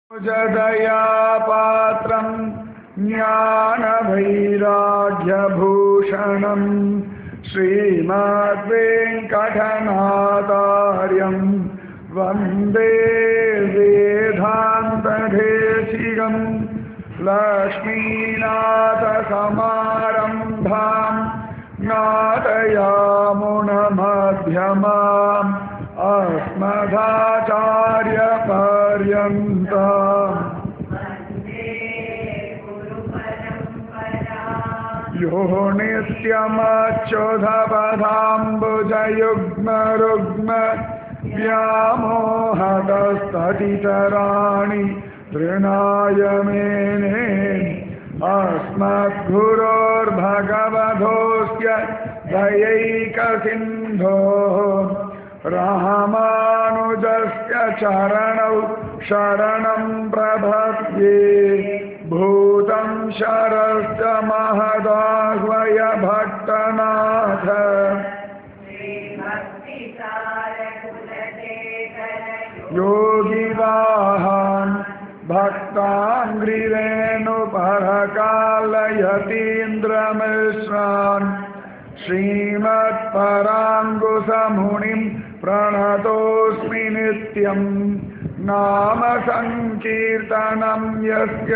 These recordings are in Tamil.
जदया पात्रम् ज्ञानवैराग्यभूषणम् श्रीमद्वेङ्कटनाथार्यम् वन्दे वेदान्तदेशिकम् लक्ष्मीनाथसमारम्भाम् नादयामुनमध्यमाम् अस्मदाचार्यपर्यन्ताम् यो नित्यमच्युधपदाम्बुजयुग्मरुग्म व्यामोहदस्ततितराणि तृणाय मेने अस्मद्गुरोर्भगवधोऽस्य दयैकसिन्धोः रामानुजस्य चरणौ शरणं प्रपद्ये भूतं शरश्च महदाह्वय भट्टनाथ योगिवाहान् भक्ताङ्ग्रिरेणुपरकालयतीन्द्रमिश्रान् श्रीमत्पराङ्गुसमुनिं प्रणतोऽस्मि नित्यम् नाम सङ्कीर्तनं यस्य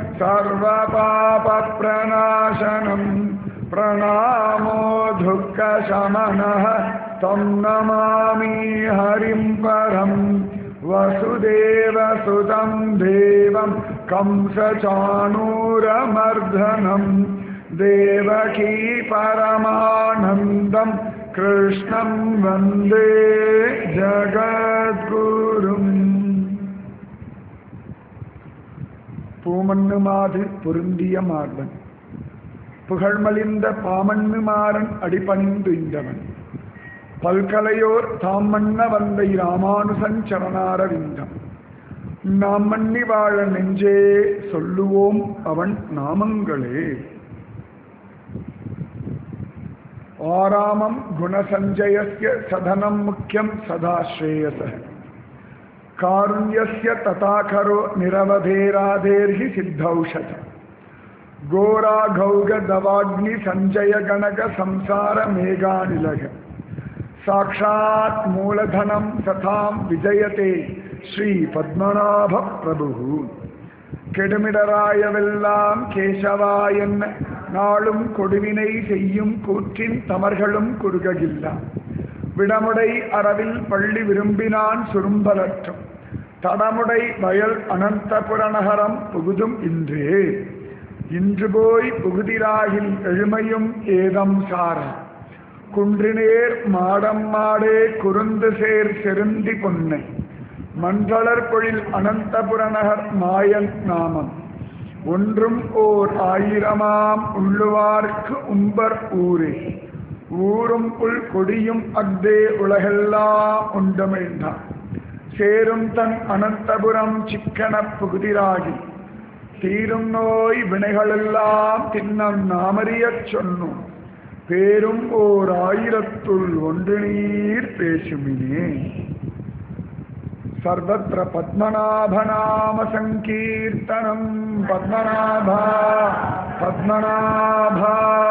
सर्वपापप्रणाशनम् प्रणामो दुःखशमनः तं नमामि हरिं परम् वसुदेवसुतं देवं कंसचाणूरमर्दनम् देवकी परमानन्दं कृष्णं वन्दे ஜகத்குரும் பூமண்ணு மாது பொருந்திய மார்பன் புகழ்மலிந்த பாமண்ணு மாறன் அடிபணிந்து இந்தவன் பல்கலையோர் தாம் மன்ன வந்தை ராமானுசன் சரணாரவிந்தம் நாம் மன்னி வாழ நெஞ்சே சொல்லுவோம் அவன் நாமங்களே ஆராமம் குணசஞ்சயஸ்ய சதனம் முக்கியம் சதா ஸ்ரேயச காருண்யஸ்ய ததாகரோ நிரவதேராதேர்ஹி சித்தௌஷத கோராகௌக தவாக்னி சஞ்சய கணக சம்சார மேகாநிலக சாட்சாத் மூலதனம் சதாம் விஜயதே ஸ்ரீ பத்மநாப பிரபு கெடுமிடராயவெல்லாம் கேசவா என்ன நாளும் கொடுவினை செய்யும் கூற்றின் தமர்களும் குறுககில்லா விடமுடை அறவில் பள்ளி விரும்பினான் சுரும்பலற்றும் தடமுடை வயல் அனந்தபுரநகரம் புகுதும் இன்றே இன்று போய் புகுதிராகில் எழுமையும் ஏதம் சார குன்றினேர் மாடம் மாடே குறுந்து சேர் செருந்தி பொன்னை மன்றளர் பொழில் அனந்தபுரநகர் மாயன் நாமம் ஒன்றும் ஓர் ஆயிரமாம் உள்ளுவார்க்கு உம்பர் ஊரே ஊரும் புல் கொடியும் அக்தே உலகெல்லாம் உண்டமிழ்ந்தான் சேரும் தன் அனந்தபுரம் சிக்கன புகுதிராகி தீரும் நோய் வினைகளெல்லாம் தின்னம் நாமறியச் சொன்னோம் பேரும் ஓர் ஆயிரத்துள் ஒன்று நீர் பேசுமினே सर्वत्र पद्मनाभनामसङ्कीर्तनम् पद्मनाभा पद्मनाभा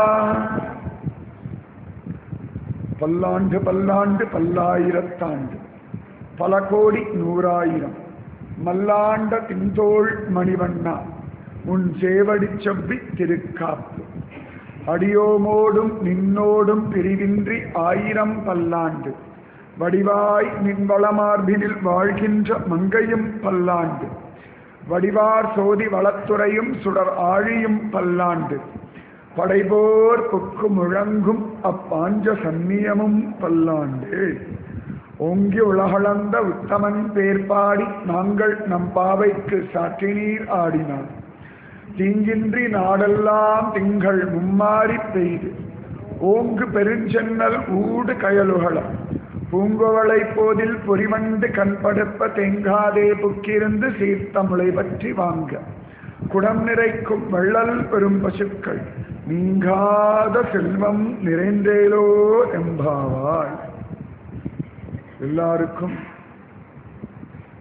பல்லாண்டு பல்லாண்டு பல்லாயிரத்தாண்டு பல கோடி நூறாயிரம் மல்லாண்ட தின்தோள் மணிவண்ணா உன் சேவடி செவ்வி திருக்காப்பு அடியோமோடும் நின்னோடும் பிரிவின்றி ஆயிரம் பல்லாண்டு வடிவாய் நின்வளமார்பினில் வாழ்கின்ற மங்கையும் பல்லாண்டு வடிவார் சோதி வளத்துறையும் சுடர் ஆழியும் பல்லாண்டு படைபோர் கொக்கு முழங்கும் அப்பாஞ்ச சந்நியமும் பல்லாண்டு ஓங்கி உலகளந்த உத்தமன் பேர்பாடி நாங்கள் நம் பாவைக்கு சாற்றினீர் ஆடினார் தீங்கின்றி நாடெல்லாம் திங்கள் மும்மாறி பெய்து ஓங்கு பெருஞ்சென்னல் ஊடு கயலுகளம் பூங்குவளை போதில் பொறிவண்டு கண்படுப்ப தேங்காதே புக்கிருந்து சீர்த்தமுளை பற்றி வாங்க குடம் நிறைக்கும் வெள்ளல் பெரும் பசுக்கள் நீங்காத செல்வம் நிறைந்தேலோ எம்பாவாள் எல்லாருக்கும்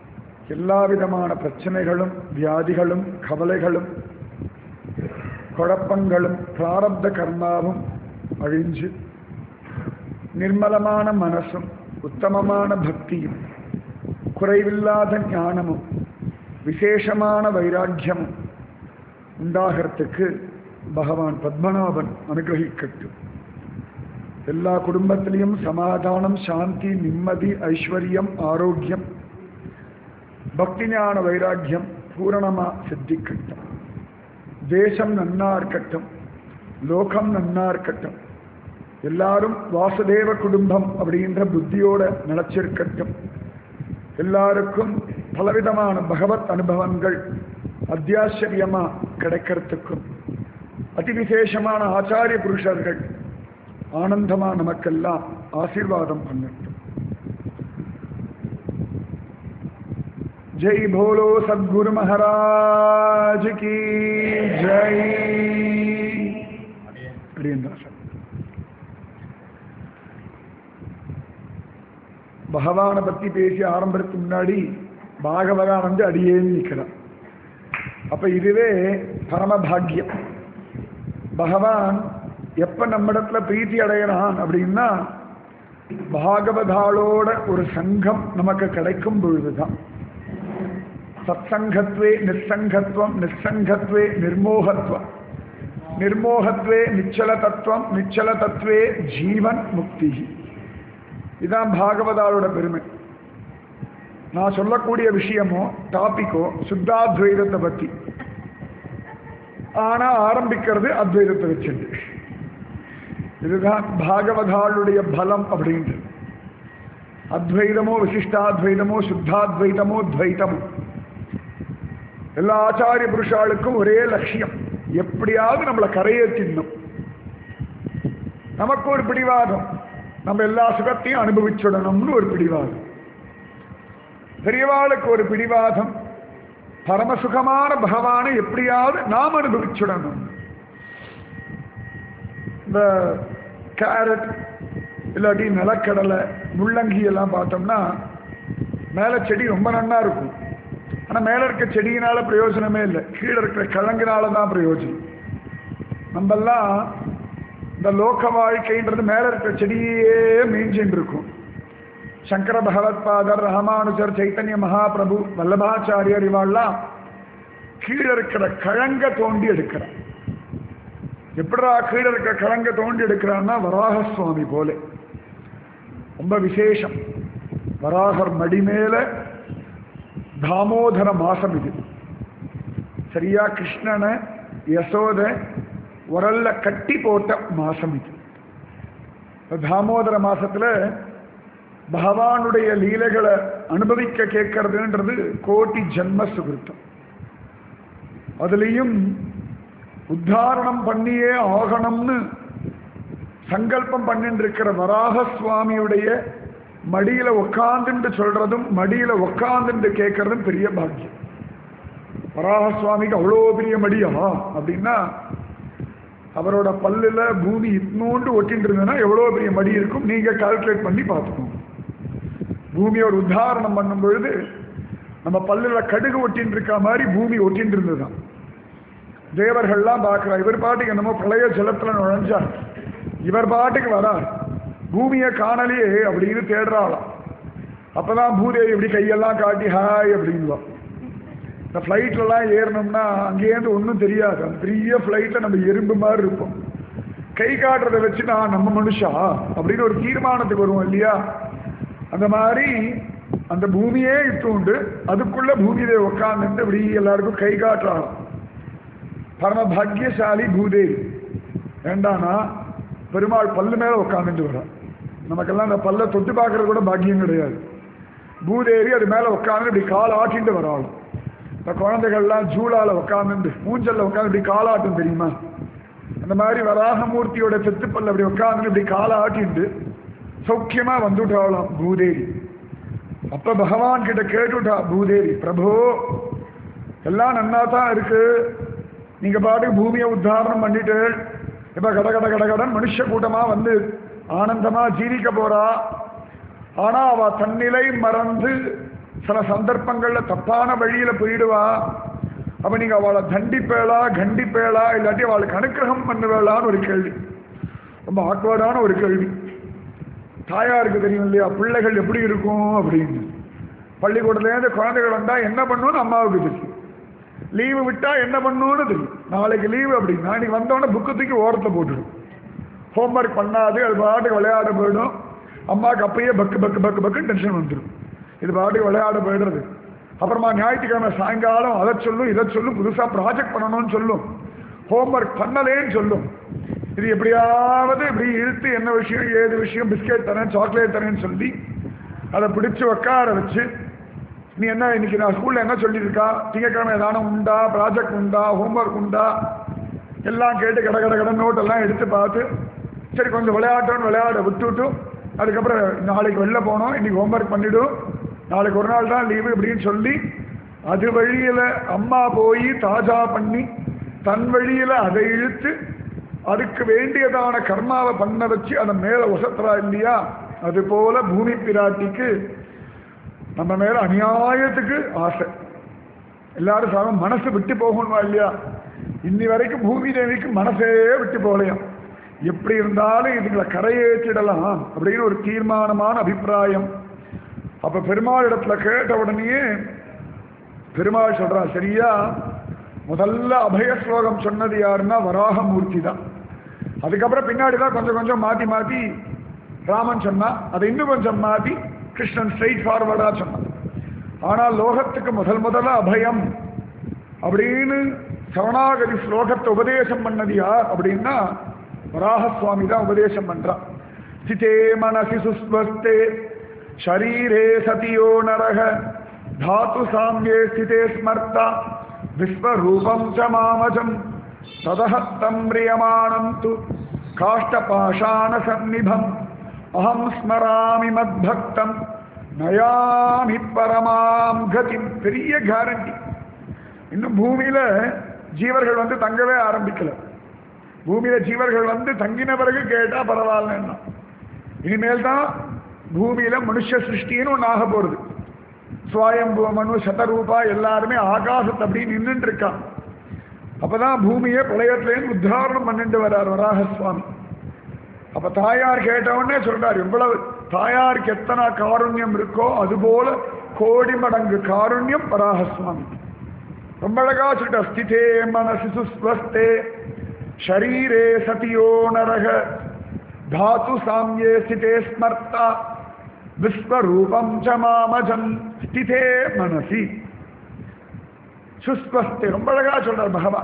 எல்லா விதமான பிரச்சனைகளும் வியாதிகளும் கவலைகளும் குழப்பங்களும் பிராரப்த கர்மாவும் அழிஞ்சு நிர்மலமான மனசும் உத்தமமான பக்தியும் குறைவில்லாத ஞானமும் விசேஷமான வைராக்கியமும் உண்டாகிறதுக்கு பகவான் பத்மநாபன் அனுகிரகிக்கட்டும் எல்லா குடும்பத்திலையும் சமாதானம் சாந்தி நிம்மதி ஐஸ்வர்யம் ஆரோக்கியம் பக்தி ஞான வைராக்கியம் பூரணமா சித்திக்கட்டும் தேசம் நன்னா இருக்கட்டும் லோகம் நன்னா இருக்கட்டும் எல்லாரும் வாசுதேவ குடும்பம் அப்படின்ற புத்தியோட நினைச்சிருக்கட்டும் எல்லாருக்கும் பலவிதமான பகவத் அனுபவங்கள் அத்தியாச்சரியமா கிடைக்கிறதுக்கும் அதிவிசேஷமான ஆச்சாரிய புருஷர்கள் ஆனந்தமா நமக்கெல்லாம் ஆசீர்வாதம் பண்ணட்டும் ஜெய் போலோ சத்குரு மகாராஜ் கி ஜெய் அடியந்தாசன் பகவானை பத்தி பேசி ஆரம்பத்துக்கு முன்னாடி பாகவதான் வந்து அடியேன்னு நிற்கிறான் அப்ப இதுவே பரமபாகியம் பகவான் எப்ப நம்மிடத்துல பிரீத்தி அடையறான் அப்படின்னா பாகவதாளோட ஒரு சங்கம் நமக்கு கிடைக்கும் பொழுதுதான் சத்சங்கத்வே நிசங்கத்வம் நிசங்கத்வே நிர்மோகத்வம் நிர்மோகத்வே நிச்சல தத்துவம் நிச்சல தத்துவே ஜீவன் முக்தி இதான் பாகவதாளோட பெருமை நான் சொல்லக்கூடிய விஷயமோ டாபிக்கோ சுத்தாத்வைதத்தை பத்தி ஆனா ஆரம்பிக்கிறது அத்வைதத்தை வச்சுட்டு இதுதான் பாகவதாளுடைய பலம் அப்படின்றது அத்வைதமோ விசிஷ்டாத்வைதமோ சுத்தாத்வைதமோ துவைதமோ எல்லா ஆச்சாரிய புருஷாளுக்கும் ஒரே லட்சியம் எப்படியாவது நம்மளை கரையேற்றிடணும் நமக்கு ஒரு பிடிவாதம் நம்ம எல்லா சுகத்தையும் அனுபவிச்சுடணும்னு ஒரு பிடிவாதம் பெரியவாளுக்கு ஒரு பிடிவாதம் பரமசுகமான பகவானை எப்படியாவது நாம் அனுபவிச்சுடணும் இந்த கேரட் இல்லாட்டி நிலக்கடலை முள்ளங்கி எல்லாம் பார்த்தோம்னா மேலே செடி ரொம்ப நன்னா இருக்கும் ஆனால் மேலே இருக்க செடியினால பிரயோஜனமே இல்லை கீழே இருக்கிற கிழங்கினால தான் பிரயோஜனம் நம்மெல்லாம் இந்த லோக வாழ்க்கைன்றது மேலே இருக்கிற செடியே மீஞ்சின்னு இருக்கும் சங்கர பகவத்பாதர் ராமானுஜர் சைத்தன்ய மகாபிரபு வல்லபாச்சாரியர் இவாள்லாம் கீழே இருக்கிற கிழங்க தோண்டி எடுக்கிறார் எப்படிடா கீழே இருக்கிற கிழங்க தோண்டி எடுக்கிறான்னா வராக சுவாமி போல ரொம்ப விசேஷம் வராகர் மடி மேல தாமோதர மாசம் இது சரியா கிருஷ்ணனை யசோத உரல்ல கட்டி போட்ட மாசம் இது தாமோதர மாசத்துல பகவானுடைய லீலைகளை அனுபவிக்க கேட்கறதுன்றது கோட்டி ஜென்ம சுகிருத்தம் அதுலேயும் உத்தாரணம் பண்ணியே ஆகணும்னு சங்கல்பம் பண்ணிட்டு இருக்கிற வராக சுவாமியுடைய மடியில உட்காந்துட்டு சொல்றதும் மடியில உட்காந்துட்டு கேட்கறதும் பெரிய பாக்கியம் வராக சுவாமிக்கு அவ்வளோ பெரிய மடியா அப்படின்னா அவரோட பல்லுல பூமி இட்னோண்டு ஒட்டிட்டு இருந்ததுன்னா எவ்வளோ பெரிய மடி இருக்கும் நீங்க கால்குலேட் பண்ணி பார்த்துக்கோங்க பூமியோட உத்தாரணம் பண்ணும் பொழுது நம்ம பல்லுல கடுகு ஒட்டின்னு இருக்க மாதிரி பூமி ஒட்டின்னு இருந்ததுதான் தேவர்கள்லாம் பார்க்கிறா இவர் பாட்டுக்கு என்னமோ பிரளய ஜலத்துல நுழைஞ்சா இவர் பாட்டுக்கு வரார் பூமியை காணலையே அப்படின்னு தேடுறாளாம் அப்பதான் பூதேவி இப்படி கையெல்லாம் காட்டி ஹாய் அப்படின்வா இந்த ஃப்ளைட்லலாம் ஏறணும்னா அங்கேருந்து ஒன்றும் தெரியாது அந்த பெரிய ஃப்ளைட்டில் நம்ம எறும்பு மாதிரி இருப்போம் கை காட்டுறதை வச்சு நான் நம்ம மனுஷா அப்படின்னு ஒரு தீர்மானத்துக்கு வருவோம் இல்லையா அந்த மாதிரி அந்த பூமியே இட்டுண்டு அதுக்குள்ள பூமியிலே உட்காந்துட்டு இப்படி எல்லாருக்கும் கை காட்டுறாங்க பரம பாக்கியசாலி பூதேவி வேண்டானா பெருமாள் பல்லு மேல உட்காந்துட்டு வரா நமக்கெல்லாம் அந்த பல்ல தொட்டு பார்க்கறது கூட பாக்கியம் கிடையாது பூதேவி அது மேல உட்காந்து இப்படி கால் ஆட்டிட்டு வராள் இந்த குழந்தைகள்லாம் ஜூலால உட்காந்துட்டு மூஞ்சல்ல உட்காந்து இப்படி காலாட்டும் தெரியுமா அந்த மாதிரி வராகமூர்த்தியோட செத்துப்பல்ல அப்படி உட்காந்து இப்படி காலை ஆட்டிட்டு சௌக்கியமா வந்துட்டாளாம் பூதேவி அப்ப பகவான் கிட்ட கேட்டுட்டா பூதேவி பிரபு எல்லாம் நன்னா தான் இருக்கு நீங்க பாட்டுக்கு பூமியை உத்தாரணம் பண்ணிட்டு இப்ப கட கட கட கடன் மனுஷ கூட்டமா வந்து ஆனந்தமா ஜீவிக்க போறா ஆனா அவ தன்னிலை மறந்து சில சந்தர்ப்பங்கள்ல தப்பான வழியில போயிடுவா அப்ப நீங்க அவளை தண்டிப்பேளா கண்டிப்பேளா இல்லாட்டி அவளுக்கு அனுக்கிரகம் பண்ணுவேளான்னு ஒரு கேள்வி ரொம்ப ஆக்வர்டான ஒரு கேள்வி தாயாருக்கு தெரியும் இல்லையா பிள்ளைகள் எப்படி இருக்கும் அப்படின்னு பள்ளிக்கூடத்துலேருந்து குழந்தைகள் வந்தா என்ன பண்ணுன்னு அம்மாவுக்கு தெரியும் லீவு விட்டா என்ன பண்ணுன்னு தெரியும் நாளைக்கு லீவு அப்படின்னா இன்னைக்கு வந்தோடனே புக்கு தூக்கி ஓரத்தில் போட்டுடும் ஹோம்ஒர்க் பண்ணாது அது பாட்டுக்கு விளையாட போயிடும் அம்மாவுக்கு அப்பயே பக்கு பக்கு பக்கு பக்கு டென்ஷன் வந்துடும் இது பாட்டுக்கு விளையாட போயிடுறது அப்புறமா ஞாயிற்றுக்கிழமை சாயங்காலம் அதை சொல்லும் இதை சொல்லும் புதுசாக ப்ராஜெக்ட் பண்ணணும்னு சொல்லும் ஹோம்ஒர்க் பண்ணலேன்னு சொல்லும் இது எப்படியாவது இப்படி இழுத்து என்ன விஷயம் ஏது விஷயம் பிஸ்கெட் தரேன் சாக்லேட் தரேன்னு சொல்லி அதை பிடிச்சு உட்கார வச்சு நீ என்ன இன்னைக்கு நான் ஸ்கூல்ல என்ன சொல்லியிருக்கா திங்கக்கிழமை ஏதானும் உண்டா ப்ராஜெக்ட் உண்டா ஹோம்ஒர்க் உண்டா எல்லாம் கேட்டு கட கட கட நோட்டெல்லாம் எடுத்து பார்த்து சரி கொஞ்சம் விளையாட்டோன்னு விளையாட விட்டுவிட்டு அதுக்கப்புறம் நாளைக்கு வெளில போனோம் இன்னைக்கு ஹோம்ஒர்க் பண்ணிவிடும் நாளைக்கு ஒரு நாள் தான் லீவு இப்படின்னு சொல்லி அது வழியில் அம்மா போய் தாஜா பண்ணி தன் வழியில் அதை இழுத்து அதுக்கு வேண்டியதான கர்மாவை பண்ண வச்சு அதை மேலே உசத்துறா இல்லையா அது போல பூமி பிராட்டிக்கு நம்ம மேல அநியாயத்துக்கு ஆசை எல்லாரும் சாரும் மனசு விட்டு போகணுமா இல்லையா இன்னி வரைக்கும் பூமி தேவிக்கு மனசே விட்டு போகலையாம் எப்படி இருந்தாலும் இதுங்களை கரையேற்றிடலாம் அப்படின்னு ஒரு தீர்மானமான அபிப்பிராயம் அப்ப பெருமாள் இடத்துல கேட்ட உடனேயே பெருமாள் சொல்றா சரியா முதல்ல அபய ஸ்லோகம் சொன்னது யாருன்னா வராகமூர்த்தி தான் அதுக்கப்புறம் பின்னாடி தான் கொஞ்சம் கொஞ்சம் மாத்தி மாத்தி ராமன் சொன்னா அதை இன்னும் கொஞ்சம் மாத்தி கிருஷ்ணன் ஸ்ட்ரைட் ஃபார்வர்டா சொன்னான் ஆனால் லோகத்துக்கு முதல் முதல்ல அபயம் அப்படின்னு சரணாகதி ஸ்லோகத்தை உபதேசம் பண்ணது யார் அப்படின்னா வராக சுவாமி தான் உபதேசம் பண்றான் ஸ்திதே மனசி சுஸ்வஸ்தே ஷரீரே சதியோ நரக தாத்து சாமியே ஸ்திதே ஸ்மர்த்தா விஸ்வரூபம் ச மாமஜம் ததஹத்தம் பிரியமாணம் து காஷ்டபாஷாண சந்நிபம் அகம் ஸ்மராமி மத்பக்தம் நயாமி பரமாம் கதி பெரிய கேரண்டி இன்னும் பூமியில ஜீவர்கள் வந்து தங்கவே ஆரம்பிக்கல பூமியில ஜீவர்கள் வந்து தங்கின பிறகு கேட்டா பரவாயில்லன்னா இனிமேல் தான் பூமியில மனுஷ சிருஷ்டின்னு ஒன்று ஆக போறது சுவாயம்பு மனு சதரூபா எல்லாருமே ஆகாசத்தை அப்படி நின்றுட்டு இருக்கான் அப்பதான் பூமியை பிரளயத்திலேருந்து உத்தாரணம் பண்ணிட்டு வர்றார் வராக சுவாமி அப்ப தாயார் கேட்டவுடனே சொல்றார் இவ்வளவு தாயாருக்கு எத்தனை காருண்யம் இருக்கோ அதுபோல கோடி மடங்கு காருண்யம் வராக சுவாமி ரொம்ப அழகா சொல்லிட்டா ஸ்திதே மனசி சுஸ்வஸ்தே ஷரீரே சதியோ நரக தாத்து சாமியே ஸ்திதே ஸ்மர்த்தா விஸ்வரூபம் ச மாமஜம் ஸ்திதே மனசி சுஸ்வஸ்தே ரொம்ப அழகா சொல்றார் பகவான்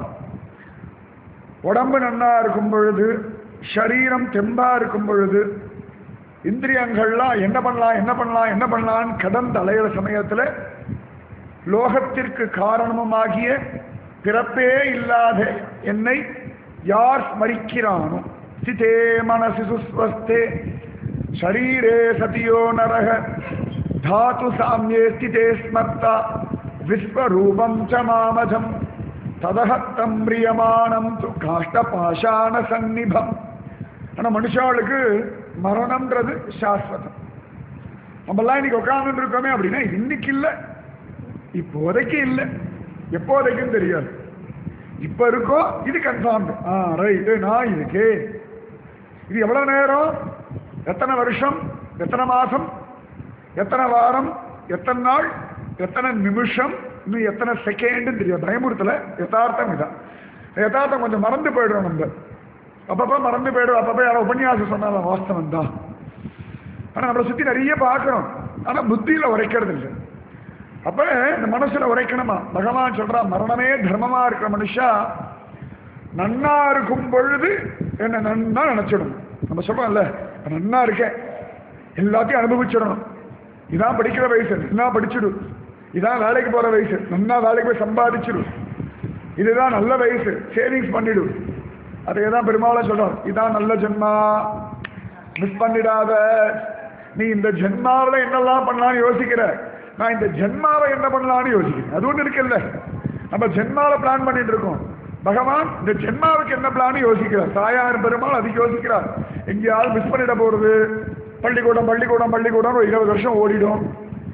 உடம்பு நன்னா இருக்கும் பொழுது சரீரம் தெம்பா இருக்கும் பொழுது இந்திரியங்கள்லாம் என்ன பண்ணலாம் என்ன பண்ணலாம் என்ன பண்ணலான்னு கடந்து அலையிற சமயத்துல லோகத்திற்கு காரணமுமாகிய பிறப்பே இல்லாத என்னை யார் ஸ்மரிக்கிறானோ ஸ்திதே மனசி சுஸ்வஸ்தே ஷரீரே சதியோ நரக தாத்து சாமியே ஸ்திதே ஸ்மர்த்தா விஸ்வரூபம் ச மாமஜம் ததஹத்தம் பிரியமானம் து காஷ்டபாஷான சந்நிபம் ஆனா மனுஷாளுக்கு மரணம்ன்றது சாஸ்வதம் நம்மெல்லாம் இன்னைக்கு உட்கார்ந்து இருக்கோமே அப்படின்னா இது இன்னைக்கு இல்லை இப்போதைக்கு இல்லை எப்போதைக்கும் தெரியாது இப்ப இருக்கோ இது கன்ஃபார்ம் ஆ ரைட்டு நான் இதுக்கு இது எவ்வளவு நேரம் எத்தனை வருஷம் எத்தனை மாசம் எத்தனை வாரம் எத்தனை நாள் எத்தனை நிமிஷம் இன்னும் எத்தனை செகண்ட் தெரியும் பயமுறுத்தல யதார்த்தம் இதான் யதார்த்தம் கொஞ்சம் மறந்து போயிடுறோம் நம்ம அப்பப்போ மறந்து போயிடும் அப்பப்போ யாரோ உபன்யாசம் சொன்னாலும் வாஸ்தவம் தான் ஆனால் நம்மளை சுற்றி நிறைய பார்க்குறோம் ஆனால் புத்தியில் உரைக்கிறது இல்லை அப்ப இந்த மனசுல உரைக்கணுமா பகவான் சொல்றான் மரணமே தர்மமா இருக்கிற மனுஷா நன்னா இருக்கும் பொழுது என்ன நன்னா நினைச்சிடணும் நம்ம சொல்றோம்ல இப்ப நன்னா இருக்கேன் எல்லாத்தையும் அனுபவிச்சிடணும் இதான் படிக்கிற வயசு நன்னா படிச்சிடு இதான் வேலைக்கு போற வயசு நன்னா வேலைக்கு போய் சம்பாதிச்சிடு இதுதான் நல்ல வயசு சேவிங்ஸ் பண்ணிடு அதே தான் பெருமாளை சொல்றோம் இதான் நல்ல ஜென்மா மிஸ் பண்ணிடாத நீ இந்த ஜென்மாவில் என்னெல்லாம் பண்ணலாம்னு யோசிக்கிற நான் இந்த ஜென்மாவை என்ன பண்ணலாம்னு யோசிக்கிறேன் அது ஒன்று இருக்குல்ல நம்ம ஜென்மாவை பிளான் பண்ணிட்டு இருக்கோம் பகவான் இந்த ஜென்மாவுக்கு என்ன பிளான் யோசிக்கிறார் தாயார் பெருமாள் அதுக்கு யோசிக்கிறார் எங்கேயாவது மிஸ் பண்ணிட போறது பள்ளிக்கூடம் பள்ளிக்கூடம் பள்ளிக்கூடம் ஒரு இருபது வருஷம் ஓடிடும்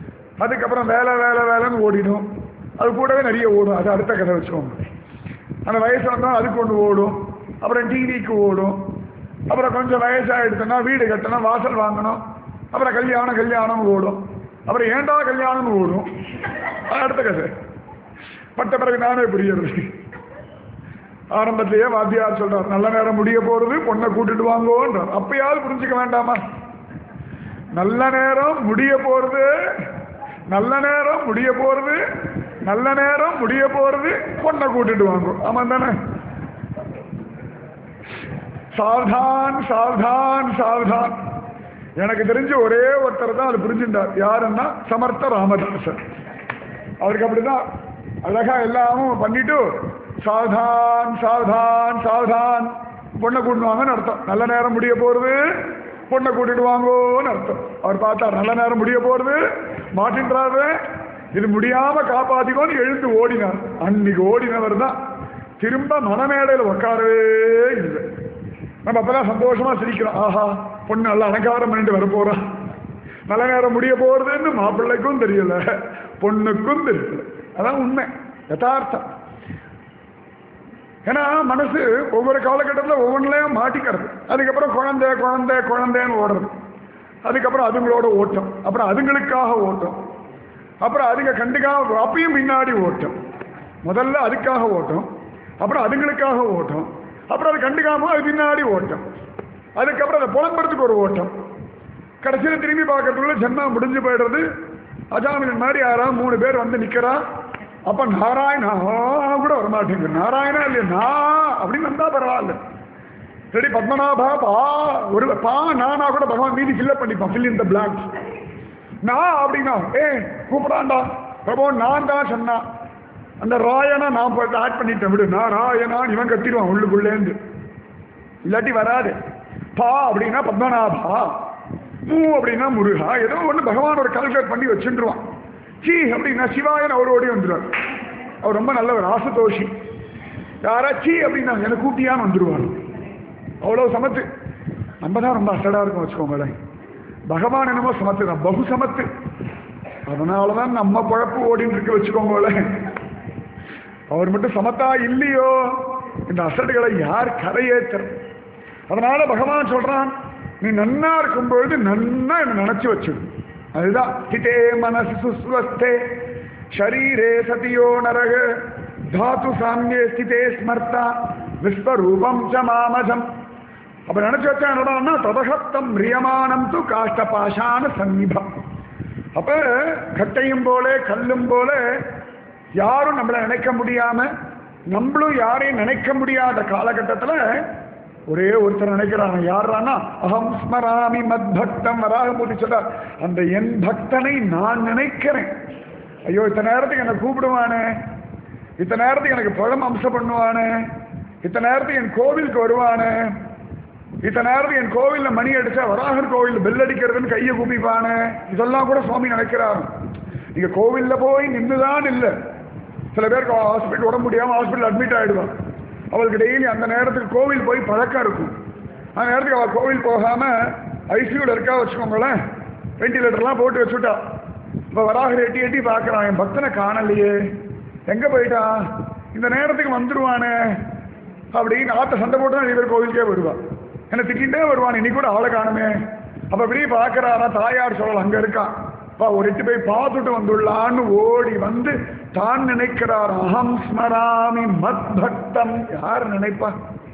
அதுக்கப்புறம் வேலை வேலை வேலைன்னு ஓடிடும் அது கூடவே நிறைய ஓடும் அது அடுத்த கதை வச்சுக்கோங்க அந்த வயசு வந்தால் அதுக்கு ஒன்று ஓடும் அப்புறம் டிவிக்கு ஓடும் அப்புறம் கொஞ்சம் வயசாகிடுச்சுன்னா வீடு கட்டணும் வாசல் வாங்கணும் அப்புறம் கல்யாணம் கல்யாணம் ஓடும் அப்புறம் ஏண்டா கல்யாணம் ஓடும் அது அடுத்த கதை பட்ட பிறகு நானே புரியுறது ஆரம்பத்திலேயே வாத்தியார் சொல்றார் நல்ல நேரம் முடிய போறது பொண்ணை கூட்டிட்டு வாங்கோன்றார் அப்பயாவது புரிஞ்சுக்க வேண்டாமா நல்ல நேரம் முடிய போறது நல்ல நேரம் முடிய போறது நல்ல நேரம் முடிய போறது பொண்ணை கூட்டிட்டு வாங்கும் ஆமா தானே சாவதான் சாவதான் சாவதான் எனக்கு தெரிஞ்ச ஒரே ஒருத்தர் தான் அது புரிஞ்சுட்டார் யாருன்னா சமர்த்த ராமதாசன் அவருக்கு அப்படிதான் அழகா எல்லாமும் பண்ணிட்டு சாவதான் சாவதான் சாவதான் பொண்ணை கூட்டுவாங்கன்னு அர்த்தம் நல்ல நேரம் முடிய போறது பொண்ணை கூட்டிட்டு வாங்கோன்னு அர்த்தம் அவர் பார்த்தார் நல்ல நேரம் முடிய போறது மாட்டின்றாரு இது முடியாம காப்பாத்திக்கோன்னு எழுந்து ஓடினார் அன்னைக்கு ஓடினவர் தான் திரும்ப மனமேடையில் உட்காரவே இல்லை நம்ம அப்பதான் சந்தோஷமா சிரிக்கிறோம் ஆஹா பொண்ணு நல்லா அலங்காரம் பண்ணிட்டு வர போறா நல்ல நேரம் முடிய போறதுன்னு மாப்பிள்ளைக்கும் தெரியல பொண்ணுக்கும் தெரியல அதான் உண்மை யதார்த்தம் ஏன்னா மனசு ஒவ்வொரு காலகட்டத்தில் ஒவ்வொன்றிலையும் மாட்டிக்கிறது அதுக்கப்புறம் குழந்தை குழந்தை குழந்தைன்னு ஓடுறது அதுக்கப்புறம் அதுங்களோட ஓட்டம் அப்புறம் அதுங்களுக்காக ஓட்டம் அப்புறம் அதுங்க கண்டுக்காக அப்பயும் பின்னாடி ஓட்டம் முதல்ல அதுக்காக ஓட்டம் அப்புறம் அதுங்களுக்காக ஓட்டம் அப்புறம் அது கண்டுக்காம அது பின்னாடி ஓட்டம் அதுக்கப்புறம் அதை புலம்புறதுக்கு ஒரு ஓட்டம் கடைசியில் திரும்பி பார்க்கறதுக்குள்ள ஜென்மா முடிஞ்சு போயிடுறது அஜாமின் மாதிரி யாராவது மூணு பேர் வந்து நிக்கிறா அப்ப நாராயணா கூட வரமாட்டேங்குது நாராயணா இல்லையா நான் அப்படின்னு வந்தா பரவாயில்ல ரெடி பத்மநாபா பா ஒரு பா நானா கூட பகவான் மீதி ஃபில்லப் பண்ணிப்பான் ஃபில் இன் த பிளாங்க்ஸ் நான் அப்படின்னா ஏ கூப்பிடாண்டா பிரபு நான் தான் சொன்னா அந்த ராயனா நான் ஆட் பண்ணிட்டேன் விடு நான் ராயனான் இவன் கத்திடுவான் உள்ளுக்குள்ளேந்து இல்லாட்டி வராது பா அப்படின்னா பத்மநாபா மூ அப்படின்னா முருகா ஏதோ ஒன்று பகவான் ஒரு கால்குலேட் பண்ணி வச்சுருவான் சி அப்படின்னா சிவாயன் அவர் ஓடி வந்துடுவார் அவர் ரொம்ப நல்லவர் ஆசுதோஷி யாரா சி அப்படின்னா எனக்கு கூட்டியான்னு வந்துடுவார் அவ்வளோ சமத்து நம்ம தான் ரொம்ப அசடாக இருக்கும் வச்சுக்கோங்களேன் பகவான் என்னமோ சமத்து தான் பகு சமத்து அதனால தான் நம்ம குழப்பு ஓடின்னு இருக்கு வச்சுக்கோங்களேன் அவர் மட்டும் சமத்தா இல்லையோ இந்த அசடுகளை யார் கரையேற்ற அதனால பகவான் சொல்றான் நீ நன்னா இருக்கும் பொழுது நன்னா என்ன நினைச்சு வச்சிடு அதுதான் ஹிதே மனசு சுஸ்வஸ்தே ஷரீரே சதியோ நரக தாத்து சாமியே ஸ்திதே ஸ்மர்த்தா விஸ்வரூபம் ச மாமஜம் அப்ப நினைச்சு வச்சா என்னடான்னா ததகத்தம் ரியமானம் து காஷ்ட பாஷான சந்நிபம் அப்ப கட்டையும் போல கல்லும் போல யாரும் நம்மளை நினைக்க முடியாம நம்மளும் யாரையும் நினைக்க முடியாத காலகட்டத்தில் ஒரே ஒருத்தர் நினைக்கிறாங்க யாரானா அகம் ஸ்மராமி மத் பக்தம் வராகமூர்த்தி சொல்றார் அந்த என் பக்தனை நான் நினைக்கிறேன் ஐயோ இத்தனை நேரத்துக்கு என்னை கூப்பிடுவானே இத்தனை நேரத்துக்கு எனக்கு பழம் அம்சம் பண்ணுவானே இத்தனை நேரத்துக்கு என் கோவிலுக்கு வருவானே இத்தனை நேரத்துக்கு என் கோவில்ல மணி அடிச்சா வராகர் கோவில் பெல் அடிக்கிறதுன்னு கையை கூப்பிப்பானே இதெல்லாம் கூட சுவாமி நினைக்கிறாரு நீங்க கோவில்ல போய் நின்றுதான் இல்லை சில பேருக்கு ஹாஸ்பிட்டல் உடம்பு முடியாம ஹாஸ்பிட்டல் அட்மிட் ஆயிடுவான் அவளுக்கு டெய்லி அந்த நேரத்துக்கு கோவில் போய் பழக்கம் இருக்கும் அந்த நேரத்துக்கு அவள் கோவில் போகாம ஐசியூல இருக்கா வச்சுக்கோங்களேன் வெண்டிலேட்டர்லாம் போட்டு வச்சுட்டா இப்போ வராகர் எட்டி எட்டி பார்க்குறான் என் பக்தனை காணலையே எங்கே போயிட்டான் இந்த நேரத்துக்கு வந்துடுவானே அப்படின்னு ஆத்த சண்டை போட்டு தான் நிறைய பேர் கோவிலுக்கே வருவா என்ன திட்டிகிட்டே வருவான் இன்னைக்கு கூட ஆளை காணுமே அப்போ இப்படி பார்க்குறாரா தாயார் சொல்லலாம் அங்கே இருக்கான் அப்பா ஒரு எட்டு போய் பார்த்துட்டு வந்துள்ளான்னு ஓடி வந்து தான் நினைக்கிறார் அகம் ஸ்மராமி மத் பக்தம் யார் நினைப்பா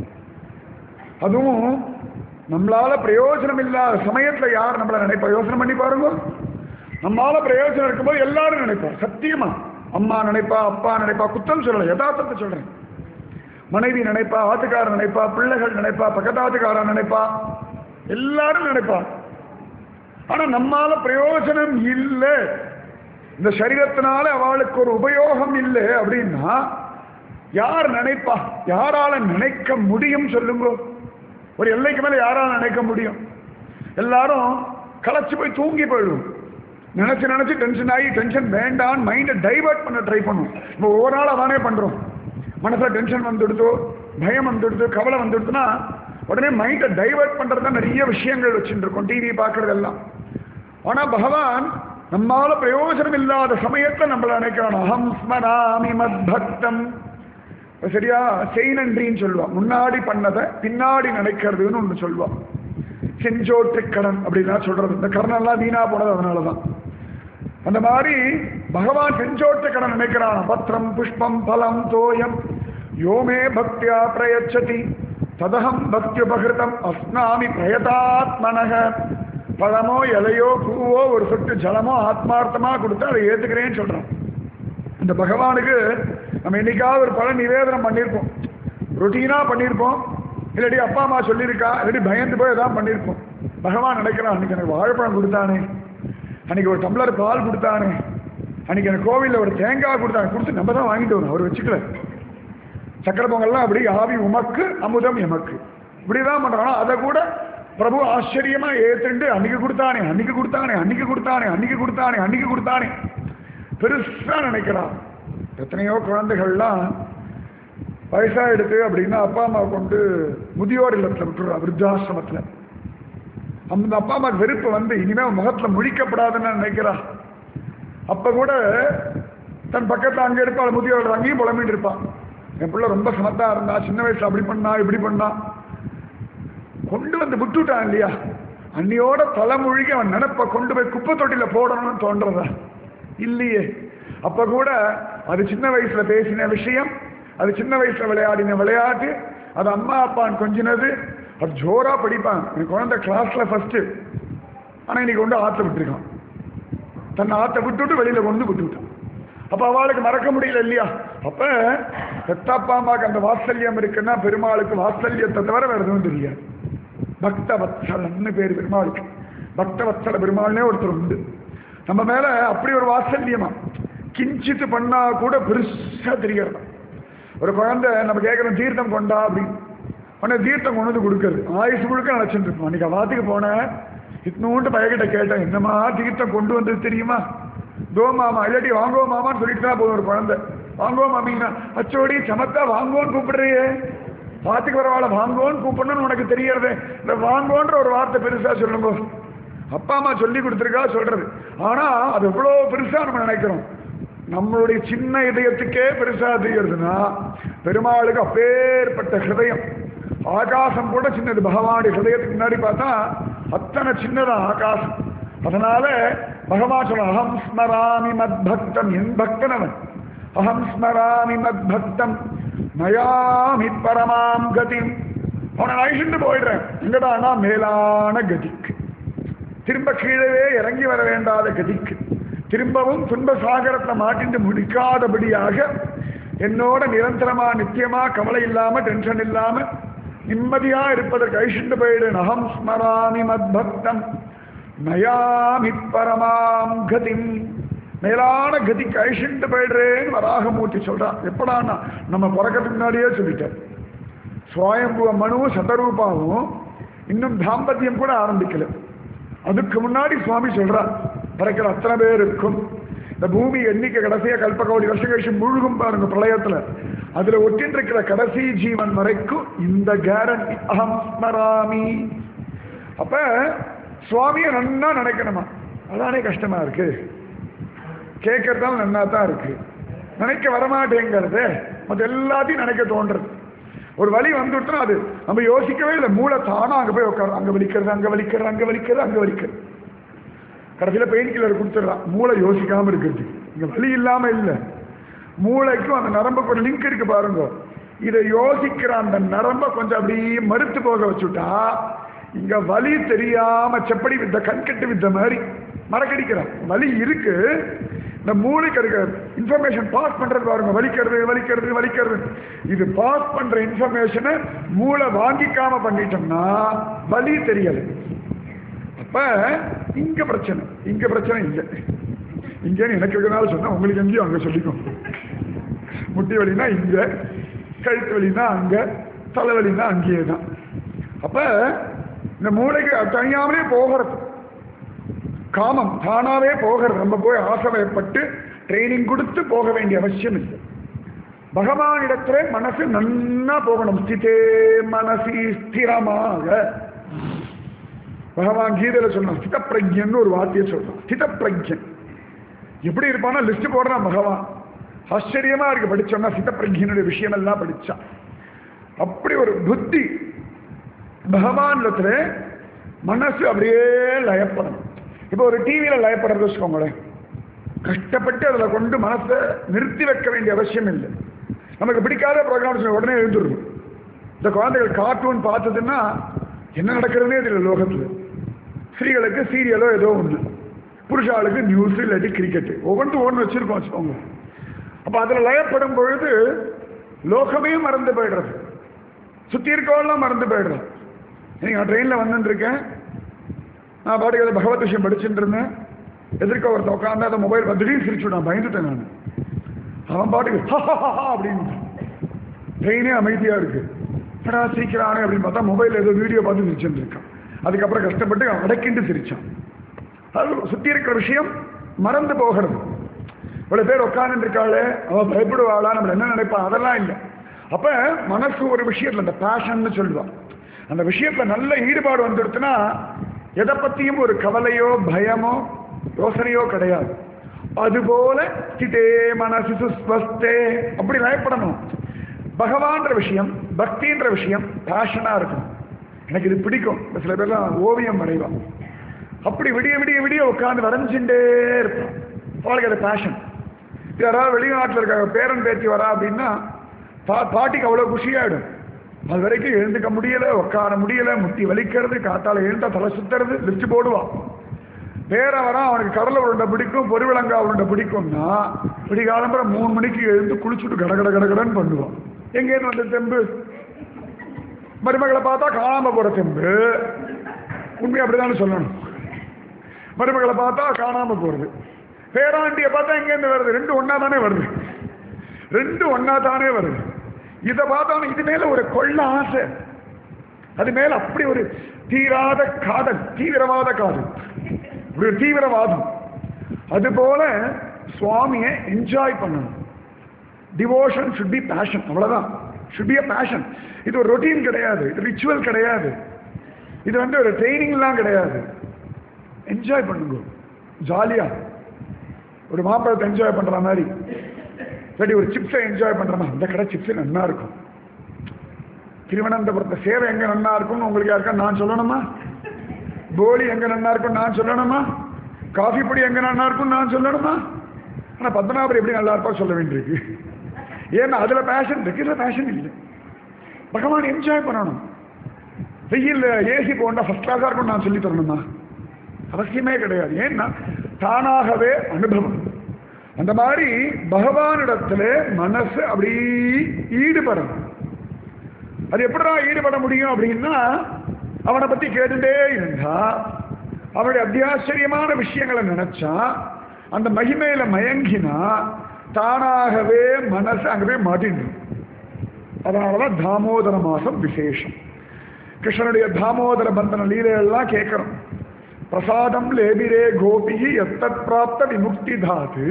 அதுவும் நம்மளால பிரயோஜனம் இல்லாத சமயத்துல யார் நம்மள நினைப்பா யோசனை பண்ணி பாருங்க நம்மளால பிரயோஜனம் இருக்கும்போது எல்லாரும் நினைப்பா சத்தியமா அம்மா நினைப்பா அப்பா நினைப்பா குத்தம் சொல்லல யதார்த்தத்தை சொல்றேன் மனைவி நினைப்பா ஆத்துக்காரர் நினைப்பா பிள்ளைகள் நினைப்பா பக்கத்தாத்துக்காரன் நினைப்பா எல்லாரும் நினைப்பா ஆனா நம்மால பிரயோஜனம் இல்லை இந்த சரீரத்தினால அவளுக்கு ஒரு உபயோகம் இல்லை அப்படின்னா யார் நினைப்பா யாரால நினைக்க முடியும் சொல்லுங்க ஒரு எல்லைக்கு மேல யாரால நினைக்க முடியும் எல்லாரும் களைச்சு போய் தூங்கி போயிடும் நினைச்சு நினைச்சு டென்ஷன் ஆகி டென்ஷன் வேண்டான்னு மைண்டை டைவர்ட் பண்ண ட்ரை பண்ணும் இப்போ ஒவ்வொரு நாள் அதானே பண்றோம் மனசுல டென்ஷன் வந்துடுதோ பயம் வந்துடுது கவலை வந்துடுதுன்னா உடனே மைண்டை டைவர்ட் பண்றது தான் நிறைய விஷயங்கள் வச்சுட்டு இருக்கோம் டிவி பார்க்கறது எல்லாம் ஆனா பகவான் நம்மால பிரயோஜனம் இல்லாத சமயத்துல நம்மள நினைக்கிறான் அகம் ஸ்மராமி மத் பக்தம் இப்ப சரியா செய் நன்றின்னு சொல்லுவான் முன்னாடி பண்ணதை பின்னாடி நினைக்கிறதுன்னு ஒண்ணு சொல்லுவான் செஞ்சோற்று கடன் அப்படின்லாம் சொல்றது இந்த கடனெல்லாம் வீணா போனது அதனாலதான் அந்த மாதிரி பகவான் செஞ்சோற்று கடன் நினைக்கிறான் பத்திரம் புஷ்பம் பலம் தோயம் யோமே பக்தியா பிரயச்சதி ததகம் பக்தி உபகிருதம் அஸ்னாமி பிரயதாத்மனக பழமோ இலையோ பூவோ ஒரு சொட்டு ஜலமோ ஆத்மார்த்தமா கொடுத்து அதை ஏத்துக்கிறேன்னு சொல்றான் இந்த பகவானுக்கு நம்ம என்னைக்காவது ஒரு பழம் நிவேதனம் பண்ணியிருப்போம் ரொட்டீனா பண்ணியிருப்போம் இல்லாட்டி அப்பா அம்மா சொல்லியிருக்கா இல்லாட்டி பயந்து போய் எதாவது பண்ணியிருப்போம் பகவான் நினைக்கிறான் அன்னைக்கு எனக்கு வாழைப்பழம் கொடுத்தானே அன்னைக்கு ஒரு டம்ளர் பால் கொடுத்தானே அன்னைக்கு எனக்கு கோவிலில் ஒரு தேங்காய் கொடுத்தாங்க கொடுத்து நம்ம தான் வாங்கிட்டு வரோம் அவர் வச்சுக்கல சக்கரை பொங்கல்லாம் அப்படி ஆவி உமக்கு அமுதம் எமக்கு இப்படிதான் பண்றானா அதை கூட பிரபு ஆச்சரியமா ஏத்துண்டு அன்னைக்கு கொடுத்தானே அன்னைக்கு கொடுத்தானே அன்னைக்கு கொடுத்தானே அன்னைக்கு கொடுத்தானே அன்னைக்கு கொடுத்தானே பெருசா நினைக்கிறான் எத்தனையோ குழந்தைகள்லாம் வயசா எடுத்து அப்படின்னா அப்பா அம்மா கொண்டு முதியோர் இல்லத்துல விட்டுறா விருத்தாசிரமத்துல அந்த அப்பா அம்மாவுக்கு வெறுப்பு வந்து இனிமே அவன் முகத்துல முழிக்கப்படாதுன்னு நினைக்கிறா அப்ப கூட தன் பக்கத்துல அங்க இருப்பாள் முதியோர் அங்கேயும் புலம்பிட்டு இருப்பான் என் பிள்ளை ரொம்ப சமத்தா இருந்தா சின்ன வயசுல அப்படி பண்ணா இப்படி பண்ணா கொண்டு வந்து விட்டுட்டான் இல்லையா அன்னியோட தலைமொழிக்கு அவன் நினைப்ப கொண்டு போய் குப்பை தொட்டில போடணும்னு தோன்றதா இல்லையே அப்ப கூட அது சின்ன வயசுல பேசின விஷயம் அது சின்ன வயசுல விளையாடின விளையாட்டு அது அம்மா அப்பான்னு கொஞ்சினது அது ஜோரா படிப்பான் என் குழந்தை கிளாஸ்ல ஃபர்ஸ்ட் ஆனா இன்னைக்கு கொண்டு ஆத்துல விட்டுருக்கான் தன்னை ஆத்த விட்டுட்டு வெளியில கொண்டு விட்டுவிட்டான் அப்ப அவளுக்கு மறக்க முடியல இல்லையா அப்ப பெத்தப்பா அம்மாக்கு அந்த வாத்சல்யம் இருக்குன்னா பெருமாளுக்கு வாத்சல்யத்தை தவிர வேற எதுவும் தெரியாது பக்த வத்சலன்னு பேர் பெருமாளுக்கு பக்த வத்சல பெருமாள்னே ஒருத்தர் உண்டு நம்ம மேல அப்படி ஒரு வாத்சல்யமா கிஞ்சித்து பண்ணா கூட பெருசா தெரியறது ஒரு குழந்தை நம்ம கேட்கறோம் தீர்த்தம் கொண்டா அப்படின்னு உடனே தீர்த்தம் கொண்டு வந்து கொடுக்கறது ஆயுசு முழுக்க நினைச்சிட்டு இருப்போம் அன்னைக்கு அவாத்துக்கு போனேன் இட்னூண்டு பையகிட்ட கேட்டேன் என்னம்மா தீர்த்தம் கொண்டு வந்தது தெரியுமா தோ மாமா இல்லாட்டி வாங்கோ மாமான்னு சொல்லிட்டு தான் போதும் ஒரு குழந்தை வாங்கோ மாமிங்கன்னா அச்சோடி சமத்தா வாங்கோன்னு கூப்பிடுறியே பாத்துக்கு வரவாள வாங்கோன்னு கூப்பிடணும்னு உனக்கு தெரியறது இந்த வாங்கோன்ற ஒரு வார்த்தை பெருசா சொல்லுங்க அப்பா அம்மா சொல்லி கொடுத்துருக்கா சொல்றது ஆனா அது எவ்வளவு பெருசா நம்ம நினைக்கிறோம் நம்மளுடைய சின்ன இதயத்துக்கே பெருசா தெரிகிறதுனா பெருமாளுக்கு அப்பேற்பட்ட ஹிருதயம் ஆகாசம் கூட சின்னது பகவானுடைய ஹிருதயத்துக்கு முன்னாடி பார்த்தா அத்தனை சின்னதான் ஆகாசம் அதனால பகவான் சொல்ல அகம் ஸ்மராமி மத் பக்தம் என் பக்தன் அவன் அகம் ஸ்மராமி மத் பக்தம் நயாமி பரமாம் கதிம் அவனை அழிச்சுட்டு போயிடுறேன் எங்கடானா மேலான கதிக்கு திரும்ப கீழவே இறங்கி வர வேண்டாத கதிக்கு திரும்பவும் துன்ப சாகரத்தை மாட்டிட்டு முடிக்காதபடியாக என்னோட நிரந்தரமா நித்தியமா கவலை இல்லாம டென்ஷன் இல்லாம நிம்மதியா இருப்பதற்கு ஐஷண்டு போயிடு அகம் ஸ்மராமி மத் பக்தம் நயாமி பரமாம் கதிம் மேலான கதிக்கு ஐஷண்டு போயிடுறேன்னு வராகமூர்த்தி சொல்றான் எப்படான்னா நம்ம பிறக்கிறதுக்கு முன்னாடியே சொல்லிட்டேன் சுவாயம்புவ மனுவும் சதரூபாவும் இன்னும் தாம்பத்தியம் கூட ஆரம்பிக்கல அதுக்கு முன்னாடி சுவாமி சொல்றார் பிறக்கிற அத்தனை பேர் இருக்கும் இந்த பூமி எண்ணிக்கை கடைசியா கல்பகோடி வருஷம் கழிச்சு முழுகும் பாருங்க பிரளயத்துல அதுல ஒட்டின்னு இருக்கிற கடைசி ஜீவன் வரைக்கும் இந்த கேரண்டி அகம் ஸ்மராமி அப்ப சுவாமியை நன்னா நினைக்கணுமா அதானே கஷ்டமா இருக்கு கேட்கறதால நன்னா தான் இருக்கு நினைக்க வரமாட்டேங்கிறது மற்ற எல்லாத்தையும் நினைக்க தோன்றது ஒரு வழி வந்துட்டுனா அது நம்ம யோசிக்கவே இல்லை மூளை தானா அங்க போய் உட்காரு அங்க வலிக்கிறது அங்க வலிக்கிறது அங்க வலிக்கிறது அங்க வலிக்கிறது கடைசியில பெயின் கில்லர் கொடுத்துடலாம் மூளை யோசிக்காம இருக்கிறது இங்க வலி இல்லாம இல்லை மூளைக்கும் அந்த நரம்புக்கு ஒரு லிங்க் இருக்கு பாருங்க இதை யோசிக்கிற அந்த நரம்ப கொஞ்சம் அப்படியே மறுத்து போக வச்சுட்டா இங்க வலி தெரியாம செப்படி வித்த கண்கட்டு வித்த மாதிரி மறக்கடிக்கிறான் வலி இருக்கு இந்த மூளைக்கு இருக்க இன்ஃபர்மேஷன் பாஸ் பண்றது பாருங்க வலிக்கிறது வலிக்கிறது வலிக்கிறது இது பாஸ் பண்ற இன்ஃபர்மேஷனை மூளை வாங்கிக்காம பண்ணிட்டோம்னா வலி தெரியல அப்ப இங்க பிரச்சனை இங்க பிரச்சனை இல்லை இங்கேன்னு எனக்கு இருக்கிறனால சொன்னா உங்களுக்கு எங்கேயும் அங்க சொல்லிக்கும் முட்டி வலினா இங்க கழுத்து வலினா அங்க தலைவலினா அங்கேயே தான் அப்ப இந்த மூளைக்கு தனியாமலே போகிறது காமம் தானாவே போகிறது நம்ம போய் ஆசைப்பட்டு ட்ரைனிங் கொடுத்து போக வேண்டிய அவசியம் இல்லை பகவானிடத்திலே மனசு நன்னா போகணும் ஸ்திதே மனசி ஸ்திரமாக பகவான் கீதையில சொன்னான் ஸ்தித பிரஜன் ஒரு வார்த்தையை சொல்றான் ஸ்தித பிரஜன் எப்படி இருப்பானா லிஸ்ட் போடுறான் பகவான் ஆச்சரியமா இருக்கு படிச்சோம்னா சித்தப்பிரஜனுடைய விஷயம் எல்லாம் படிச்சா அப்படி ஒரு புத்தி பகவான்ல மனசு அப்படியே லயப்படணும் இப்போ ஒரு டிவியில் லயப்படுறது வச்சுக்கோங்களேன் கஷ்டப்பட்டு அதில் கொண்டு மனசை நிறுத்தி வைக்க வேண்டிய அவசியம் இல்லை நமக்கு பிடிக்காத ப்ரோக்ராம் உடனே எழுந்துருக்கும் இந்த குழந்தைகள் கார்ட்டூன் பார்த்ததுன்னா என்ன நடக்கிறதுனே தெரியல லோகத்தில் ஸ்திரீகளுக்கு சீரியலோ ஏதோ ஒன்று புருஷாளுக்கு நியூஸ் இல்லாட்டி கிரிக்கெட்டு ஒவ்வொன்றும் ஒன்று வச்சுருக்கோம் வச்சுக்கோங்க அப்போ அதில் லயப்படும் பொழுது லோகமே மறந்து போயிடுறது சுற்றி இருக்கவெல்லாம் மறந்து போயிடுறோம் நீங்கள் ட்ரெயினில் வந்துட்டுருக்கேன் நான் பாட்டுக்கு அதை பகவத் விஷயம் படிச்சுட்டு இருந்தேன் எதிர்க்க ஒருத்த உட்காந்து அதை மொபைல் திடீர்னு சிரிச்சு நான் பயந்துட்டேன் நான் அவன் பாட்டுக்கு அப்படின்னு ட்ரெயினே அமைதியாக இருக்கு என்னடா சிரிக்கிறானே அப்படின்னு பார்த்தா மொபைல் ஏதோ வீடியோ பார்த்து சிரிச்சுட்டு இருக்கான் அதுக்கப்புறம் கஷ்டப்பட்டு அவன் அடக்கிண்டு சிரிச்சான் அது சுற்றி இருக்கிற விஷயம் மறந்து போகிறது இவ்வளோ பேர் உட்காந்துட்டு இருக்காளே அவன் பயப்படுவாளா நம்ம என்ன நினைப்பா அதெல்லாம் இல்லை அப்போ மனசு ஒரு விஷயத்தில் அந்த பேஷன்னு சொல்லுவான் அந்த விஷயத்தில் நல்ல ஈடுபாடு வந்துடுச்சுன்னா எதை பற்றியும் ஒரு கவலையோ பயமோ யோசனையோ கிடையாது அதுபோல சிதே மனசு சுஸ்வஸ்தே அப்படி லயப்படணும் பகவான்ற விஷயம் பக்தின்ற விஷயம் பேஷனா இருக்கும் எனக்கு இது பிடிக்கும் இந்த சில பேர்லாம் ஓவியம் வரைவான் அப்படி விடிய விடிய விடிய உட்காந்து வரைஞ்சுட்டே இருப்பான் அவளுக்கு அது பேஷன் யாராவது வெளிநாட்டில் இருக்க பேரன் பேத்தி வரா அப்படின்னா பா பாட்டிக்கு அவ்வளோ குஷியாயிடும் அது வரைக்கும் எழுந்துக்க முடியல உட்கார முடியல முட்டி வலிக்கிறது காத்தால எழுந்தா தலை சுத்துறது லிஸ்ட் போடுவான் வேற வரா அவனுக்கு கடலை உருண்டை பிடிக்கும் பொருவிளங்கா உருண்டை பிடிக்கும்னா விடிகாலம்பர மூணு மணிக்கு எழுந்து குளிச்சுட்டு கட கட கடகடன்னு பண்ணுவான் எங்கேருந்து வந்த தெம்பு மருமகளை பார்த்தா காணாம போற தெம்பு உண்மை அப்படிதானே சொல்லணும் மருமகளை பார்த்தா காணாம போறது பேராண்டியை பார்த்தா எங்கேருந்து வருது ரெண்டு ஒன்னா தானே வருது ரெண்டு ஒன்னா தானே வருது இதை பார்த்தா இது மேல ஒரு கொள்ள ஆசை அது மேல அப்படி ஒரு தீராத காதல் தீவிரவாத காதல் இப்படி ஒரு தீவிரவாதம் அதுபோல சுவாமியை என்ஜாய் பண்ணணும் டிவோஷன் ஷுட் பி பேஷன் அவ்வளவுதான் ஷுட் பி அ பேஷன் இது ஒரு ரொட்டீன் கிடையாது இது ரிச்சுவல் கிடையாது இது வந்து ஒரு ட்ரைனிங்லாம் கிடையாது என்ஜாய் பண்ணுங்க ஜாலியா ஒரு மாம்பழத்தை என்ஜாய் பண்ற மாதிரி சரி ஒரு சிப்ஸை என்ஜாய் பண்றமா இந்த கடை சிப்ஸ் நல்லா இருக்கும் திருவனந்தபுரத்தை சேவை எங்க நல்லா இருக்கும்னு உங்களுக்கு யாருக்கா நான் சொல்லணுமா போலி எங்க நல்லா இருக்கும் நான் சொல்லணுமா காஃபி பொடி எங்க நல்லா இருக்கும் நான் சொல்லணுமா ஆனா பத்மநாபர் எப்படி நல்லா இருப்பா சொல்ல வேண்டியிருக்கு ஏன்னா அதுல பேஷன் இருக்கு இதுல பேஷன் இல்லை பகவான் என்ஜாய் பண்ணணும் வெயில் ஏசி போண்டா ஃபர்ஸ்ட் கிளாஸா இருக்கும் நான் சொல்லி தரணுமா அவசியமே கிடையாது ஏன்னா தானாகவே அனுபவம் அந்த மாதிரி பகவானிடத்துல மனசு அப்படி ஈடுபடணும் அது எப்படிடா ஈடுபட முடியும் அப்படின்னா அவனை பத்தி கேட்டுட்டே இருந்தா அவனுடைய அத்தியாச்சரியமான விஷயங்களை நினைச்சா அந்த மகிமையில மயங்கினா தானாகவே மனசு அங்க போய் மாட்டிடும் அதனாலதான் தாமோதர மாசம் விசேஷம் கிருஷ்ணனுடைய தாமோதர பந்தன லீலையெல்லாம் கேட்கிறோம் பிரசாதம் லேபிரே கோபி எத்தத் பிராப்த விமுக்தி தாது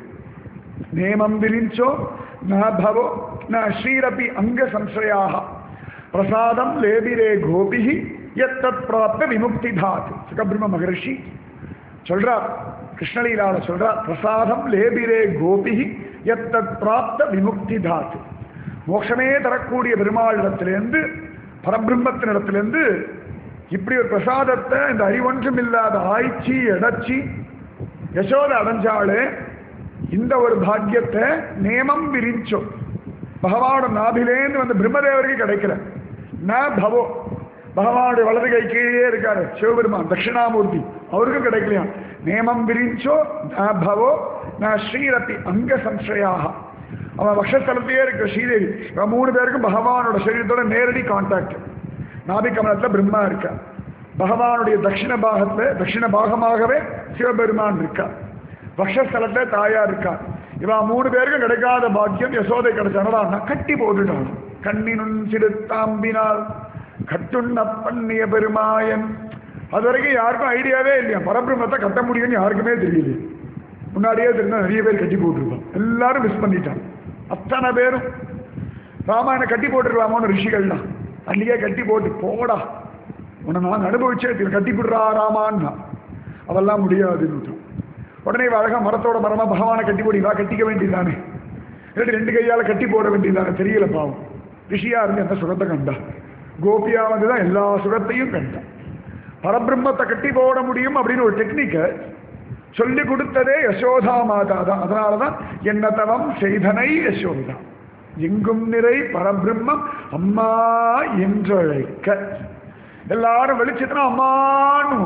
நேமம் விரிஞ்சோ ந பவோ ந ஸ்ரீரபி அங்க சம்சயாக பிரசாதம் லேபிரே கோபி எத்தத் பிராப்த விமுக்தி தாது சுகபிரம்ம மகர்ஷி சொல்றார் கிருஷ்ணலீலால சொல்றார் பிரசாதம் லேபிரே கோபி எத்தத் பிராப்த விமுக்தி தாது மோட்சமே தரக்கூடிய பெருமாளிடத்திலேருந்து பரபிரம்மத்தினிடத்திலேருந்து இப்படி ஒரு பிரசாதத்தை இந்த அறிவொன்றும் இல்லாத ஆய்ச்சி எடச்சி யசோத அடைஞ்சாலே இந்த ஒரு பாக்கியத்தை நேமம் விரிச்சோம் பகவானோட நாபிலேந்து வந்த பிரம்மதேவருக்கு கிடைக்கல ந பவோ பகவானுடைய வலது கை கீழே இருக்காரு சிவபெருமான் தட்சிணாமூர்த்தி அவருக்கும் கிடைக்கலையா நேமம் விரிஞ்சோ ந பவோ ந ஸ்ரீரத்தி அங்க சம்சயாக அவன் வக்ஷஸ்தலத்தையே இருக்க ஸ்ரீதேவி இவன் மூணு பேருக்கும் பகவானோட சரீரத்தோட நேரடி கான்டாக்ட் நாபிகமலத்தில் பிரம்மா இருக்கா பகவானுடைய தட்சிண பாகத்துல தட்சிண பாகமாகவே சிவபெருமான் இருக்கா வக்ஷஸ்தலத்துல தாயா இருக்கா இவன் மூணு பேருக்கும் கிடைக்காத பாக்கியம் யசோதை கிடைச்சானா கட்டி போட்டுட்டான் கண்ணினுன் சிறுத்தாம்பினால் கட்டுண்ண பண்ணிய பெருமாயன் அது வரைக்கும் யாருக்கும் ஐடியாவே இல்லையா பரபிரம்மத்தை கட்ட முடியும்னு யாருக்குமே தெரியல முன்னாடியே தெரிஞ்சா நிறைய பேர் கட்டி போட்டுருவான் எல்லாரும் மிஸ் பண்ணிட்டான் அத்தனை பேரும் ராமாயணம் கட்டி போட்டுருவாமோன்னு ரிஷிகள்லாம் அன்னைக்கே கட்டி போட்டு போடா உன்னை நான் அனுபவிச்சே தெரியும் கட்டி போடுறா ராமான்னா அதெல்லாம் முடியாதுன்னு உடனே இவ அழகா மரத்தோட மரமா பகவானை கட்டி போடி வா கட்டிக்க வேண்டியதானே இல்லாட்டி ரெண்டு கையால கட்டி போட வேண்டியதானே தெரியல பாவம் ரிஷியா இருந்து எந்த சுகத்தை கண்டா கோபியா வந்து தான் எல்லா சுகத்தையும் கண்டா பரபிரம்மத்தை கட்டி போட முடியும் அப்படின்னு ஒரு டெக்னிக்கை சொல்லி கொடுத்ததே யசோதா மாதா தான் அதனால தான் என்ன தவம் செய்தனை யசோதா எங்கும் நிறை பரபிரம்மம் அம்மா என்றழைக்க எல்லாரும் வெளிச்சத்தினா அம்மான்னு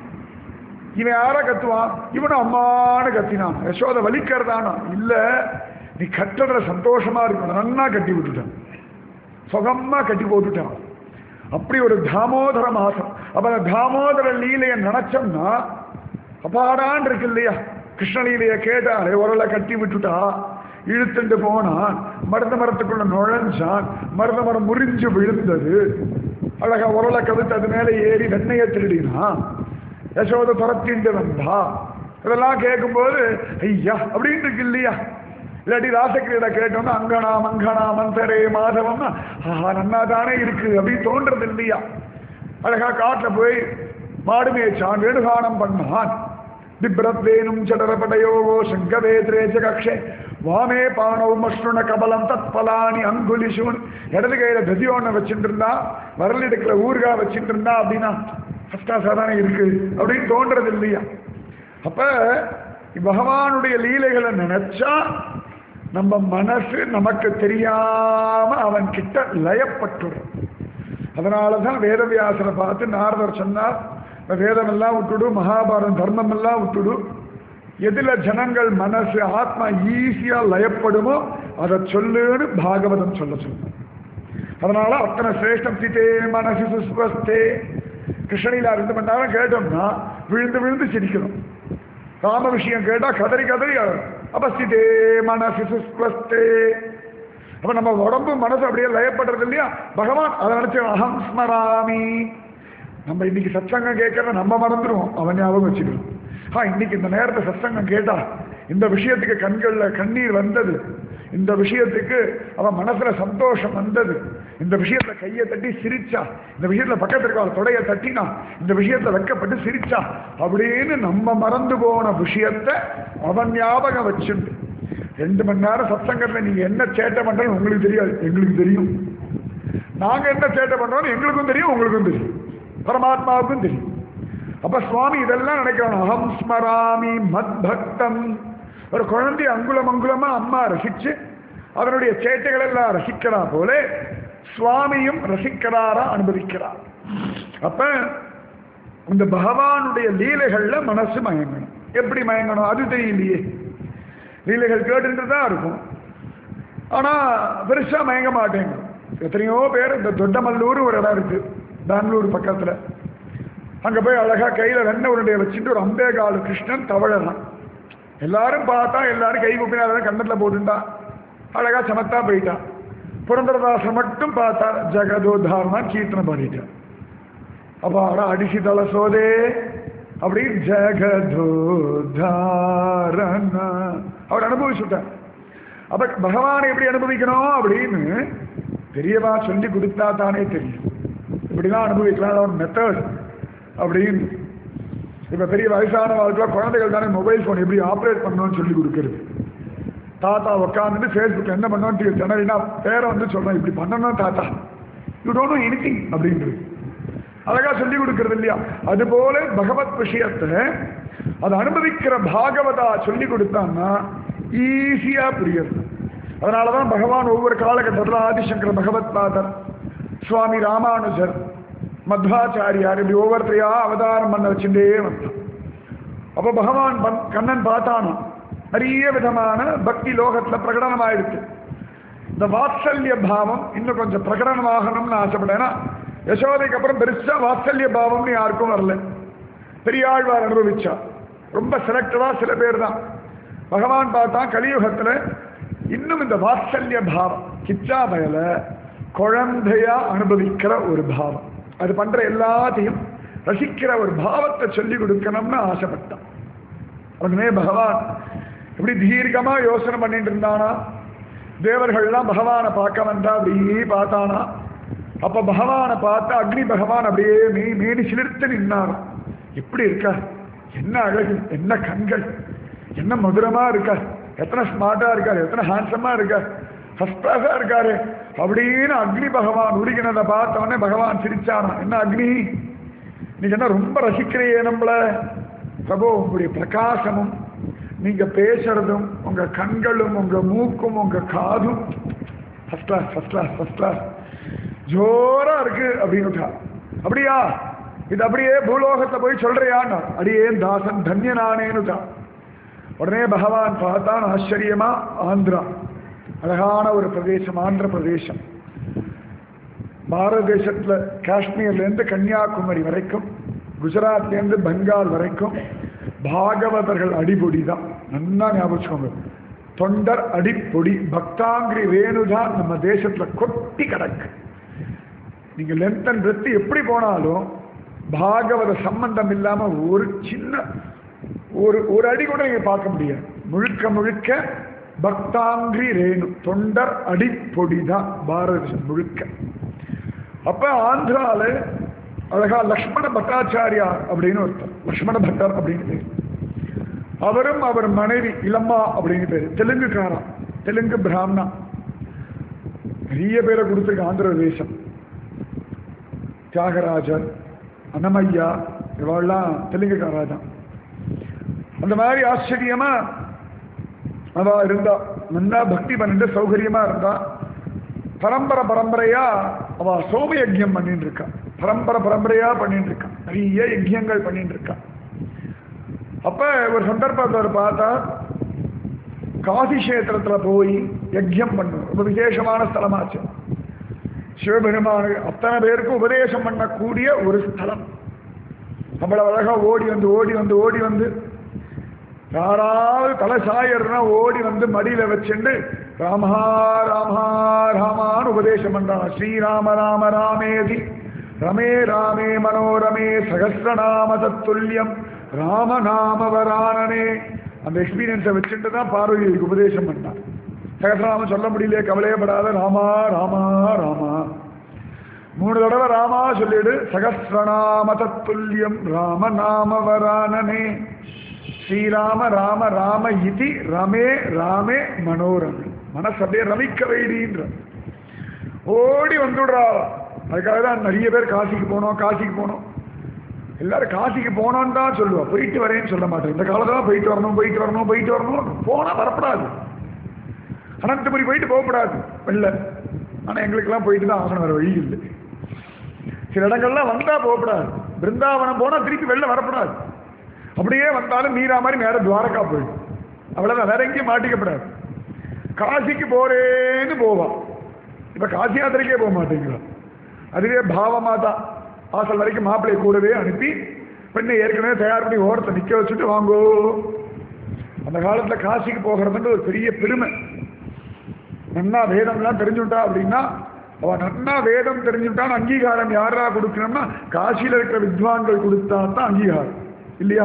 இவன் யார கத்துவான் இவனும் அம்மான்னு கத்தினான் யசோத வலிக்கிறதானா இல்ல நீ கட்டுறதுல சந்தோஷமா இருக்கணும் நன்னா கட்டி விட்டுட்டான் சுகமா கட்டி போட்டுட்டான் அப்படி ஒரு தாமோதர மாசம் அப்ப அந்த தாமோதர லீலையை நினைச்சோம்னா அப்பாடான் இருக்கு இல்லையா கிருஷ்ணலீலைய கேட்டாரு உரலை கட்டி விட்டுட்டா இழுத்துட்டு போனான் மருத மரத்துக்குள்ள நுழைஞ்சான் மருத மரம் முறிஞ்சு விழுந்தது அழகா உரலை கவித்து அது மேல ஏறி வெண்ணைய திருடினான் யசோத துரத்திண்டு வந்தா இதெல்லாம் கேட்கும்போது ஐயா அப்படின்னு இருக்கு இல்லையா இல்லாட்டி ராசக்கிரீட கேட்டோம்னா அங்கனா மங்கனா மந்தரே மாதவம்னா ஆஹா நன்னா தானே இருக்கு அப்படின்னு தோன்றது இல்லையா அழகா காட்டுல போய் மாடு மேய்ச்சான் வேணுகானம் பண்ணான் பிப்ரத்வேனும் சடரபடயோகோ சங்கவேத்ரேஜ கக்ஷே வாமே பானவும் அஸ்ருண கபலம் தத்பலானி அங்குலிஷூன் இடது கையில ததியோன வச்சுட்டு இருந்தா வரல் எடுக்கிற ஊர்கா வச்சுட்டு இருந்தா அப்படின்னா ஃபர்ஸ்ட் கிளாஸாக தானே இருக்கு அப்படின்னு தோன்றது இல்லையா அப்ப பகவானுடைய லீலைகளை நினைச்சா நம்ம மனசு நமக்கு தெரியாம அவன் கிட்ட லயப்பட்டுடும் அதனாலதான் வேதவியாசரை பார்த்து நாரதர் சொன்னார் இந்த வேதம் எல்லாம் விட்டுடு மகாபாரதம் தர்மம் எல்லாம் விட்டுடு எதுல ஜனங்கள் மனசு ஆத்மா ஈஸியா லயப்படுமோ அதை சொல்லுன்னு பாகவதம் சொல்ல சொன்னார் அதனால அத்தனை சிரேஷ்டம் சிதே மனசு சுஸ்வஸ்தே கிருஷ்ணலீலா ரெண்டு மணி நேரம் கேட்டோம்னா விழுந்து விழுந்து சிரிக்கணும் ராம விஷயம் கேட்டா கதறி கதறி அழணும். அப்ப சிதே மனசு சுஸ்வஸ்தே அப்ப நம்ம உடம்பு மனசு அப்படியே லயப்படுறது இல்லையா பகவான் அதை நினைச்சு அகம் ஸ்மராமி நம்ம இன்னைக்கு சத்சங்கம் கேட்கறத நம்ம மறந்துடுவோம் அவன் ஞாபகம் வச்சுக்கணும் ஆ இன்னைக்கு இந்த நேரத்தை சத்சங்கம் கேட்டா இந்த விஷயத்துக்கு கண்கள்ல கண்ணீர் வந்தது இந்த விஷயத்துக்கு அவன் மனசுல சந்தோஷம் வந்தது இந்த விஷயத்துல கையை தட்டி சிரிச்சா இந்த விஷயத்துல பக்கத்துல இருக்க அவள் தொடைய தட்டினா இந்த விஷயத்துல வெக்கப்பட்டு சிரிச்சா அப்படின்னு நம்ம மறந்து போன விஷயத்தை அவன் ஞாபகம் வச்சுண்டு ரெண்டு மணி நேரம் சத்சங்கத்துல நீங்க என்ன சேட்டை பண்றன்னு உங்களுக்கு தெரியாது எங்களுக்கு தெரியும் நாங்க என்ன சேட்டை பண்றோம்னு எங்களுக்கும் தெரியும் உங்களுக்கும் தெரியும் பரமாத்மாவுக்கும் தெரியும் அப்ப சுவாமி இதெல்லாம் நினைக்கிறான் அகம் ஸ்மராமி மத் பக்தம் ஒரு குழந்தை அங்குலம் அங்குலமா அம்மா ரசிச்சு அதனுடைய சேட்டைகள் எல்லாம் ரசிக்கிறா போல சுவாமியும் ரசிக்கிறாரா அனுபவிக்கிறார் அப்ப இந்த பகவானுடைய லீலைகள்ல மனசு மயங்கணும் எப்படி மயங்கணும் அது தெரியலையே லீலைகள் கேட்டுட்டு தான் இருக்கும் ஆனா பெருசா மயங்க மாட்டேங்க எத்தனையோ பேர் இந்த தொட்டமல்லூர் ஒரு இடம் இருக்கு பெங்களூர் பக்கத்துல அங்க போய் அழகா கையில வெண்ணெய் உருண்டையை வச்சுட்டு ஒரு அம்பே காலு கிருஷ்ணன் தவழறான் எல்லாரும் பார்த்தா எல்லாரும் கை குப்பினா கண்ணத்துல போட்டுண்டா அழகா சமத்தா போயிட்டான் புரந்தரதாசன் மட்டும் பார்த்தா ஜெகதோதாரணா கீர்த்தனை பாடிட்டான் அப்ப அட அடிசி தல சோதே அப்படி ஜெகதோதாரண அவர் அனுபவிச்சுட்டார் அப்ப பகவானை எப்படி அனுபவிக்கணும் அப்படின்னு பெரியவா சொல்லி கொடுத்தா தானே தெரியும் இப்படிதான் அனுபவிக்கலாம் ஒரு மெத்தட் அப்படின்னு இப்ப பெரிய வயசான வாழ்க்கை குழந்தைகள் தானே மொபைல் ஃபோன் எப்படி ஆப்ரேட் பண்ணணும்னு சொல்லி கொடுக்கறது தாத்தா உட்காந்துட்டு ஃபேஸ்புக் என்ன பண்ணணும் திணறினா பேரை வந்து சொல்றேன் இப்படி பண்ணணும் தாத்தா யூ டோன்ட் நோ எனிதிங் அப்படின்றது அழகா சொல்லி கொடுக்கறது இல்லையா அதுபோல பகவத் விஷயத்தை அதை அனுபவிக்கிற பாகவதா சொல்லி கொடுத்தான்னா ஈஸியா புரியுது அதனாலதான் பகவான் ஒவ்வொரு காலகட்டத்தில் ஆதிசங்கர பகவத் பாதர் சுவாமி ராமானுஜர் மத்வாச்சாரியார் இப்படி ஒவ்வொருத்தரையா அவதாரம் பண்ண வச்சுட்டே வந்தான் அப்ப பகவான் பன்- கண்ணன் பார்த்தானோ நிறைய விதமான பக்தி லோகத்துல பிரகடனமாயிடுச்சு இந்த வாத்சல்ய பாவம் இன்னும் கொஞ்சம் பிரகடனமாகணும்னு ஆசைப்பட்டேன் யசோதைக்கு அப்புறம் பெருசா வாத்சல்ய பாவம்னு யாருக்கும் வரல பெரியாழ்வார் அனுபவிச்சா ரொம்ப செலக்டடா சில பேர் தான் பகவான் பார்த்தா கலியுகத்துல இன்னும் இந்த வாத்சல்ய பாவம் கிச்சா பயல குழந்தையா அனுபவிக்கிற ஒரு பாவம் அது பண்ற எல்லாத்தையும் ரசிக்கிற ஒரு பாவத்தை சொல்லி கொடுக்கணும்னு ஆசைப்பட்டான் உடனே பகவான் இப்படி தீர்க்கமா யோசனை பண்ணிட்டு இருந்தானா தேவர்கள்லாம் பகவானை பார்க்க வந்தா அப்படியே பார்த்தானா அப்ப பகவானை பார்த்து அக்னி பகவான் அப்படியே மே மேனி சிலிர்த்து நின்னாராம் எப்படி இருக்கா என்ன அழகு என்ன கண்கள் என்ன மதுரமா இருக்கார் எத்தனை ஸ்மார்ட்டா இருக்கார் எத்தனை ஹேண்ட்ஸமா இருக்கார் ஃபர்ஸ்ட் கிளாஸா இருக்காரு அப்படின்னு அக்னி பகவான் உருகினதை பார்த்தவொடனே பகவான் சிரிச்சானா என்ன அக்னி நீங்க என்ன ரொம்ப ரசிக்கிறையே நம்மள பிரபு உங்களுடைய பிரகாசமும் நீங்க பேசுறதும் உங்க கண்களும் உங்க மூக்கும் உங்க காதும் first class first class first class ஜோரா இருக்கு அப்படின்னு அப்படியா இது அப்படியே பூலோகத்தை போய் சொல்றியான்னு அடியேன் தாசன் தன்யனானேன்னு உடனே பகவான் பார்த்தான் ஆச்சரியமா ஆந்திரா அழகான ஒரு பிரதேசம் ஆந்திர பிரதேசம் பாரத தேசத்துல காஷ்மீர்லேருந்து கன்னியாகுமரி வரைக்கும் குஜராத்லேருந்து பெங்கால் வரைக்கும் பாகவதர்கள் அடிபொடி தான் நல்லா ஞாபகம் வச்சுக்கோங்க தொண்டர் அடிப்பொடி பக்தாங்கிரி வேணுதான் நம்ம தேசத்துல கொட்டி கிடக்கு நீங்க லென்த் அண்ட் பிரெத் எப்படி போனாலும் பாகவத சம்பந்தம் இல்லாம ஒரு சின்ன ஒரு ஒரு அடி கூட நீங்க பார்க்க முடியாது முழுக்க முழுக்க பக்தாங்கிரி ரேணு தொண்டர் அடிப்பொடி தான் பாரத தேசம் முழுக்க அப்ப ஆந்திரால அழகா லக்ஷ்மண பட்டாச்சாரியா அப்படின்னு ஒருத்தர் லக்ஷ்மண பட்டர் அப்படின்னு பேர் அவரும் அவர் மனைவி இளம்மா அப்படின்னு பேர் தெலுங்குக்காரா தெலுங்கு பிராமணா நிறைய பேரை கொடுத்துருக்கு ஆந்திர தேசம் தியாகராஜர் அன்னமையா இவாள்லாம் தெலுங்குக்காரா தான் அந்த மாதிரி ஆச்சரியமா அவ இருந்தா நல்லா பக்தி பண்ணிட்டு சௌகரியமா இருந்தா பரம்பரை பரம்பரையா அவ சோம யஜ்யம் பண்ணிட்டு இருக்கா பரம்பரை பரம்பரையா பண்ணிட்டு இருக்கா நிறைய யஜ்யங்கள் பண்ணிட்டு இருக்கா அப்ப ஒரு சந்தர்ப்பத்தில் பார்த்தா காசி கஷேத்திரத்துல போய் யஜ்யம் பண்ணும் ரொம்ப விசேஷமான ஸ்தலமாச்சு சிவபெருமானு அத்தனை பேருக்கு உபதேசம் பண்ணக்கூடிய ஒரு ஸ்தலம் நம்மள அழகா ஓடி வந்து ஓடி வந்து ஓடி வந்து யாராவது தலை சாயர்னா ஓடி வந்து மடியில வச்சுண்டு ராமா ராமா ராமான்னு உபதேசம் பண்றான் ஸ்ரீராம ராம ராமேதி ரமே ராமே மனோரமே சகசிரநாம தத்துல்யம் ராம நாம வரானனே அந்த எக்ஸ்பீரியன்ஸை வச்சுட்டு தான் பார்வதிக்கு உபதேசம் பண்ணான் சகசிரநாமம் சொல்ல முடியலையே கவலையப்படாத ராமா ராமா ராமா மூணு தடவை ராமா சொல்லிடு சகசிரநாம தத்துல்யம் ராம நாம வரானனே ஸ்ரீராம ராம ராம இதி ரமே ராமே மனோரமே மனசு அப்படியே ரமிக்க வைடின்ற ஓடி வந்துடுறா அதுக்காக தான் நிறைய பேர் காசிக்கு போனோம் காசிக்கு போனோம் எல்லாரும் காசிக்கு போனோன்னு தான் சொல்லுவா போயிட்டு வரேன்னு சொல்ல மாட்டேன் இந்த காலத்துல போயிட்டு வரணும் போயிட்டு வரணும் போயிட்டு வரணும் போனா வரப்படாது அனந்தபுரி போயிட்டு போகக்கூடாது வெளில ஆனா எங்களுக்கெல்லாம் போயிட்டு தான் ஆகணும் வேற வழி இல்லை சில இடங்கள்லாம் வந்தா போகக்கூடாது பிருந்தாவனம் போனா திருப்பி வெளில வரப்படாது அப்படியே வந்தாலும் மீரா மாதிரி நேரம் துவாரகா போயிடும் அவ்வளவுதான் வேற எங்கேயும் மாட்டிக்கப்படாது காசிக்கு போறேன்னு போவா இப்ப காசி யாத்திரைக்கே போக மாட்டேங்கிறா அதுவே பாவமா தான் வாசல் வரைக்கும் மாப்பிள்ளை கூடவே அனுப்பி பெண்ணை ஏற்கனவே தயார் பண்ணி ஓரத்தை நிக்க வச்சுட்டு வாங்கோ அந்த காலத்துல காசிக்கு போகிறதுன்ற ஒரு பெரிய பெருமை நன்னா வேதம்லாம் தெரிஞ்சுட்டா அப்படின்னா அவ நன்னா வேதம் தெரிஞ்சுட்டான் அங்கீகாரம் யாரா கொடுக்கணும்னா காசியில இருக்கிற வித்வான்கள் கொடுத்தா தான் அங்கீகாரம் இல்லையா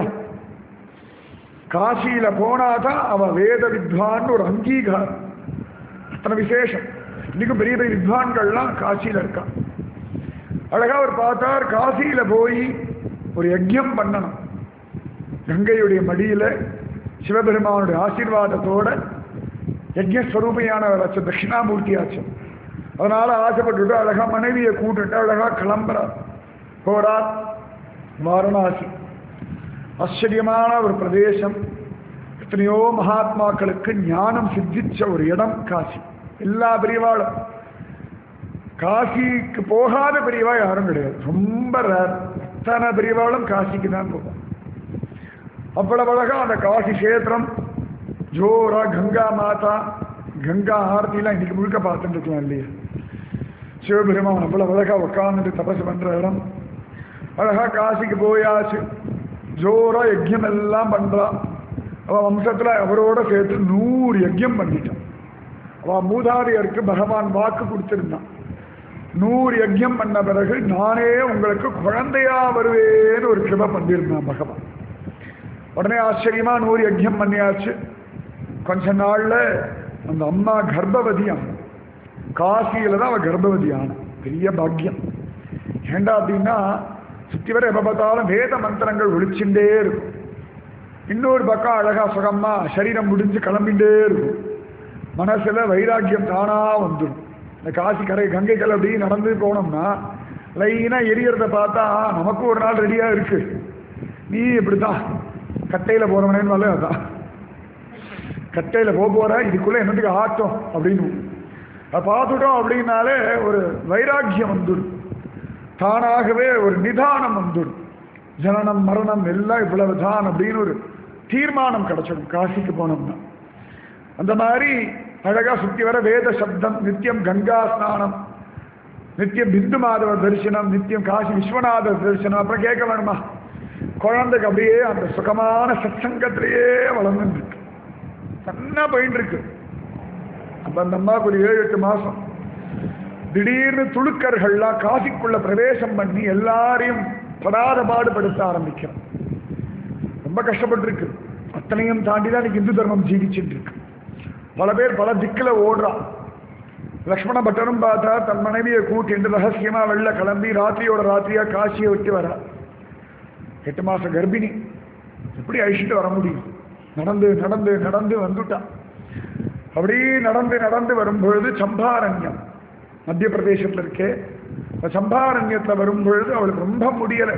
காசியில போனாதான் அவ வேத வித்வான் ஒரு அங்கீகாரம் அத்தனை விசேஷம் இன்னைக்கும் பெரிய பெரிய வித்வான்கள்லாம் காசியில இருக்கா அழகா அவர் பார்த்தார் காசியில போய் ஒரு யஜ்யம் பண்ணணும் கங்கையுடைய மடியில சிவபெருமானுடைய ஆசீர்வாதத்தோட யஜ்யஸ்வரூபியானவர் ஆச்சு தட்சிணாமூர்த்தி ஆச்சு அதனால ஆசைப்பட்டுட்டு அழகா மனைவியை கூட்டுட்டு அழகா கிளம்புறார் போறார் வாரணாசி ஆச்சரியமான ஒரு பிரதேசம் எத்தனையோ மகாத்மாக்களுக்கு ஞானம் சித்திச்ச ஒரு இடம் காசி எல்லா பெரியவாளும் காசிக்கு போகாத பெரியவா யாரும் கிடையாது ரொம்ப ரேர் அத்தனை பெரியவாளும் காசிக்கு தான் போவாங்க அவ்வளவு அழகா அந்த காசி கஷேத்திரம் ஜோரா கங்கா மாதா கங்கா ஆரத்திலாம் இன்னைக்கு முழுக்க பார்த்துட்டு இருக்கலாம் இல்லையா சிவபெருமான் அவ்வளவு அழகா உட்கார்ந்துட்டு தபசு பண்ற இடம் அழகா காசிக்கு போயாச்சு ஜோரா யஜ்யம் எல்லாம் பண்றா அவ வம்சத்துல அவரோட சேர்த்து நூறு யஜ்யம் பண்ணிட்டான் அவ மூதாதையருக்கு பகவான் வாக்கு கொடுத்திருந்தான் நூறு யஜ்யம் பண்ண பிறகு நானே உங்களுக்கு குழந்தையா வருவேன்னு ஒரு கிருப பண்ணியிருந்தான் பகவான் உடனே ஆச்சரியமா நூறு யஜ்யம் பண்ணியாச்சு கொஞ்ச நாள்ல அந்த அம்மா கர்ப்பவதி அம்மா காசியில தான் அவ கர்ப்பவதி ஆன பெரிய பாக்கியம் ஏண்டா அப்படின்னா சுத்தி வர எப்ப பார்த்தாலும் வேத மந்திரங்கள் ஒழிச்சுட்டே இருக்கும் இன்னொரு பக்கம் அழகா சுகமா சரீரம் முடிஞ்சு கிளம்பிட்டே இருக்கும் மனசுல வைராக்கியம் தானா வந்துடும் இந்த காசி கரை கங்கை கல் அப்படி நடந்து போனோம்னா லைனா எரியறத பார்த்தா நமக்கும் ஒரு நாள் ரெடியா இருக்கு நீ இப்படிதான் கட்டையில போறவனேன்னு அதான் கட்டையில போக போற இதுக்குள்ள என்னத்துக்கு ஆட்டம் அப்படின்னு அதை பார்த்துட்டோம் அப்படின்னாலே ஒரு வைராக்கியம் வந்துடும் தானாகவே ஒரு நிதானம் வந்துடும் ஜனனம் மரணம் எல்லாம் இவ்வளவுதான் அப்படின்னு ஒரு தீர்மானம் கிடைச்சிடும் காசிக்கு போனோம்னா அந்த மாதிரி அழகா சுத்தி வர வேத சப்தம் நித்தியம் கங்கா ஸ்நானம் நித்தியம் பிந்து மாதவ தரிசனம் நித்தியம் காசி விஸ்வநாத தரிசனம் அப்புறம் கேட்க வேணுமா குழந்தைக்கு அப்படியே அந்த சுகமான சத்சங்கத்திலேயே வளர்ந்துட்டு இருக்கு நல்லா போயிட்டு இருக்கு அப்ப அந்த அம்மாவுக்கு ஒரு ஏழு எட்டு மாசம் திடீர்னு துளுக்கர்கள்லாம் காசிக்குள்ள பிரவேசம் பண்ணி எல்லாரையும் படாத பாடுபடுத்த ஆரம்பிக்கிறோம் ரொம்ப கஷ்டப்பட்டிருக்கு அத்தனையும் தாண்டி தான் இன்னைக்கு இந்து தர்மம் ஜீவிச்சுட்டு இருக்கு பல பேர் பல திக்கில் ஓடுறான் லக்ஷ்மண பட்டரும் பார்த்தா தன் மனைவியை கூட்டிட்டு ரகசியமா வெளில கிளம்பி ராத்திரியோட ராத்திரியா காசியை விட்டு வரா எட்டு மாச கர்ப்பிணி எப்படி அழிச்சிட்டு வர முடியும் நடந்து நடந்து நடந்து வந்துட்டான் அப்படி நடந்து நடந்து வரும்பொழுது சம்பாரண்யம் மத்திய பிரதேசத்தில் இருக்கே அந்த சம்பாரண்யத்தில் வரும்பொழுது அவளுக்கு ரொம்ப முடியலை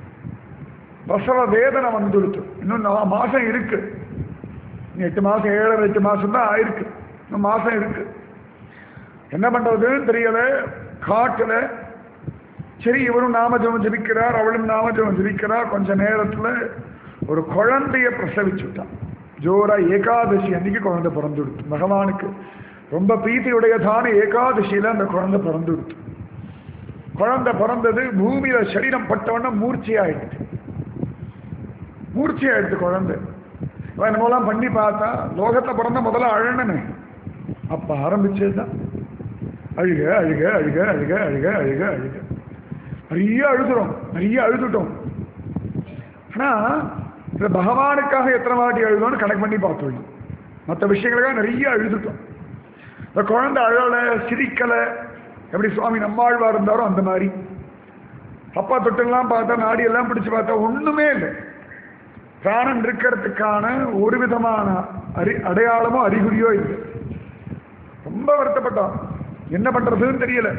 பிரசவ வேதனை வந்துடுத்து இன்னும் நா- மாசம் இருக்கு இன்னும் எட்டு மாசம் ஏழரை எட்டு மாசம் தான் ஆயிருக்கு இன்னும் மாசம் இருக்கு என்ன பண்றதுன்னு தெரியல காட்டுல சரி இவரும் நாமஜபம் ஜபிக்கிறார் அவளும் நாமஜபம் ஜபிக்கிறார் கொஞ்ச நேரத்துல ஒரு குழந்தைய பிரசவிச்சுட்டான் ஜோரா ஏகாதசி அன்னைக்கு குழந்தை பிறந்துடுத்து பகவானுக்கு ரொம்ப பிரீத்தியுடையதான ஏகாதசியில அந்த குழந்தை பிறந்துடுத்து குழந்தை பிறந்தது பூமியில சரீரம் பட்டவன மூர்ச்சையாயிடுச்சு மூர்ச்சையாயிடுச்சு குழந்தை இவன் என்னமோலாம் பண்ணி பார்த்தா லோகத்துல பிறந்த முதல்ல அழனனே அப்ப ஆரம்பிச்சதுதான் அழுக அழுக அழுக அழுக அழுக அழுக அழுக நிறைய அழுதுறோம் நிறைய அழுதுட்டோம் ஆனா இந்த பகவானுக்காக எத்தனை வாட்டி அழுதோம்னு கணக்கு பண்ணி பார்த்தோம் மற்ற விஷயங்களுக்காக நிறைய அழுதுட்டோம் இந்த குழந்தை அழலை சிரிக்கலை எப்படி சுவாமி நம்மாழ்வா இருந்தாரோ அந்த மாதிரி அப்பா தொட்டெல்லாம் பார்த்தா நாடியெல்லாம் பிடிச்சு பார்த்தா ஒண்ணுமே இல்லை பிராணன் இருக்கிறதுக்கான ஒரு விதமான அறி அடையாளமோ அறிகுறியோ இல்லை ரொம்ப வருத்தப்பட்டான் என்ன பண்றதுன்னு தெரியல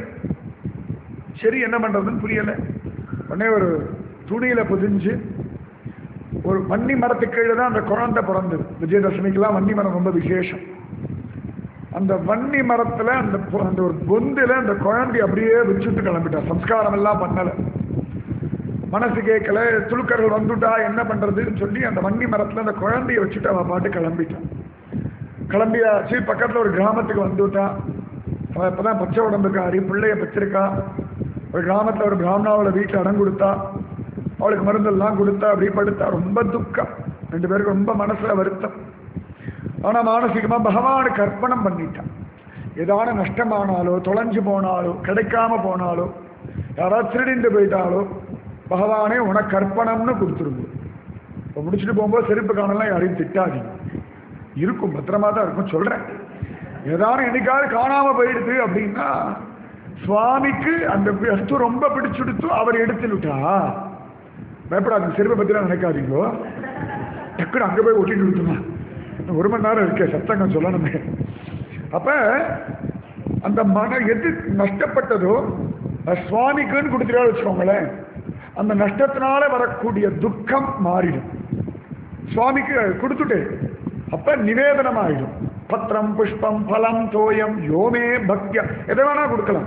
சரி என்ன பண்றதுன்னு புரியல உடனே ஒரு துணியில புதிஞ்சு ஒரு வன்னி மரத்துக்கு கீழே தான் அந்த குழந்தை பிறந்தது விஜயதசமிக்கெல்லாம் வன்னி மரம் ரொம்ப விசேஷம் அந்த வன்னி மரத்துல அந்த பொ- அந்த ஒரு பொந்தில அந்த குழந்தை அப்படியே வச்சுட்டு கிளம்பிட்டா சம்ஸ்காரம் எல்லாம் பண்ணல மனசு கேட்கல துளுக்கர்கள் வந்துட்டா என்ன பண்றதுன்னு சொல்லி அந்த வன்னி மரத்துல அந்த குழந்தைய வச்சுட்டு அவ பாட்டு கிளம்பிட்டான் கிளம்பியாச்சு பக்கத்துல ஒரு கிராமத்துக்கு வந்துட்டா அவ இப்பதான் பச்சை உடம்புக்காரி பிள்ளைய பெற்றிருக்கா ஒரு கிராமத்துல ஒரு பிராமணாவோட வீட்டுல இடம் கொடுத்தா அவளுக்கு மருந்தெல்லாம் கொடுத்தா அப்படி படுத்தா ரொம்ப துக்கம் ரெண்டு பேருக்கு ரொம்ப மனசுல வருத்தம் ஆனா மானசீகமா பகவானுக்கு அர்ப்பணம் பண்ணிட்டான் ஏதான நஷ்டமானாலோ தொலைஞ்சு போனாலோ கிடைக்காம போனாலோ யாராவது திருடிண்டு போயிட்டாலோ பகவானே உனக்கு அர்ப்பணம்னு கொடுத்துருங்க இப்போ முடிச்சுட்டு போகும்போது செருப்பு காணலாம் யாரையும் திட்டாதீங்க இருக்கும் பத்திரமா தான் இருக்கும் சொல்றேன் ஏதான என்னைக்காவது காணாம போயிடுது அப்படின்னா சுவாமிக்கு அந்த வஸ்து ரொம்ப பிடிச்சுடுத்து அவர் எடுத்துட்டா பயப்படாதீங்க செருப்பை பத்திலாம் நினைக்காதீங்கோ டக்குனு அங்க போய் ஒட்டிட்டு விடுத்துமா இன்னும் ஒரு மணி நேரம் இருக்கே சத்தங்கம் சொல்லணுமே அப்ப அந்த மன எது நஷ்டப்பட்டதோ அது சுவாமிக்குன்னு கொடுத்துட்டா வச்சுக்கோங்களேன் அந்த நஷ்டத்தினால வரக்கூடிய துக்கம் மாறிடும் சுவாமிக்கு கொடுத்துட்டு அப்ப நிவேதனம் ஆயிடும் பத்திரம் புஷ்பம் பலம் தோயம் யோமே பக்தியா எதை வேணா கொடுக்கலாம்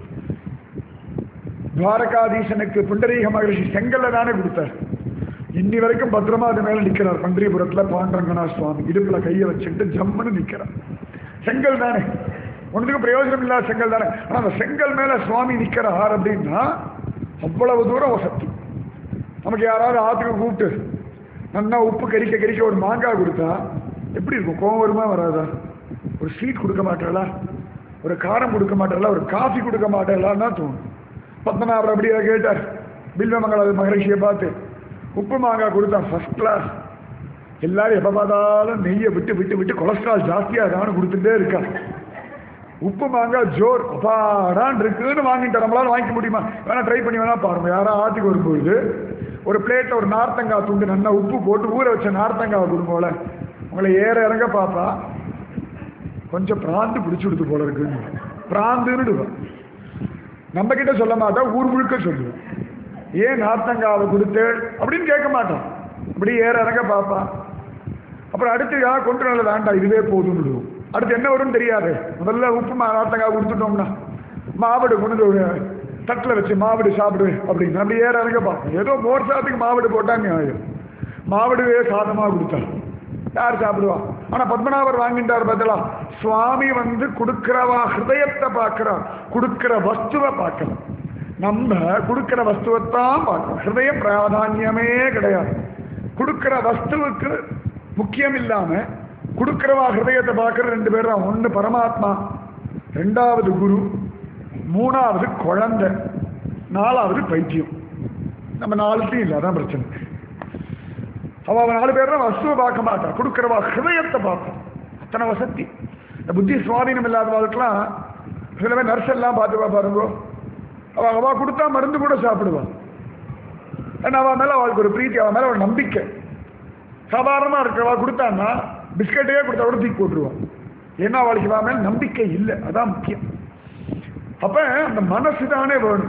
துவாரகாதீசனுக்கு புண்டரீக மகரிஷி செங்கல்ல தானே கொடுத்தார் இன்னி வரைக்கும் பத்திரமா அது மேல நிக்கிறார் பன்றிபுரத்துல பாண்டரங்கனா சுவாமி இடுப்புல கையை வச்சுட்டு ஜம்முன்னு நிக்கிறார் செங்கல் தானே ஒன்றுக்கும் பிரயோஜனம் இல்லாத செங்கல் தானே ஆனா அந்த செங்கல் மேல சுவாமி நிக்கிறார் அப்படின்னா அவ்வளவு தூரம் வசதி நமக்கு யாராவது ஆத்துக்கு கூப்பிட்டு நல்லா உப்பு கறிக்க கறிக்க ஒரு மாங்காய் கொடுத்தா எப்படி இருக்கும் கோவம் வருமா வராதா ஒரு ஸ்வீட் கொடுக்க மாட்டாளா ஒரு காரம் கொடுக்க மாட்டாளா ஒரு காஃபி கொடுக்க மாட்டாளான்னு தான் தோணும் பத்மநாபர் அப்படியே கேட்டார் பில்வமங்கல மகரிஷியை பார்த்து உப்பு மாங்காய் கொடுத்தான் ஃபர்ஸ்ட் கிளாஸ் எல்லாரும் எப்போ பார்த்தாலும் நெய்யை விட்டு விட்டு விட்டு கொலஸ்ட்ரால் ஜாஸ்தியாக இருக்கான்னு கொடுத்துட்டே இருக்கா உப்பு மாங்காய் ஜோர் அப்பாடான் இருக்குன்னு வாங்கிட்டு நம்மளால வாங்கிக்க முடியுமா வேணா ட்ரை பண்ணி வேணா பாருங்க யாரா ஆத்துக்கு வரும்போது ஒரு பிளேட்ல ஒரு நார்த்தங்காய் துண்டு நல்லா உப்பு போட்டு ஊற வச்ச நார்த்தங்காய் கொடுங்கோல உங்களை ஏற இறங்க பாப்பா கொஞ்சம் பிராந்து பிடிச்சு கொடுத்து போல இருக்குன்னு பிராந்துன்னு நம்ம கிட்ட சொல்ல மாட்டோம் ஊர் முழுக்க சொல்லுவோம் ஏன் நார்த்தங்காவை கொடுத்து அப்படின்னு கேட்க மாட்டோம் அப்படி ஏற இறங்க பாப்பா அப்புறம் அடுத்து யா கொண்டு நல்ல வேண்டாம் இதுவே போதும்னு விடுவோம் அடுத்து என்ன வரும்னு தெரியாது முதல்ல உப்பு மா நார்த்தங்காய் கொடுத்துட்டோம்னா மாவடு கொண்டு ஒரு தட்டில் வச்சு மாவடு சாப்பிடு அப்படின்னு அப்படி ஏற இறங்க பார்ப்போம் ஏதோ மோர் சாதத்துக்கு மாவடு போட்டா நியாயம் மாவடுவே சாதமாக கொடுத்தா யார் சாப்பிடுவா ஆனா பத்மநாபர் வாங்கிட்டார் பதிலா சுவாமி வந்து கொடுக்கிறவா ஹிருதயத்தை பார்க்கிறார் கொடுக்கிற வஸ்துவை பார்க்கலாம் நம்ம கொடுக்கிற வஸ்துவைத்தான் பார்க்கணும் ஹிருதய பிராதானியமே கிடையாது கொடுக்கிற வஸ்துவுக்கு முக்கியம் இல்லாம கொடுக்கிறவா ஹிருதயத்தை பார்க்கிற ரெண்டு பேர் தான் ஒன்று பரமாத்மா ரெண்டாவது குரு மூணாவது குழந்தை நாலாவது பைத்தியம் நம்ம நாலுத்தையும் இல்லை அதான் பிரச்சனை அவ அவன் நாலு பேர் வஸ்துவை பார்க்க மாட்டா கொடுக்கிறவா ஹிருதயத்தை பார்ப்பான் அத்தனை வசதி இந்த புத்தி சுவாதீனம் இல்லாதவர்களுக்கெல்லாம் சில பேர் நர்ஸ் எல்லாம் பார்த்துவா பாருங்க அவ அவ கொடுத்தா மருந்து கூட சாப்பிடுவான் ஏன்னா அவன் மேல அவளுக்கு ஒரு பிரீத்தி அவன் மேல ஒரு நம்பிக்கை சாதாரணமா இருக்கிறவா கொடுத்தான்னா பிஸ்கட்டே கொடுத்தா கூட தூக்கி போட்டுருவான் ஏன்னா அவளுக்கு இவன் மேல நம்பிக்கை இல்லை அதான் முக்கியம் அப்ப அந்த மனசு தானே வேணும்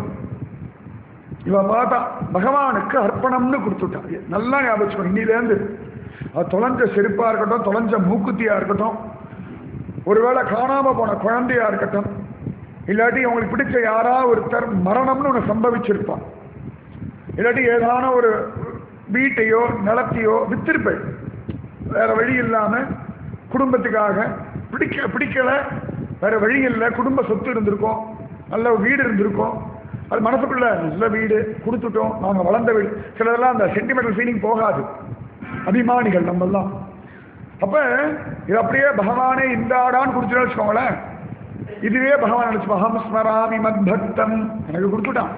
இவ பார்த்தா பகவானுக்கு அர்ப்பணம்னு கொடுத்துட்டான் நல்லா ஞாபகம் வச்சுக்கணும் இன்னிலேருந்து அது தொலைஞ்ச செருப்பா இருக்கட்டும் தொலைஞ்ச மூக்குத்தியா இருக்கட்டும் ஒருவேளை காணாம போன குழந்தையா இருக்கட்டும் இல்லாட்டி அவங்களுக்கு பிடிச்ச யாரா ஒருத்தர் மரணம்னு ஒன்று சம்பவிச்சிருப்பான் இல்லாட்டி ஏதான ஒரு வீட்டையோ நிலத்தையோ வித்திருப்பேன் வேற வழி இல்லாம குடும்பத்துக்காக பிடிக்க பிடிக்கல வேற வழி இல்லை குடும்ப சொத்து இருந்திருக்கும் நல்ல வீடு இருந்திருக்கும் அது மனசுக்குள்ள நல்ல வீடு கொடுத்துட்டோம் நாங்க வளர்ந்த வீடு சிலதெல்லாம் அந்த சென்டிமெண்டல் ஃபீலிங் போகாது அபிமானிகள் நம்மெல்லாம் அப்ப இது அப்படியே பகவானே இந்தாடான்னு குடிச்சுட்டு வச்சுக்கோங்களேன் இதுவே பகவான் நினைச்சு அகம் ஸ்மராமி மத் பக்தம் எனக்கு கொடுத்துட்டான்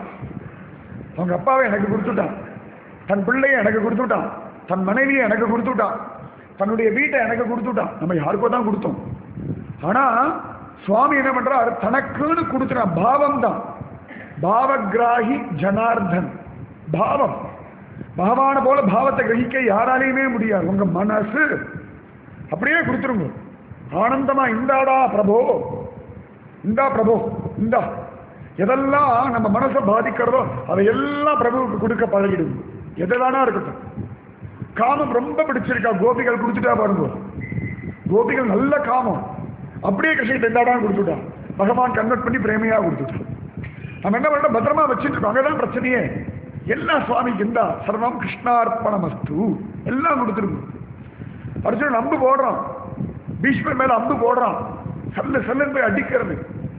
அவங்க அப்பாவை எனக்கு கொடுத்துட்டான் தன் பிள்ளையை எனக்கு கொடுத்துட்டான் தன் மனைவியை எனக்கு கொடுத்துட்டான் தன்னுடைய வீட்டை எனக்கு கொடுத்துட்டான் நம்ம யாருக்கோ தான் கொடுத்தோம் ஆனா சுவாமி என்ன பண்றார் தனக்குன்னு கொடுத்துட்டான் பாவம் தான் பாவகிராகி ஜனார்தன் பாவம் பகவான போல பாவத்தை கிரகிக்க யாராலையுமே முடியாது உங்க மனசு அப்படியே கொடுத்துருங்க ஆனந்தமா இந்தாடா பிரபோ இந்தா பிரபு இந்தா எதெல்லாம் நம்ம மனசை பாதிக்கிறதோ அதை எல்லாம் பிரபுவுக்கு கொடுக்க பழகிடுங்க எது வேணா இருக்கட்டும் காமம் ரொம்ப பிடிச்சிருக்கா கோபிகள் கொடுத்துட்டா பாருங்க கோபிகள் நல்ல காமம் அப்படியே கிருஷ்ணகிட்ட இந்தாடான்னு கொடுத்துட்டான் பகவான் கன்வெர்ட் பண்ணி பிரேமையா கொடுத்துட்டான் நம்ம என்ன பண்ண பத்திரமா வச்சுட்டு இருக்கோம் அங்கதான் பிரச்சனையே எல்லாம் சுவாமிக்கு இந்தா சர்வம் கிருஷ்ணார்ப்பணமஸ்து எல்லாம் கொடுத்துருக்கும் அர்ஜுனன் அம்பு போடுறான் பீஷ்மர் மேல அம்பு போடுறான் சல்லு சல்லுன்னு போய் அடிக்கிறது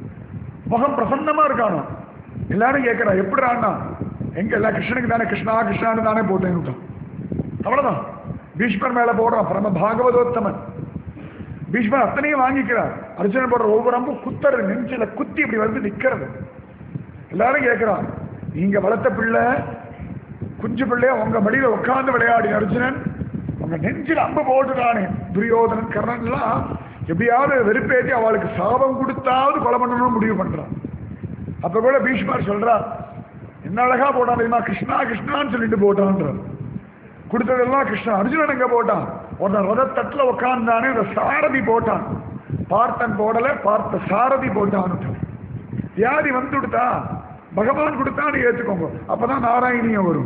முகம் பிரசன்னமா இருக்கானோ எல்லாரும் கேட்கிறா எப்படிறான்னா எங்க எல்லாம் கிருஷ்ணனுக்கு தானே கிருஷ்ணா கிருஷ்ணான்னு தானே போட்டேன் விட்டான் அவ்வளவுதான் பீஷ்மர் மேல போடுறான் பரம பாகவதோத்தமன் பீஷ்மர் அத்தனையும் வாங்கிக்கிறார் அர்ஜுனன் போடுற ஒவ்வொரு அம்பும் குத்துறது நெஞ்சில குத்தி இப்படி வந்து நிக்கிறது எல்லாரும் கேட்கிறான் நீங்க வளர்த்த பிள்ளை குஞ்சு பிள்ளைய உங்க மடியில உட்கார்ந்து விளையாடி அர்ஜுனன் உங்க நெஞ்சில் அம்பு போட்டுட்டானே துரியோதனன் கர்ணன் எல்லாம் எப்படியாவது வெறுப்பேற்றி அவளுக்கு சாபம் கொடுத்தாவது கொலை பண்ணணும்னு முடிவு பண்றான் அப்ப கூட பீஷ்மர் சொல்றார் என்ன அழகா போட்டான் தெரியுமா கிருஷ்ணா கிருஷ்ணான்னு சொல்லிட்டு போட்டான்றார் கொடுத்ததெல்லாம் கிருஷ்ணன் அர்ஜுனன் எங்க போட்டான் ஒருத்தன் ரதத்தட்டுல உட்கார்ந்தானே அந்த சாரதி போட்டான் பார்த்தன் போடல பார்த்த சாரதி போட்டான் வியாதி வந்து கொடுத்தா பகவான் கொடுத்தான்னு ஏத்துக்கோங்க அப்பதான் நாராயணியம் வரும்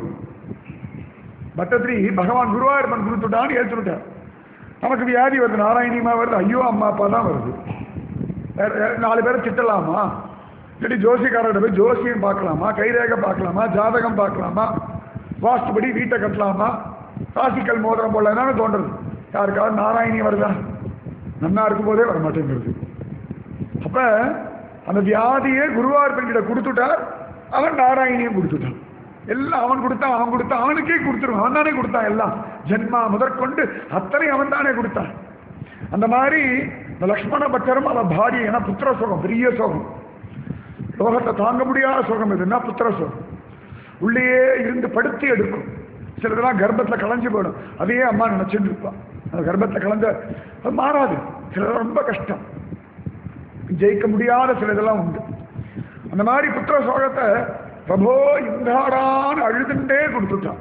பட்டத்திரி பகவான் குருவாயூர்பன் கொடுத்துட்டான்னு ஏற்றுட்டார் நமக்கு வியாதி வருது நாராயணியமா வருது ஐயோ அம்மா அப்பா தான் வருது வேற வேற நாலு பேரை திட்டலாமா இல்லாட்டி ஜோசிக்காரர்கிட்ட போய் ஜோசியம் பார்க்கலாமா கைரேகை பார்க்கலாமா ஜாதகம் பார்க்கலாமா வாஸ்துபடி வீட்டை கட்டலாமா ராசிக்கல் மோதிரம் போடலான்னு தோன்றது யாருக்காவது நாராயணியம் வருதா நன்னா இருக்கும் போதே வர மாட்டேங்கிறது அப்ப அந்த வியாதியை குருவார்பன் கிட்ட கொடுத்துட்டார் அவன் நாராயணியம் கொடுத்துட்டான் எல்லாம் அவன் கொடுத்தான் அவன் கொடுத்தான் அவனுக்கே கொடுத்துருவான் அவன் தானே கொடுத்தான் எல்லாம் ஜென்மா முதற்கொண்டு அத்தனை அவன் தானே கொடுத்தான் அந்த மாதிரி இந்த லக்ஷ்மண பட்டரும் அவன் பாரிய ஏன்னா புத்திர சுகம் பெரிய சுகம் லோகத்தை தாங்க முடியாத சுகம் எதுன்னா புத்திர சுகம் உள்ளேயே இருந்து படுத்தி எடுக்கும் சிலதெல்லாம் கர்ப்பத்தில் களைஞ்சு போயிடும் அதையே அம்மா நினைச்சுட்டு இருப்பான் அந்த கர்ப்பத்தில் கலைஞ்ச அது மாறாது சிலது ரொம்ப கஷ்டம் ஜெயிக்க முடியாத சில இதெல்லாம் உண்டு அந்த மாதிரி புத்திர சோகத்தை பிரபோ இந்தாடான்னு அழுதுண்டே கொடுத்துட்டான்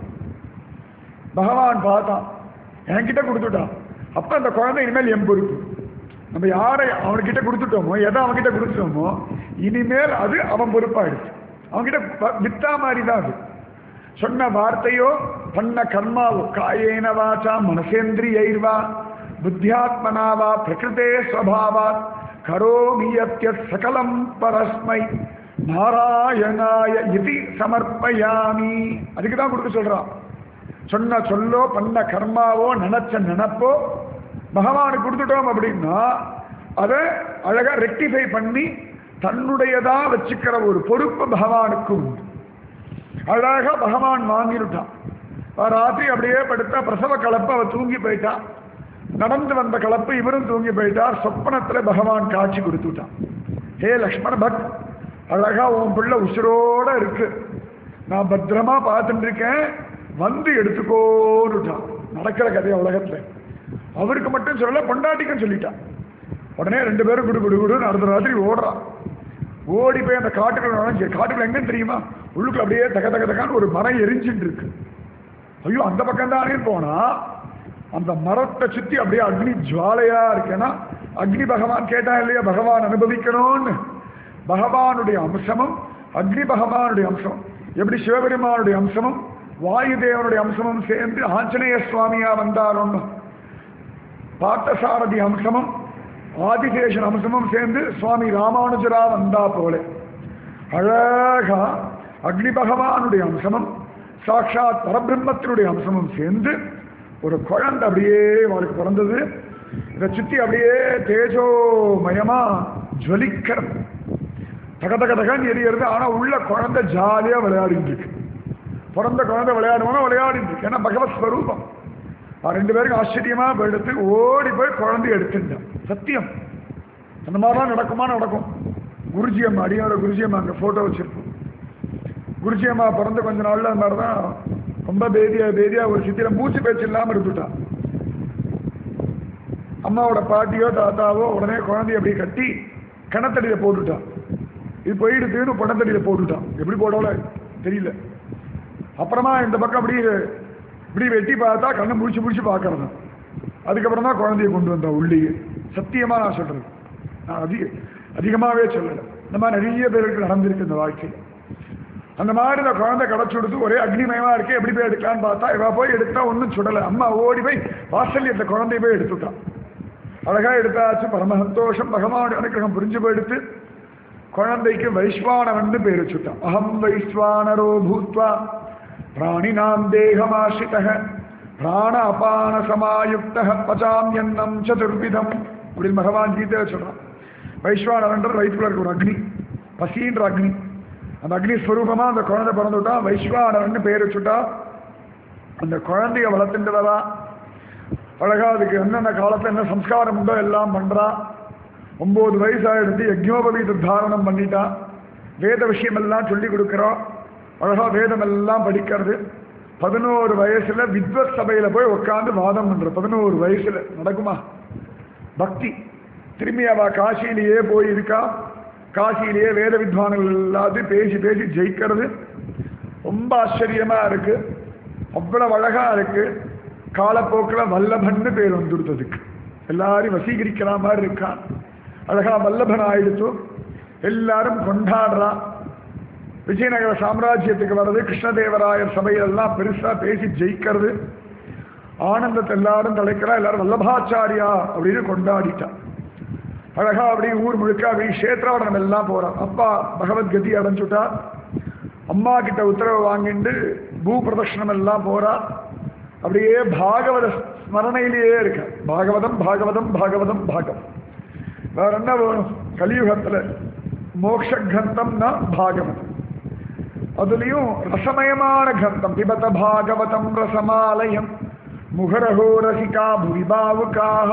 பகவான் பார்த்தான் என்கிட்ட கொடுத்துட்டான் அப்ப அந்த குழந்தை இனிமேல் என் பொறுப்பு நம்ம யாரை அவன்கிட்ட கொடுத்துட்டோமோ எதை அவன்கிட்ட கொடுத்துட்டோமோ இனிமேல் அது அவன் பொறுப்பாயிடுச்சு அவன்கிட்ட ப- வித்தா மாதிரி தான் அது சொன்ன வார்த்தையோ பண்ண கர்மாவோ காயேன வாச்சா மனசேந்திரியைர்வா புத்தியாத்மனாவா பிரகிருதே ஸ்வபாவா கரோமியத்திய சகலம் பரஸ்மை நாராயணாய இதி சமர்ப்பயாமி அதுக்கு தான் கொடுக்க சொல்றான் சொன்ன சொல்லோ பண்ண கர்மாவோ நினைச்ச நினப்போ பகவானுக்கு கொடுத்துட்டோம் அப்படின்னா அதை அழகா ரெக்டிஃபை பண்ணி தன்னுடையதா வச்சுக்கிற ஒரு பொறுப்பு பகவானுக்கு உண்டு அழகா பகவான் வாங்கிட்டான் ராத்திரி அப்படியே படுத்தா பிரசவ கலப்பு அவ தூங்கி போயிட்டான் நடந்து வந்த கலப்பு இவரும் தூங்கி போயிட்டார் சொப்பனத்துல பகவான் காட்சி கொடுத்துட்டான் ஹே லக்ஷ்மண பட் அழகா உன் பிள்ளை உசுரோட இருக்கு நான் பத்திரமா பார்த்துட்டு இருக்கேன் வந்து எடுத்துக்கோன்னுட்டான் நடக்கிற கதையை உலகத்துல அவருக்கு மட்டும் சொல்லல பொண்டாட்டிக்கும் சொல்லிட்டான் உடனே ரெண்டு பேரும் குடு குடு குடுன்னு அடுத்த ராத்திரி ஓடுறான் ஓடி போய் அந்த காட்டுக்குள்ள நுழைஞ்சு காட்டுக்குள்ள எங்கன்னு தெரியுமா உள்ளுக்குள்ள அப்படியே தக தக தகான்னு ஒரு மரம் எரிஞ்சுட்டு இருக்கு ஐயோ அந்த பக்கம் தானே போனா அந்த மரத்தை சுத்தி அப்படியே அக்னி ஜுவாலையா இருக்கேன்னா அக்னி பகவான் கேட்டா இல்லையா பகவான் அனுபவிக்கணும்னு பகவானுடைய அம்சமும் அக்னி பகவானுடைய அம்சம் எப்படி சிவபெருமானுடைய அம்சமும் வாயு தேவனுடைய அம்சமும் சேர்ந்து ஆஞ்சநேய சுவாமியா வந்தாரோன்னு பார்த்தசாரதி அம்சமும் ஆதிசேஷன் அம்சமும் சேர்ந்து சுவாமி ராமானுஜரா வந்தா போல அழகா அக்னி பகவானுடைய அம்சமும் சாட்சாத் பரபிரம்மத்தினுடைய அம்சமும் சேர்ந்து ஒரு குழந்தை அப்படியே அவளுக்கு பிறந்தது இதை சுத்தி அப்படியே தேஜோமயமா ஜுவலிக்கிறது தக தக தகன்னு எரியறது ஆனா உள்ள குழந்தை ஜாலியா விளையாடிட்டு இருக்கு பிறந்த குழந்தை விளையாடுவானா விளையாடிட்டு இருக்கு ஏன்னா பகவத் ஸ்வரூபம் அவன் ரெண்டு பேருக்கு ஆச்சரியமா எடுத்து ஓடி போய் குழந்தைய எடுத்துட்டான் சத்தியம் அந்த மாதிரிலாம் நடக்குமா நடக்கும் குருஜி அம்மா அடியோட குருஜி அம்மா அங்கே ஃபோட்டோ வச்சிருப்போம் குருஜி அம்மா பிறந்த கொஞ்ச நாள்ல அந்த மாதிரி தான் ரொம்ப பேதியா பேதியா ஒரு சித்திர மூச்சு பேச்சு இல்லாமல் இருந்துட்டான் அம்மாவோட பாட்டியோ தாத்தாவோ உடனே குழந்தைய அப்படியே கட்டி கிணத்தடியில போட்டுட்டான் இது போயிடுதுன்னு பணத்தடியில போட்டுட்டான் எப்படி போடல தெரியல அப்புறமா இந்த பக்கம் அப்படி இப்படி வெட்டி பார்த்தா கண்ணை முடிச்சு முடிச்சு பார்க்கறது அதுக்கப்புறம் தான் குழந்தைய கொண்டு வந்தா உள்ளேயே சத்தியமா நான் சொல்றது நான் அதிக அதிகமாகவே சொல்லலை இந்த மாதிரி நிறைய பேருக்கு நடந்திருக்கு இந்த வாழ்க்கையில் அந்த மாதிரி இந்த குழந்தை கிடச்சி கொடுத்து ஒரே அக்னிமயமா இருக்கு எப்படி போய் எடுக்கலான்னு பார்த்தா இவ போய் எடுத்தா ஒன்றும் சுடலை அம்மா ஓடி போய் வாசல்யத்தை குழந்தைய போய் எடுத்துட்டான் அழகா எடுத்தாச்சு பரம சந்தோஷம் பகவானுடைய அனுக்கிரகம் புரிஞ்சு போயிடுத்து குழந்தைக்கு வைஸ்வானவன் பேர் வச்சுட்டான் அகம் வைஸ்வானரோ பூத்வா பிராணினாம் தேகமாசிரித பிராண அபான சமாயுக்த பச்சாமியன்னம் சதுர்விதம் அப்படின்னு பகவான் கீதை சொல்றான் வைஸ்வானவன்ற வயிற்றுல இருக்க ஒரு அக்னி பசின்ற அக்னி அந்த அக்னி ஸ்வரூபமா அந்த குழந்தை பிறந்துட்டா வைஸ்வானவன் பேர் வச்சுட்டா அந்த குழந்தைய வளர்த்துட்டு வரா அழகா அதுக்கு என்னென்ன காலத்துல என்ன சம்ஸ்காரம் உண்டோ எல்லாம் பண்றா ஒன்பது வயசு ஆயிடுத்து யஜ்ஞோபவீத தாரணம் பண்ணிட்டா வேத விஷயம் எல்லாம் சொல்லி கொடுக்குறோம் அழகா வேதம் எல்லாம் படிக்கிறது பதினோரு வயசுல வித்வத் சபையில போய் உட்காந்து வாதம் பண்ற பதினோரு வயசுல நடக்குமா பக்தி திரும்பி அவ காசியிலேயே போய் இருக்கா காசியிலேயே வேத வித்வான்கள் எல்லாத்தையும் பேசி பேசி ஜெயிக்கிறது ரொம்ப ஆச்சரியமா இருக்கு அவ்வளவு அழகா இருக்கு காலப்போக்கில் வல்லபன்னு பேர் வந்துடுத்ததுக்கு எல்லாரையும் வசீகரிக்கிற மாதிரி இருக்கான் அழகா வல்லபன் ஆயிடுச்சு எல்லாரும் கொண்டாடுறா விஜயநகர சாம்ராஜ்யத்துக்கு வர்றது கிருஷ்ணதேவராயர் சபையெல்லாம் பெருசா பேசி ஜெயிக்கிறது ஆனந்தத்தை எல்லாரும் தலைக்கிறா எல்லாரும் வல்லபாச்சாரியா அப்படின்னு கொண்டாடிட்டா அழகா அப்படி ஊர் முழுக்க அப்படி கஷேத்திராவடம் எல்லாம் போறான் அப்பா பகவத்கதி அடைஞ்சுட்டா அம்மா கிட்ட உத்தரவு வாங்கிட்டு பூ பிரதட்சணம் எல்லாம் போறா அப்படியே பாகவத ஸ்மரணையிலேயே இருக்க பாகவதம் பாகவதம் பாகவதம் பாகவம் வேற என்ன வேணும் கலியுகத்துல மோக்ஷ கந்தம்னா பாகவதம் அதுலயும் ரசமயமான கந்தம் பிபத பாகவதம் ரசமாலயம் முகரஹோ ரசிகா புவிபாவுக்காக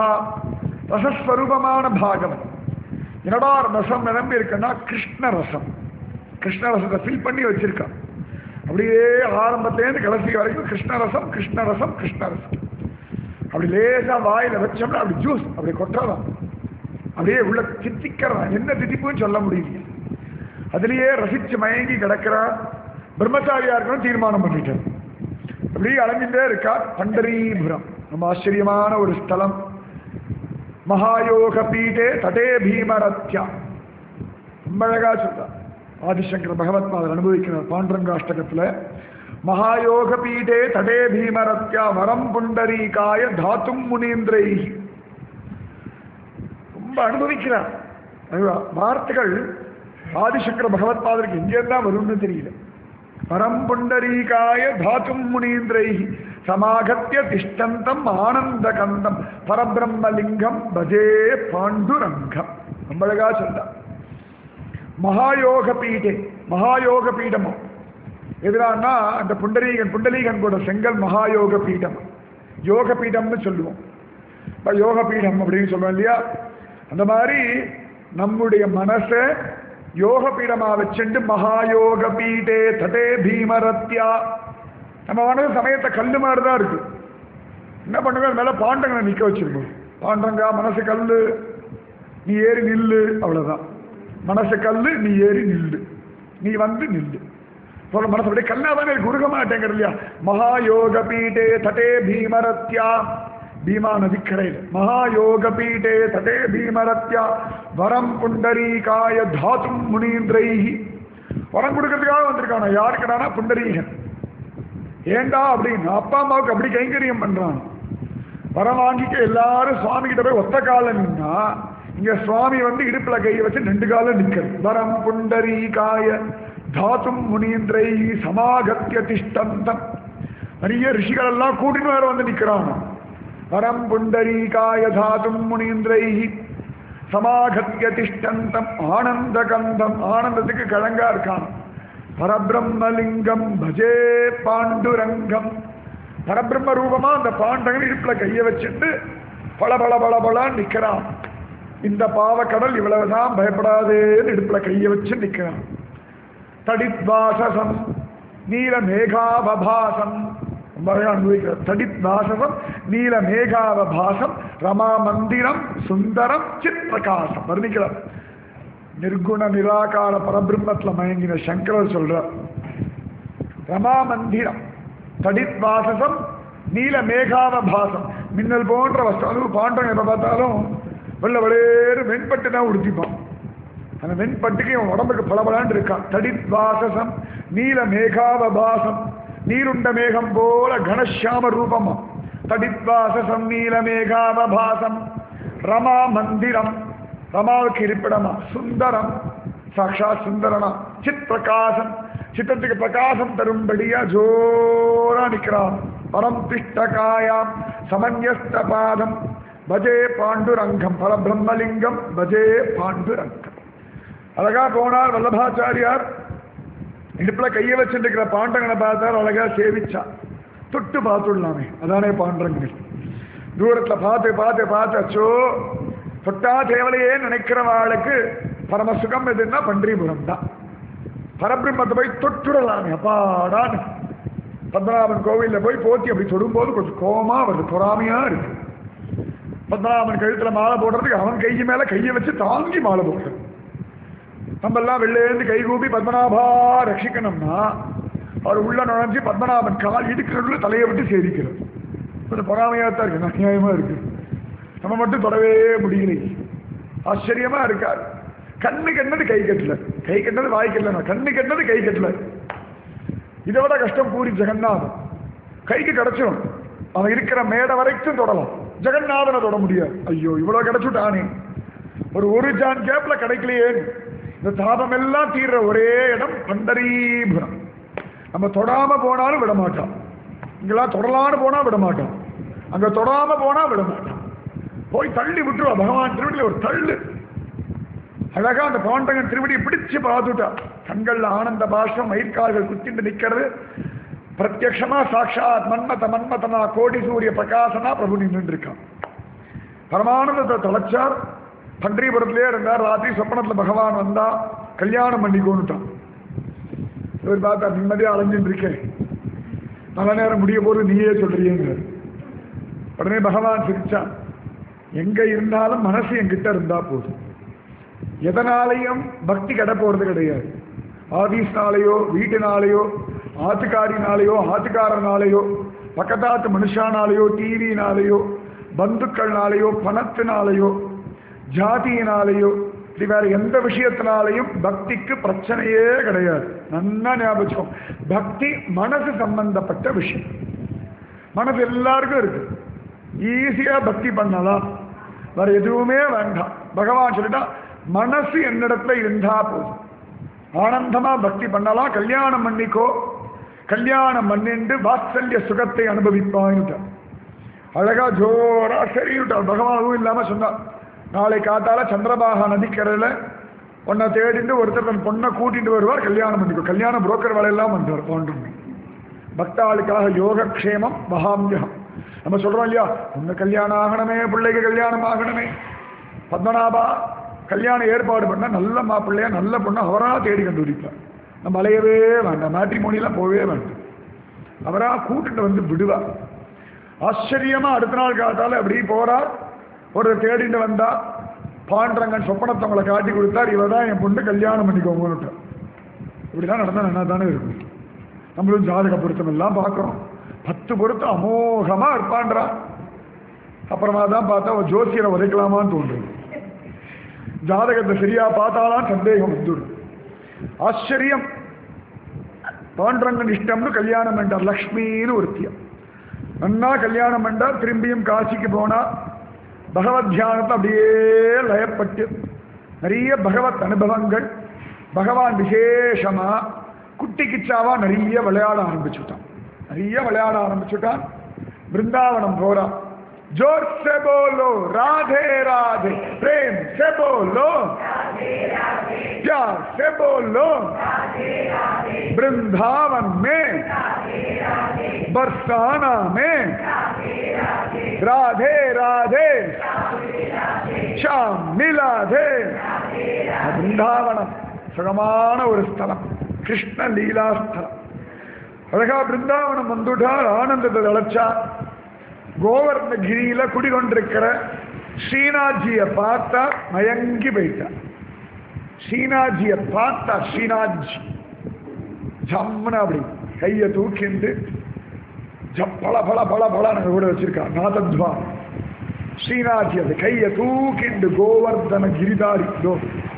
ரசஸ்வரூபமான பாகவதம் என்னடா ரசம் நிரம்பி இருக்குன்னா கிருஷ்ண ரசம் கிருஷ்ண ரசத்தை ஃபில் பண்ணி வச்சிருக்கான் அப்படியே ஆரம்பத்திலேருந்து கடைசி வரைக்கும் கிருஷ்ணரசம் கிருஷ்ணரசம் கிருஷ்ணரசம் அப்படி லேசா வாயில வச்சோம்னா அப்படி ஜூஸ் அப்படி கொட்டலாம் அப்படியே உள்ள தித்திக்கிறான் என்ன தித்திப்புன்னு சொல்ல முடியல அதுலயே ரசிச்சு மயங்கி கிடக்கிறார் பிரம்மச்சாரியா இருக்கணும் தீர்மானம் பண்ணிட்டார் அப்படியே அலைஞ்சிட்டே இருக்கா பண்டரீபுரம் ரொம்ப ஆச்சரியமான ஒரு ஸ்தலம் மகாயோக பீடே தடே பீமரத்யா ரொம்ப அழகா சொல்றார் ஆதிசங்கர பகவத் பாதர் அனுபவிக்கிறார் பாண்டரங்காஷ்டகத்துல மகாயோக பீடே தடே பீமரத்யா வரம் புண்டரீகாய தாத்தும் முனீந்திரை ரொம்ப அனுபவிக்கிறார் அதுவா, வார்த்தைகள் ஆதிசங்கர பகவத் பாதருக்கு எங்கேருந்தான் வரும்னு தெரியல பரம் புண்டரீகாய தாத்தும் முனீந்திரை சமாகத்திய திஷ்டந்தம் ஆனந்த கந்தம் பரபிரம்மலிங்கம் பஜே பாண்டுரங்கம் ரொம்ப அழகா சொல்றார் மகாயோக பீடே மகாயோக பீடமோ எதிரானா அந்த புண்டரீகன் புண்டரீகன் கூட செங்கல் மகாயோக பீடம் யோக பீடம்னு சொல்லுவோம் இப்ப யோக பீடம் அப்படின்னு சொல்லுவோம் இல்லையா அந்த மாதிரி நம்முடைய மனசை யோக பீடமா வச்சுண்டு மகாயோக பீடே தடே பீமரத்யா நம்ம மனசு சமயத்தை கல்லு மாதிரி தான் இருக்கு என்ன பண்ணுங்க அது மேல பாண்டங்களை நிக்க வச்சிருக்கோம் பாண்டங்கா மனசு கல்லு நீ ஏறி நில்லு அவ்வளவுதான் மனசு கல்லு நீ ஏறி நில்லு நீ வந்து நில்லு சொல்ல மனசு அப்படியே கல்லா தானே இருக்கு உருக மாட்டேங்கிற இல்லையா மகாயோக பீடே தடே பீமரத்யா பீமா நதிக்கரையில் மகாயோக பீடே தடே பீமரத்யா வரம் புண்டரீகாய தாத்தும் முனீந்திரைஹி வரம் கொடுக்கறதுக்காக வந்திருக்கானா யாருக்குடானா புண்டரீகன் ஏண்டா அப்படின்னு அப்பா அம்மாவுக்கு அப்படி கைங்கரியம் பண்றான் வரம் வாங்கிக்க எல்லாரும் சுவாமி கிட்ட போய் ஒத்த கால நின்னா இங்க சுவாமி வந்து இடுப்புல கையை வச்சு ரெண்டு காலம் நிக்கிறது வரம் புண்டரீகாய தாத்தும் முனீந்திரை சமாகத்திய திஷ்டந்தம் நிறைய ரிஷிகள் எல்லாம் கூட்டின்னு வேற வந்து நிக்கிறான் வரம் புண்டரீகாய தாத்தும் முனீந்திரை சமாகத்திய திஷ்டந்தம் ஆனந்த கந்தம் ஆனந்தத்துக்கு கழங்கா இருக்கான் பரபிரம்மலிங்கம் பஜே பாண்டுரங்கம் பரபிரம்ம ரூபமா அந்த பாண்டகன் இடுப்புல கைய வச்சுட்டு பல பல பல பலான்னு நிக்கிறான் இந்த பாவக்கடல் இவ்வளவுதான் பயப்படாதேன்னு இடுப்புல கைய வச்சு நிக்கிறான் தடித்வாசசம் நீல மேகாவபாசம் ரொம்ப அழகா அனுபவிக்கிறார் தடித்வாசசம் நீல மேகாவபாசம் ரமா மந்திரம் சுந்தரம் சித் பிரகாசம் வர்ணிக்கிறார் நிர்குண நிராகார பரபிரம்மத்துல மயங்கின சங்கரர் சொல்றார் ரமா மந்திரம் தடித்வாசசம் நீல மேகாவபாசம் மின்னல் போன்ற வஸ்து அதுவும் பாண்டவன் எப்ப பார்த்தாலும் வெள்ள வளேறு வெண்பட்டு தான் உடுத்திப்பான் அந்த வெண்பட்டுக்கு இவன் உடம்புக்கு பளபளன்னு இருக்கான் தடித்வாசசம் நீல மேகாவபாசம் நீருண்ட மேகம் போல கணஷாம ரூபமா தடித்வாசசம் நீல மேகாவபாசம் ரமா மந்திரம் ரமாவுக்கு இருப்பிடமா சுந்தரம் சாட்சா சுந்தரனா சித் பிரகாசம் சித்தத்துக்கு பிரகாசம் தரும்படியா ஜோரா நிற்கிறான் பரம் திஷ்டகாயாம் சமன்யஸ்த பாதம் பஜே பாண்டுரங்கம் பரபிரம்மலிங்கம் பஜே பாண்டுரங்கம் அழகா போனார் வல்லபாச்சாரியார் இடுப்புல கையை வச்சுருக்கிற பாண்டங்களை பார்த்தார் அழகா சேவிச்சா தொட்டு பார்த்துடலாமே அதானே பாண்டங்கள் தூரத்துல பார்த்து பார்த்து பார்த்து அச்சோ தொட்டா தேவலையே நினைக்கிறவாளுக்கு பரம சுகம் எதுன்னா பன்றிபுரம் தான் பரபிரம்மத்தை போய் தொட்டுடலாமே அப்பாடான்னு பத்மநாபன் கோவில்ல போய் போத்தி அப்படி தொடும்போது கொஞ்சம் கோபமா வருது பொறாமையா இருக்கு பத்மநாபன் கழுத்துல மாலை போடுறதுக்கு அவன் கை மேல கையை வச்சு தாங்கி மாலை போடுறது நம்ம எல்லாம் வெளிலேருந்து கை கூப்பி பத்மநாபா ரட்சிக்கணும்னா அவர் உள்ள நுழைஞ்சு பத்மநாபன் கால் இடுக்கிறதுல தலையை விட்டு சேரிக்கிறது கொஞ்சம் பொறாமையா தான் இருக்கு நியாயமா இருக்கு நம்ம மட்டும் தொடவே முடியலை ஆச்சரியமா இருக்காரு கண்ணு கெட்டது கை கட்டல கை கெட்டது வாய் கட்டல கண்ணு கெட்டது கை கட்டல இதை விட கஷ்டம் பூரி ஜெகநாதன் கைக்கு கிடைச்சிடும் அவன் இருக்கிற மேடை வரைக்கும் தொடலாம் ஜெகநாதனை தொட முடியாது ஐயோ இவ்வளவு கிடைச்சுட்டானே ஒரு ஒரு ஜான் கேப்ல கிடைக்கலையே இந்த தாபம் எல்லாம் தீர்ற ஒரே இடம் பண்டரீபுரம் நம்ம தொடாம போனாலும் விட மாட்டான் இங்கெல்லாம் தொடலான்னு போனா விட மாட்டான் அங்க தொடாம போனா விட மாட்டான் போய் தள்ளி விட்டுருவா பகவான் திருவடியில ஒரு தள்ளு அழகா அந்த பாண்டகன் திருவடியை பிடிச்சு பார்த்துட்டா கண்கள்ல ஆனந்த பாஷம் மயிர்கால்கள் குத்திட்டு நிக்கிறது பிரத்யக்ஷமா சாட்சாத் மன்மத மன்மதனா கோடி சூரிய பிரகாசனா பிரபு நின்று இருக்கான் பரமானந்தத்தை தொலைச்சார் பன்றிபுரத்திலே இருந்தார் ராத்திரி சொப்பனத்துல பகவான் வந்தா கல்யாணம் பண்ணி கொண்டுட்டான் இவர் பார்த்தா நிம்மதியா அலைஞ்சுட்டு இருக்கேன் நல்ல நேரம் முடிய போது நீயே சொல்றீங்க உடனே பகவான் சிரிச்சான் எங்க இருந்தாலும் மனசு என்கிட்ட இருந்தா போதும் எதனாலையும் பக்தி கடை போறது கிடையாது ஆபீஸ்னாலேயோ வீட்டுனாலேயோ ஆத்துக்காரினாலேயோ ஆத்துக்காரனாலேயோ பக்கத்தாத்து மனுஷானாலேயோ டிவினாலேயோ பந்துக்கள்னாலேயோ பணத்தினாலேயோ ஜாதியினாலேயோ இது வேற எந்த விஷயத்தினாலையும் பக்திக்கு பிரச்சனையே கிடையாது நன்னா ஞாபகம் பக்தி மனசு சம்பந்தப்பட்ட விஷயம் மனசு எல்லாருக்கும் இருக்கு ஈஸியா பக்தி பண்ணலாம் வேற எதுவுமே வேண்டாம் பகவான் சொல்லிட்டா மனசு என்னிடத்துல இருந்தா போதும் ஆனந்தமா பக்தி பண்ணலாம் கல்யாணம் பண்ணிக்கோ கல்யாணம் பண்ணிண்டு வாத்சல்ய சுகத்தை அனுபவிப்பான்ட்டார் அழகா ஜோரா சரிட்டார் பகவான் அதுவும் இல்லாம சொன்னார் நாளை காத்தால சந்திரபாகா நதிக்கரையில உன்னை தேடிட்டு ஒருத்தர் தன் பொண்ணை கூட்டிட்டு வருவார் கல்யாணம் பண்ணிக்கோ கல்யாண புரோக்கர் வேலையெல்லாம் பண்றார் தோன்றும் பக்தாளுக்காக யோகக்ஷேமம் மகாமியம் நம்ம சொல்றோம் இல்லையா உன்னை கல்யாணம் ஆகணுமே பிள்ளைக்கு கல்யாணம் ஆகணுமே பத்மநாபா கல்யாணம் ஏற்பாடு பண்ண நல்ல மாப்பிள்ளையா நல்ல பொண்ணை அவரா தேடி கண்டுபிடிப்பார் நம்ம அலையவே வேண்டாம் மேட்ரிமோனிலாம் போகவே வேண்டாம் அவரா கூட்டிட்டு வந்து விடுவார் ஆச்சரியமா அடுத்த நாள் காத்தால அப்படி போறார் ஒரு தேடிட்டு வந்தா பாண்டரங்கன் சொப்பனத்தை அவங்களை காட்டி கொடுத்தார் இவ தான் என் பொண்ணு கல்யாணம் பண்ணிக்கோங்கன்னு இப்படிலாம் நடந்தா நல்லா தானே இருக்கும் நம்மளும் ஜாதக பொருத்தம் எல்லாம் பார்க்குறோம் பத்து பொருத்தம் அமோகமா இருப்பான்றான் அப்புறமா தான் பார்த்தா ஒரு ஜோசியரை உதைக்கலாமான்னு தோன்றும் ஜாதகத்தை சரியா பார்த்தாலாம் சந்தேகம் வந்துடும் ஆச்சரியம் பாண்டரங்கன் இஷ்டம்னு கல்யாணம் பண்ணார் லக்ஷ்மின்னு ஒருத்தியம் நன்னா கல்யாணம் பண்ணார் திரும்பியும் காசிக்கு போனா பகவத் தியானத்தை அப்படியே லயப்பட்டு நிறைய பகவத் அனுபவங்கள் பகவான் விசேஷமா குட்டி கிச்சாவா நிறைய விளையாட ஆரம்பிச்சுட்டான் நிறைய விளையாட ஆரம்பிச்சுட்டான் பிருந்தாவனம் போறான் जोर से बोलो राधे राधे प्रेम से बोलो प्यार से बोलो वृंदावन में बरसाना में राधे राधे श्याम मिलाधे பிருந்தாவனம் சுகமான ஒரு ஸ்தலம் கிருஷ்ண லீலா ஸ்தலம் அழகா பிருந்தாவனம் வந்துட்டார் ஆனந்தத்தை அழைச்சார் கோவர்ணகிரியில குடிகொண்டிருக்கிற ஸ்ரீநாத்ஜியை பார்த்தா மயங்கி போயிட்டார் ஸ்ரீநாத்ஜியை பார்த்தா ஸ்ரீநாத்ஜி ஜம்முன்னு அப்படி கையை தூக்கிண்டு ஜப் பல பல பல பல கூட வச்சிருக்கா நாதத்வா ஸ்ரீநாத்ஜி அந்த கையை தூக்கிண்டு கோவர்தன கிரிதாரி தோ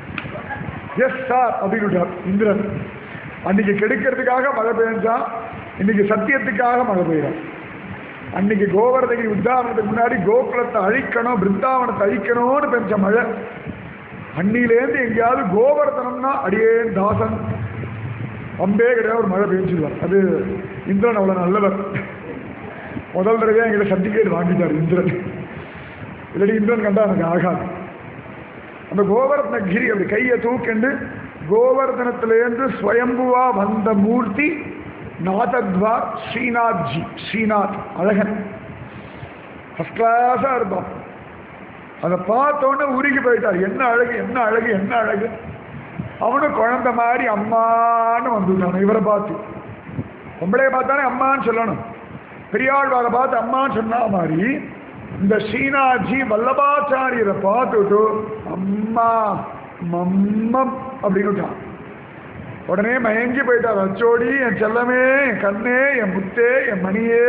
எஸ் சார் அப்படின்னு இந்திரன் அன்னைக்கு கெடுக்கிறதுக்காக மழை பெய்ஞ்சா இன்னைக்கு சத்தியத்துக்காக மழை பெய்யும் அன்னைக்கு கோவர்தகிரி உத்தாரணத்துக்கு முன்னாடி கோகுலத்தை அழிக்கணும் பிருந்தாவனத்தை அழிக்கணும்னு பெஞ்ச மழை அன்னிலேருந்து எங்கேயாவது கோவர்தனம்னா அடியேன் தாசன் அம்பே கிடையாது ஒரு மழை பெஞ்சிடுவார் அது இந்திரன் அவ்வளோ நல்லவர் முதல் தடவையாக எங்களை சர்டிஃபிகேட் வாங்கிட்டார் இந்திரன் இல்லாட்டி இந்திரன் கண்டா எனக்கு ஆகாது அந்த கோவர்தனகிரி அப்படி கையை தூக்கிண்டு கோவர்தனத்திலேருந்து ஸ்வயம்புவா வந்த மூர்த்தி நாதத்வா ஸ்ரீநாத்ஜி ஸ்ரீநாத் அழகன் ஃபஸ்ட் கிளாஸாக இருப்பான் அதை பார்த்தோன்னே உருகி போயிட்டார் என்ன அழகு என்ன அழகு என்ன அழகு அவனும் குழந்த மாதிரி அம்மான்னு வந்துட்டான் இவரை பார்த்து பொம்பளைய பார்த்தானே அம்மான்னு சொல்லணும் பெரியாழ்வாரை பார்த்து அம்மான்னு சொன்னா மாதிரி இந்த ஸ்ரீநாத்ஜி வல்லபாச்சாரியரை பார்த்துட்டு அம்மா மம்மம் அப்படின்னுட்டான் உடனே மயங்கி போயிட்டார் அச்சோடி என் செல்லமே என் கண்ணே என் முத்தே என் மணியே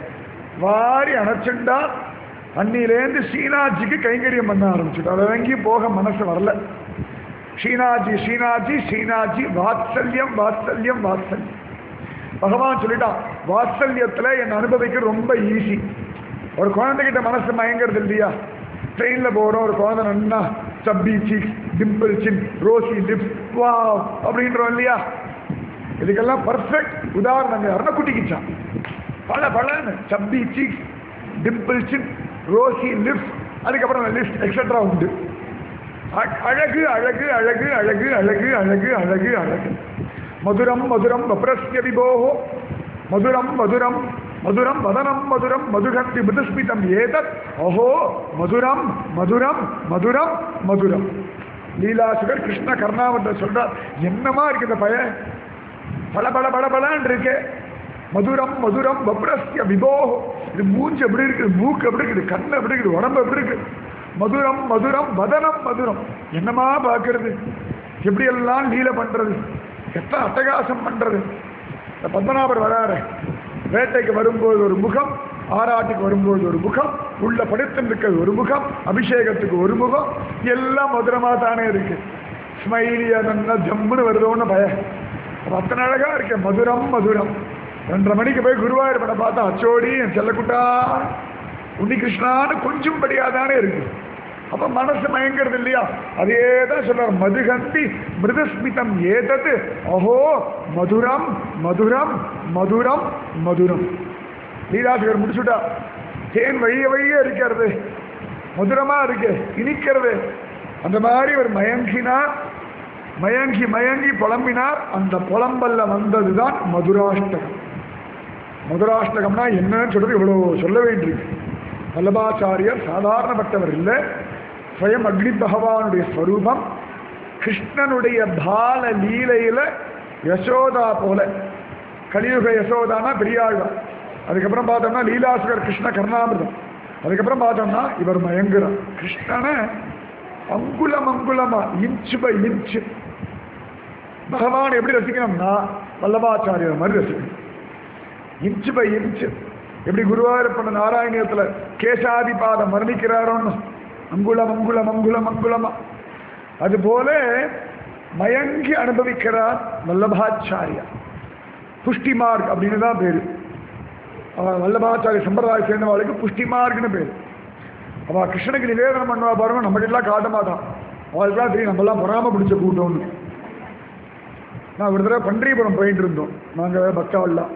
வாரி அணைச்சுண்டா அன்னிலேருந்து ஸ்ரீநாத்ஜிக்கு கைங்கரியம் பண்ண ஆரம்பிச்சுட்டா அதை வாங்கி போக மனசு வரல ஸ்ரீநாத்ஜி ஸ்ரீநாத்ஜி ஸ்ரீநாத்ஜி வாத்சல்யம் வாத்சல்யம் வாத்சல்யம் பகவான் சொல்லிட்டான் வாத்சல்யத்தில் என் அனுபவிக்க ரொம்ப ஈஸி ஒரு குழந்தைகிட்ட மனசு மயங்கிறது இல்லையா ட்ரெயினில் போகிறோம் ஒரு குழந்தை நன்னா chubby cheeks dimple chin rosy lips வா அப்படின்றோம் இல்லையா இதுக்கெல்லாம் பர்ஃபெக்ட் உதாரணங்கள் அருணக்குட்டிக்குச்சான் பல பலன்னு chubby cheeks dimple chin rosy lips அதுக்கப்புறம் லிஸ்ட் எக்ஸட்ரா உண்டு அ- அழகு அழகு அழகு அழகு அழகு அழகு அழகு அழகு மதுரம் மதுரம் வப்ரஸ்ய விபோஹோ மதுரம் மதுரம் மதுரம் வதனம் மதுரம் மதுகந்தி மிருதுஸ்மிதம் ஏதத் ஓஹோ மதுரம் மதுரம் மதுரம் மதுரம் லீலாசுகர் கிருஷ்ண கர்ணாவத்தை சொல்றார் என்னமா இருக்கு இந்த பையன் பல பல பல பலன்னு இருக்கு மதுரம் மதுரம் வப்ரஸ்ய விபோஹோ இது மூஞ்சி எப்படி இருக்குது மூக்கு எப்படி இருக்குது கண்ணு எப்படி இருக்குது உடம்பு எப்படி இருக்குது மதுரம் மதுரம் வதனம் மதுரம் என்னமா பார்க்கறது எப்படியெல்லாம் லீல பண்றது எத்தனை அட்டகாசம் பண்றது இந்த பத்மநாபர் வராரு வேட்டைக்கு வரும்போது ஒரு முகம் ஆராட்டுக்கு வரும்போது ஒரு முகம் உள்ள படுத்திருக்கிறது ஒரு முகம் அபிஷேகத்துக்கு ஒரு முகம் எல்லாம் மதுரமா தானே இருக்கு ஸ்மைலியா நல்லா ஜம்முன்னு வருதோன்னு பய அப்ப அத்தனை அழகா இருக்கு மதுரம் மதுரம் ரெண்டரை மணிக்கு போய் குருவாயூர் படம் பார்த்தா அச்சோடி என் செல்லக்குட்டா உன்னிகிருஷ்ணான்னு கொஞ்சம் படியாதானே இருக்கு அப்ப மனசு மயங்கிறது இல்லையா அதே தான் சொல்றார் மதுகந்தி மிருதஸ்மிதம் ஏதது அஹோ மதுரம் மதுரம் மதுரம் மதுரம் லீலாசகர் முடிச்சுட்டா தேன் வழிய வழிய இருக்கிறது மதுரமா இருக்கு இனிக்கிறது அந்த மாதிரி ஒரு மயங்கினார் மயங்கி மயங்கி புலம்பினார் அந்த புலம்பல்ல வந்ததுதான் மதுராஷ்டகம் மதுராஷ்டகம்னா என்னன்னு சொல்றது இவ்வளவு சொல்ல வேண்டியிருக்கு வல்லபாச்சாரியர் சாதாரணப்பட்டவர் இல்லை ஸ்வயம் அக்னி பகவானுடைய ஸ்வரூபம் கிருஷ்ணனுடைய பால லீலையில யசோதா போல கலியுக யசோதானா பெரியாழ்வார் அதுக்கப்புறம் பார்த்தோம்னா லீலாசுகர் கிருஷ்ண கர்ணாமிர்தம் அதுக்கப்புறம் பார்த்தோம்னா இவர் மயங்குறார் கிருஷ்ணனை அங்குலம் அங்குலமா இன்ச்சு பை இன்ச்சு பகவான் எப்படி ரசிக்கணும்னா வல்லபாச்சாரியர் மாதிரி ரசிக்கணும் இன்ச்சு பை இன்ச்சு எப்படி குருவாயூரப்பன நாராயணியத்துல கேசாதிபாதம் வர்ணிக்கிறாரோன்னு அங்குலம் அங்குலம் அங்குலம் அங்குலமா அதுபோல மயங்கி அனுபவிக்கிறார் வல்லபாச்சாரியா புஷ்டி மார்க் அப்படின்னு தான் பேரு அவன் வல்லபாச்சாரிய சம்பிரதாயம் சேர்ந்தவாளுக்கு புஷ்டி மார்க்னு பேரு அவள் கிருஷ்ணனுக்கு நிவேதனம் பண்ணுவா பாருங்க நம்மகிட்டலாம் காட்ட மாட்டான் அவளுக்குலாம் தெரியும் நம்மலாம் பொறாம பிடிச்ச கூட்டம்னு நான் ஒரு தடவை பன்றிபுரம் போயிட்டு இருந்தோம் நாங்கள் பக்தாவெல்லாம்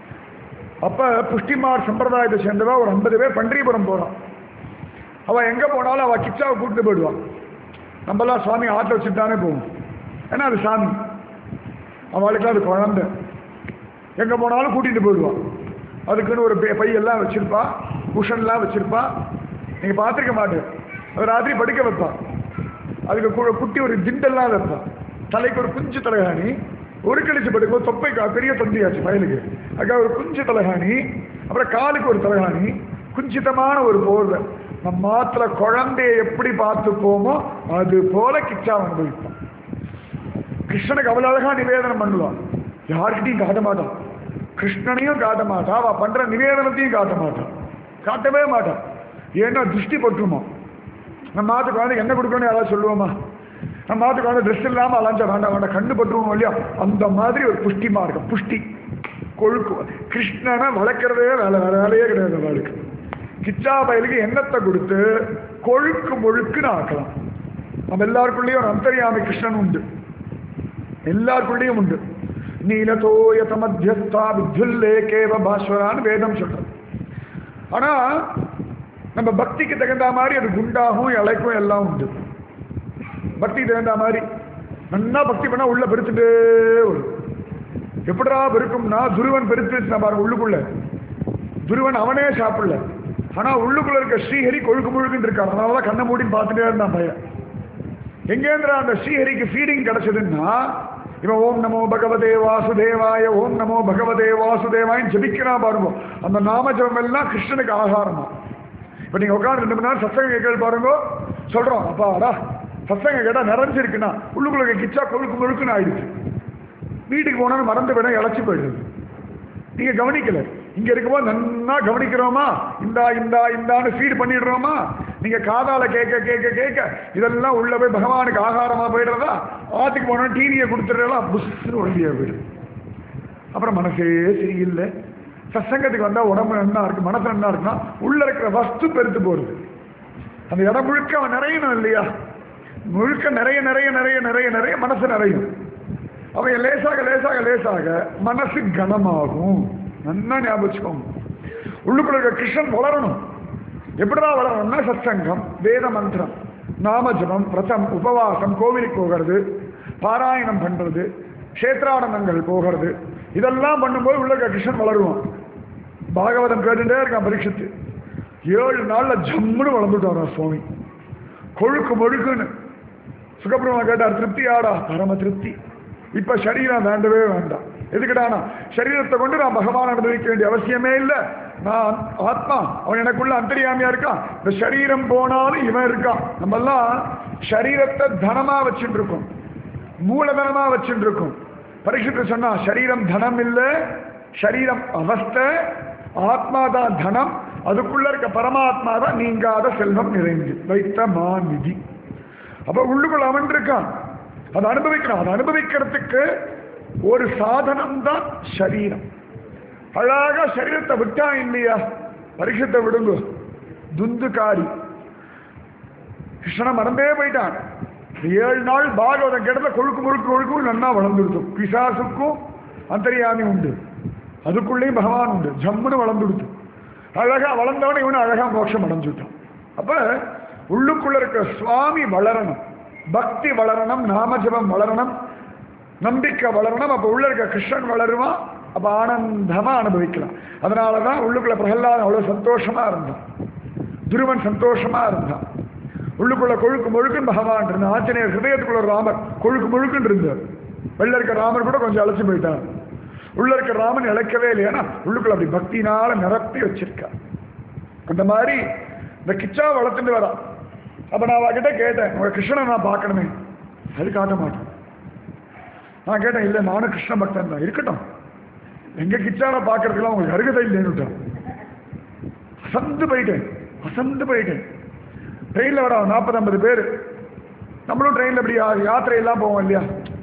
அப்போ புஷ்டிமார் சம்பிரதாயத்தை சேர்ந்தவா ஒரு ஐம்பது பேர் பன்றிபுரம் போகிறான் அவள் எங்கே போனாலும் அவள் கிச்சாவை கூட்டிட்டு போயிடுவான் நம்மலாம் சுவாமி ஆட்டை வச்சுட்டு தானே போவோம் ஏன்னா அது சாமி அவளுக்குலாம் அது குழந்தை எங்கே போனாலும் கூட்டிகிட்டு போயிடுவான் அதுக்குன்னு ஒரு பை- பையெல்லாம் வச்சுருப்பா குஷன்லாம் வச்சுருப்பா நீங்கள் பார்த்துருக்க மாட்டேன் அது ராத்திரி படுக்க வைப்பான் அதுக்கு கு- குட்டி ஒரு திண்டெல்லாம் வைப்பான் தலைக்கு ஒரு குஞ்சு தலைகாணி ஒரு கழிச்சு படுக்கும் தொப்பை கா- பெரிய தொந்தியாச்சு வயலுக்கு அதுக்காக ஒரு குஞ்சு தலைகாணி அப்புறம் காலுக்கு ஒரு தலைகாணி குஞ்சிதமான ஒரு போர்வை நம்ம மாத்திர குழந்தைய எப்படி பார்த்துப்போமோ அது போல கிச்சா அனுபவிப்பான் கிருஷ்ணனுக்கு அவ்வளவு அழகா நிவேதனம் பண்ணுவான் யார்கிட்டையும் காட்ட மாட்டான் கிருஷ்ணனையும் காட்ட மாட்டான் அவ பண்ற நிவேதனத்தையும் காட்ட மாட்டான் காட்டவே மாட்டான் ஏன்னா திருஷ்டி பட்டுருமா நம்ம மாத்துக்கு வந்து என்ன கொடுக்கணும்னு யாராவது சொல்லுவோமா நம்ம மாத்துக்கு வந்து ட்ரெஸ் இல்லாமல் அலைஞ்சா வேண்டாம் வேண்டாம் கண்டு பட்டுருவோம் இல்லையா அந்த மாதிரி ஒரு புஷ்டி மார்க்கம் புஷ்டி கொழுக்கு கிருஷ்ணனை வளர்க்குறதே வேலை வேலை வேலையே கிடையாது அவளுக்கு கிச்சா பயலுக்கு எண்ணத்தை கொடுத்து கொழுக்கு முழுக்குன்னு ஆக்கலாம் நம்ம எல்லாருக்குள்ளேயும் ஒரு அந்தரியாமி கிருஷ்ணன் உண்டு எல்லாருக்குள்ளேயும் உண்டு நீலதோயத மத்தியஸ்தா வித்யுல்லே கேவ பாஸ்வரான்னு வேதம் சொல்றது ஆனா நம்ம பக்திக்கு தகுந்த மாதிரி அது குண்டாகும் இலைக்கும் எல்லாம் உண்டு பக்திக்கு தகுந்த மாதிரி நல்லா பக்தி பண்ணா உள்ள பெருத்துட்டே வரும் எப்படிடா பெருக்கும்னா துருவன் பெருத்து பாருங்க உள்ளுக்குள்ள துருவன் அவனே சாப்பிடல ஆனா உள்ளுக்குள்ள இருக்க ஸ்ரீஹரி கொழுக்கு முழுக்குன்னு இருக்கான் அதனாலதான் கண்ணை மூடின்னு பார்த்துட்டே இருந்தான் பையன் எங்கேந்திரா அந்த ஸ்ரீஹரிக்கு ஃபீடிங் கிடைச்சதுன்னா இவன் ஓம் நமோ பகவதே வாசுதேவாய ஓம் நமோ பகவதே வாசுதேவாயின்னு ஜபிக்கிறான் பாருங்க அந்த நாம ஜபம் எல்லாம் கிருஷ்ணனுக்கு ஆகாரமா இப்போ நீங்கள் உட்காந்து ரெண்டு மணி நேரம் சத்சங்க கேள் பாருங்க சொல்கிறோம் அப்பாடா சத்சங்க கேட்டால் நிறைஞ்சிருக்குன்னா உள்ளுக்குள்ள கிச்சா கொழுக்கு கொழுக்குன்னு ஆயிடுச்சு வீட்டுக்கு போனாலும் மறந்து போயிடும் இழைச்சி போயிடுது நீங்கள் கவனிக்கல இங்கே இருக்கும்போது நன்னா கவனிக்கிறோமா இந்தா இந்தா இந்தான்னு ஃபீட் பண்ணிடுறோமா நீங்கள் காதால கேட்க கேட்க கேட்க இதெல்லாம் உள்ள போய் பகவானுக்கு ஆகாரமாக போயிடுறதா ஆற்றுக்கு போனோம் டிவியை கொடுத்துட்றலாம் புஷ்னு ஒழுங்கியா போயிடும் அப்புறம் மனசே சரியில்லை சத்சங்கத்துக்கு வந்தால் உடம்பு நல்லா இருக்கு மனசு நல்லா இருக்குன்னா உள்ள இருக்கிற வஸ்து பெருத்து போகிறது அந்த இடம் முழுக்க அவன் நிறையணும் இல்லையா முழுக்க நிறைய நிறைய நிறைய நிறைய நிறைய மனசு நிறையும் அவன் லேசாக லேசாக லேசாக மனசு கனமாகும் நல்லா ஞாபகம் வச்சுக்கோங்க உள்ளுக்குள்ள இருக்க கிருஷ்ணன் வளரணும் எப்படிதான் வளரணும்னா சத்சங்கம் வேத மந்திரம் நாம ஜபம் பிரதம் உபவாசம் கோவிலுக்கு போகிறது பாராயணம் பண்றது கஷேத்ரானந்தங்கள் போகிறது இதெல்லாம் பண்ணும்போது உள்ள இருக்க கிருஷ்ணன் வளருவான் பாகவதம் கேட்டுட்டே இருக்கான் பரீட்சித்து ஏழு நாள்ல ஜம்முன்னு வளர்ந்துட்டாரா சுவாமி கொழுக்கு மொழுக்குன்னு சுகபிரம கேட்டார் திருப்தி ஆடா பரம திருப்தி இப்ப சரீரம் வேண்டவே வேண்டாம் எதுக்குடானா சரீரத்தை கொண்டு நான் பகவான் அனுபவிக்க வேண்டிய அவசியமே இல்லை நான் ஆத்மா அவன் எனக்குள்ள அந்தரியாமியா இருக்கான் இந்த சரீரம் போனாலும் இவன் இருக்கான் நம்ம எல்லாம் சரீரத்தை தனமா வச்சுட்டு இருக்கோம் மூலதனமா வச்சுட்டு இருக்கோம் பரீட்சத்தை சொன்னா சரீரம் தனம் இல்லை சரீரம் அவஸ்தை ஆத்மா தான் தனம் அதுக்குள்ள இருக்க பரமாத்மா தான் நீங்காத செல்வம் நிறைந்து வைத்த மாநிதி அப்ப உள்ளுக்குள்ள அவன் இருக்கான் அதை அனுபவிக்கணும் அதை அனுபவிக்கிறதுக்கு ஒரு சாதனம் தான் சரீரம் அழகா சரீரத்தை விட்டா இல்லையா பரீட்சத்தை விடுங்க துந்துகாரி கிருஷ்ணனை மறந்தே போயிட்டான் ஏழு நாள் பாகவதம் கிடந்த கொழுக்கு முழுக்கு கொழுக்கும் நன்னா வளர்ந்துடுத்து பிசாசுக்கும் அந்தரியாமி உண்டு அதுக்குள்ளேயும் பகவான் உண்டு ஜம்முன்னு வளர்ந்துடுத்து அழகா வளர்ந்தவன இவனு அழகா மோட்சம் அடைஞ்சுட்டான் அப்ப உள்ளுக்குள்ள இருக்கிற சுவாமி வளரணும் பக்தி வளரணும் நாமஜபம் வளரணும் நம்பிக்கை வளரணும் அப்ப உள்ள இருக்க கிருஷ்ணன் வளருவான் அப்ப ஆனந்தமா அனுபவிக்கலாம் அதனாலதான் உள்ளுக்குள்ள பிரகலாதன் அவ்வளவு சந்தோஷமா இருந்தான் துருவன் சந்தோஷமா இருந்தான் உள்ளுக்குள்ள கொழுக்கு முழுக்குன்னு பகவான் இருந்தான் ஆஞ்சநேயர் ஹிருதயத்துக்குள்ள ராமர் கொழுக்கு முழுக்குன்னு இருந்தார் வெளில இருக்க ராமர் கூட கொஞ்சம் அழைச்சு போயிட்டார் உள்ள இருக்க ராமன் இழைக்கவே இல்லையா உள்ளுக்குள்ள அப்படி பக்தினால நிரப்பி வச்சிருக்கா அந்த மாதிரி இந்த கிச்சா வளர்த்துட்டு வரா அப்ப நான் அவகிட்ட கேட்டேன் உங்க கிருஷ்ணனை நான் பார்க்கணுமே அது காட்ட மாட்டேன் நான் கேட்டேன் இல்லை நானும் கிருஷ்ண பக்தன் தான் இருக்கட்டும் எங்க கிச்சாவை பார்க்கறதுக்கெல்லாம் உங்களுக்கு அருகதை இல்லைன்னு அசந்து போயிட்டேன் அசந்து போயிட்டேன் ட்ரெயினில் வர நாற்பது ஐம்பது பேர் நம்மளும் ட்ரெயினில் இப்படி யா- யாத்திரையெல்லாம் போவோம் இல்லையா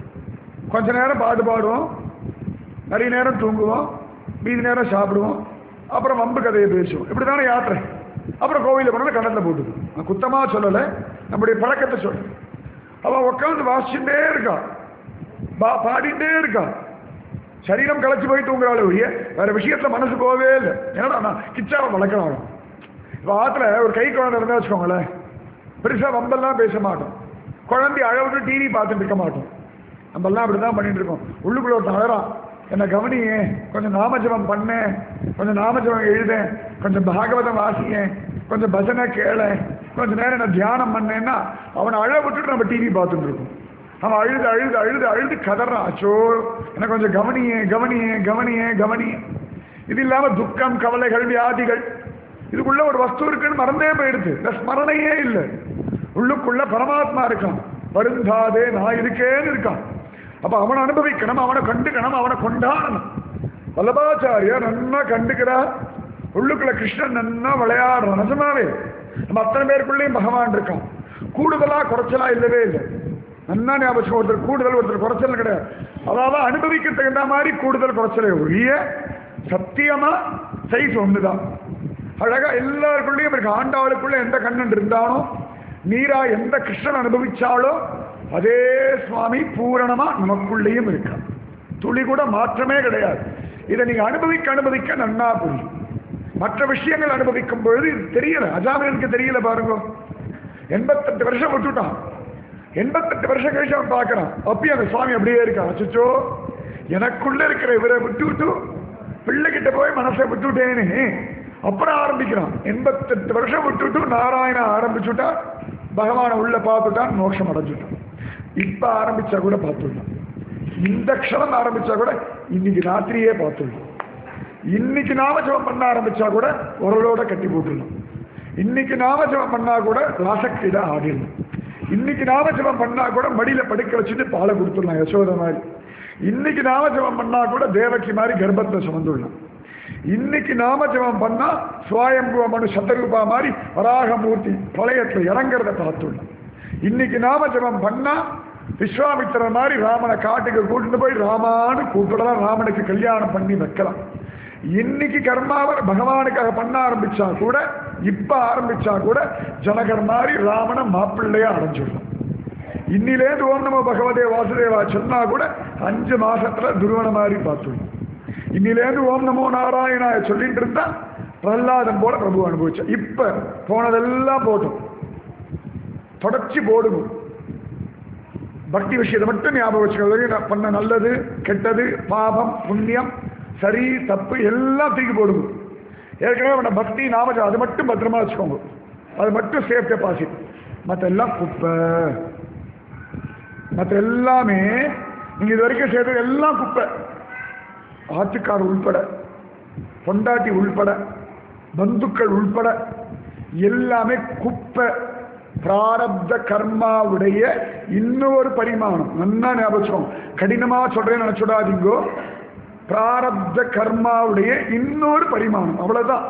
கொஞ்ச நேரம் பாட்டு பாடுவோம் நிறைய நேரம் தூங்குவோம் மீதி நேரம் சாப்பிடுவோம் அப்புறம் வம்பு கதையை பேசுவோம் இப்படி தானே யாத்திரை அப்புறம் கோவிலில் போனோம்னா கணத்தில் போட்டுது நான் குத்தமாக சொல்லலை நம்முடைய பழக்கத்தை சொல்றேன் அவள் உட்காந்து வாசிச்சுட்டே இருக்கா பா பாடிட்டே இருக்கா சரீரம் களைச்சு போய் தூங்குறாள் ஒழிய வேற விஷயத்துல மனசு போகவே இல்லை என்னடா நான் கிச்சாவை வளர்க்கலாம் இப்போ ஆத்துல ஒரு கை குழந்தை இருந்தா வச்சுக்கோங்களேன் பெருசா வம்பெல்லாம் பேச மாட்டோம் குழந்தை அழகுட்டு டிவி பார்த்துட்டு இருக்க மாட்டோம் நம்ம எல்லாம் அப்படிதான் பண்ணிட்டு இருக்கோம் உள்ளுக்குள்ள ஒருத்தன் அழறான் என்ன கவனியே கொஞ்சம் நாமஜபம் பண்ணேன் கொஞ்சம் நாமஜபம் எழுதேன் கொஞ்சம் பாகவதம் வாசியேன் கொஞ்சம் பஜனை கேளேன் கொஞ்ச நேரம் நான் தியானம் பண்ணேன்னா அவனை அழ விட்டுட்டு நம்ம டிவி பார்த்துட்டு இருக்கோம் அவன் அழுது அழுது அழுது அழுது கதறான் அச்சோ எனக்கு கொஞ்சம் கவனியே கவனியே கவனியே கவனியே இது இல்லாம துக்கம் கவலைகள் வியாதிகள் இதுக்குள்ள ஒரு வஸ்து இருக்குன்னு மறந்தே போயிடுது இந்த ஸ்மரணையே இல்லை உள்ளுக்குள்ள பரமாத்மா இருக்கான் வருந்தாதே நான் இருக்கேன்னு இருக்கான் அப்ப அவனை அனுபவிக்கணும் அவனை கண்டுக்கணும் அவனை கொண்டாடணும் வல்லபாச்சாரியார் நன்னா கண்டுக்கிறார் உள்ளுக்குள்ள கிருஷ்ணன் நன்னா விளையாடுறான் நிஜமாவே நம்ம அத்தனை பேருக்குள்ளேயும் பகவான் இருக்கான் கூடுதலா குறைச்சலா இல்லவே இல்லை நன்னா ஞாபகம் ஒருத்தர் கூடுதல் ஒருத்தர் குறைச்சல் கிடையாது அதாவது அனுபவிக்க தகுந்த மாதிரி கூடுதல் குறைச்சலே ஒழிய சத்தியமா சைஸ் ஒண்ணுதான் அழகா எல்லாருக்குள்ளேயும் இருக்கு ஆண்டாளுக்குள்ள எந்த கண்ணன் இருந்தானோ நீரா எந்த கிருஷ்ணன் அனுபவிச்சாலோ அதே சுவாமி பூரணமா நமக்குள்ளேயும் இருக்கா துளி கூட மாற்றமே கிடையாது இதை நீங்க அனுபவிக்க அனுபவிக்க நன்னா புரியும் மற்ற விஷயங்கள் அனுபவிக்கும் பொழுது இது தெரியல அஜாமியனுக்கு தெரியல பாருங்க எண்பத்தெட்டு வருஷம் விட்டுட்டான் எண்பத்தெட்டு வருஷம் கழிச்சு அவன் பார்க்கறான் அப்பயும் அந்த சுவாமி அப்படியே இருக்கான் அச்சோ எனக்குள்ள இருக்கிற இவரை விட்டு விட்டு பிள்ளைகிட்ட போய் மனசை விட்டுட்டேன்னு அப்புறம் ஆரம்பிக்கிறான் எண்பத்தெட்டு வருஷம் விட்டுட்டு நாராயண ஆரம்பிச்சுட்டா பகவானை உள்ள பார்த்துட்டான் மோட்சம் அடைஞ்சுட்டான் இப்ப ஆரம்பிச்சா கூட பார்த்துடலாம் இந்த க்ஷணம் ஆரம்பிச்சா கூட இன்னைக்கு ராத்திரியே பார்த்துடலாம் இன்னைக்கு நாமஜபம் பண்ண ஆரம்பிச்சா கூட உரலோட கட்டி போட்டுடலாம் இன்னைக்கு நாமஜபம் பண்ணா கூட ராசக்தியில ஆடிடலாம் இன்னைக்கு நாமஜபம் பண்ணா கூட மடியில படுக்க வச்சுட்டு பாலை கொடுத்துடலாம் யசோத மாதிரி இன்னைக்கு நாமஜபம் பண்ணா கூட தேவகி மாதிரி கர்ப்பத்தை சுமந்துடலாம் இன்னைக்கு நாமஜபம் பண்ணா சுவாயம்புவ மனு சத்தரூபா மாதிரி வராகமூர்த்தி பிரளயத்துல இறங்குறத பார்த்துடலாம் இன்னைக்கு நாமஜபம் பண்ணா விஸ்வாமித்திரர் மாதிரி ராமனை காட்டுக்கு கூட்டிட்டு போய் ராமான்னு கூப்பிடலாம் ராமனுக்கு கல்யாணம் பண்ணி வைக்கலாம் இன்னைக்கு கர்மாவை பகவானுக்காக பண்ண ஆரம்பிச்சா கூட இப்ப ஆரம்பிச்சா கூட ஜனகர் மாதிரி ராமனை மாப்பிள்ளையா அடைஞ்சிடலாம் இன்னிலேருந்து ஓம் நமோ பகவதே வாசுதேவா சொன்னா கூட அஞ்சு மாசத்துல துருவன மாதிரி பார்த்துடலாம் இன்னிலேருந்து ஓம் நமோ நாராயணாய சொல்லிட்டு இருந்தா பிரகலாதன் போல பிரபு அனுபவிச்சா இப்ப போனதெல்லாம் போட்டும் தொடர்ச்சி போடுவோம் பக்தி விஷயத்தை மட்டும் ஞாபகம் வச்சுக்கிறது நான் பண்ண நல்லது கெட்டது பாபம் புண்ணியம் சரி தப்பு எல்லாம் தூக்கி போடுங்க ஏற்கனவே பண்ண பக்தி நாமஜம் அது மட்டும் பத்திரமா வச்சுக்கோங்க அது மட்டும் சேஃப் டெபாசிட் மற்ற எல்லாம் குப்பை மற்ற எல்லாமே நீங்க இது வரைக்கும் செய்தது எல்லாம் குப்பை ஆத்துக்கார் உள்பட பொண்டாட்டி உள்பட பந்துக்கள் உள்பட எல்லாமே குப்பை பிராரப்த கர்மாவுடைய இன்னொரு பரிமாணம் நல்லா ஞாபகம் கடினமா சொல்றேன்னு நினைச்சுடாதீங்கோ பிராரப்த கர்மாவுடைய இன்னொரு பரிமாணம் அவ்வளவுதான்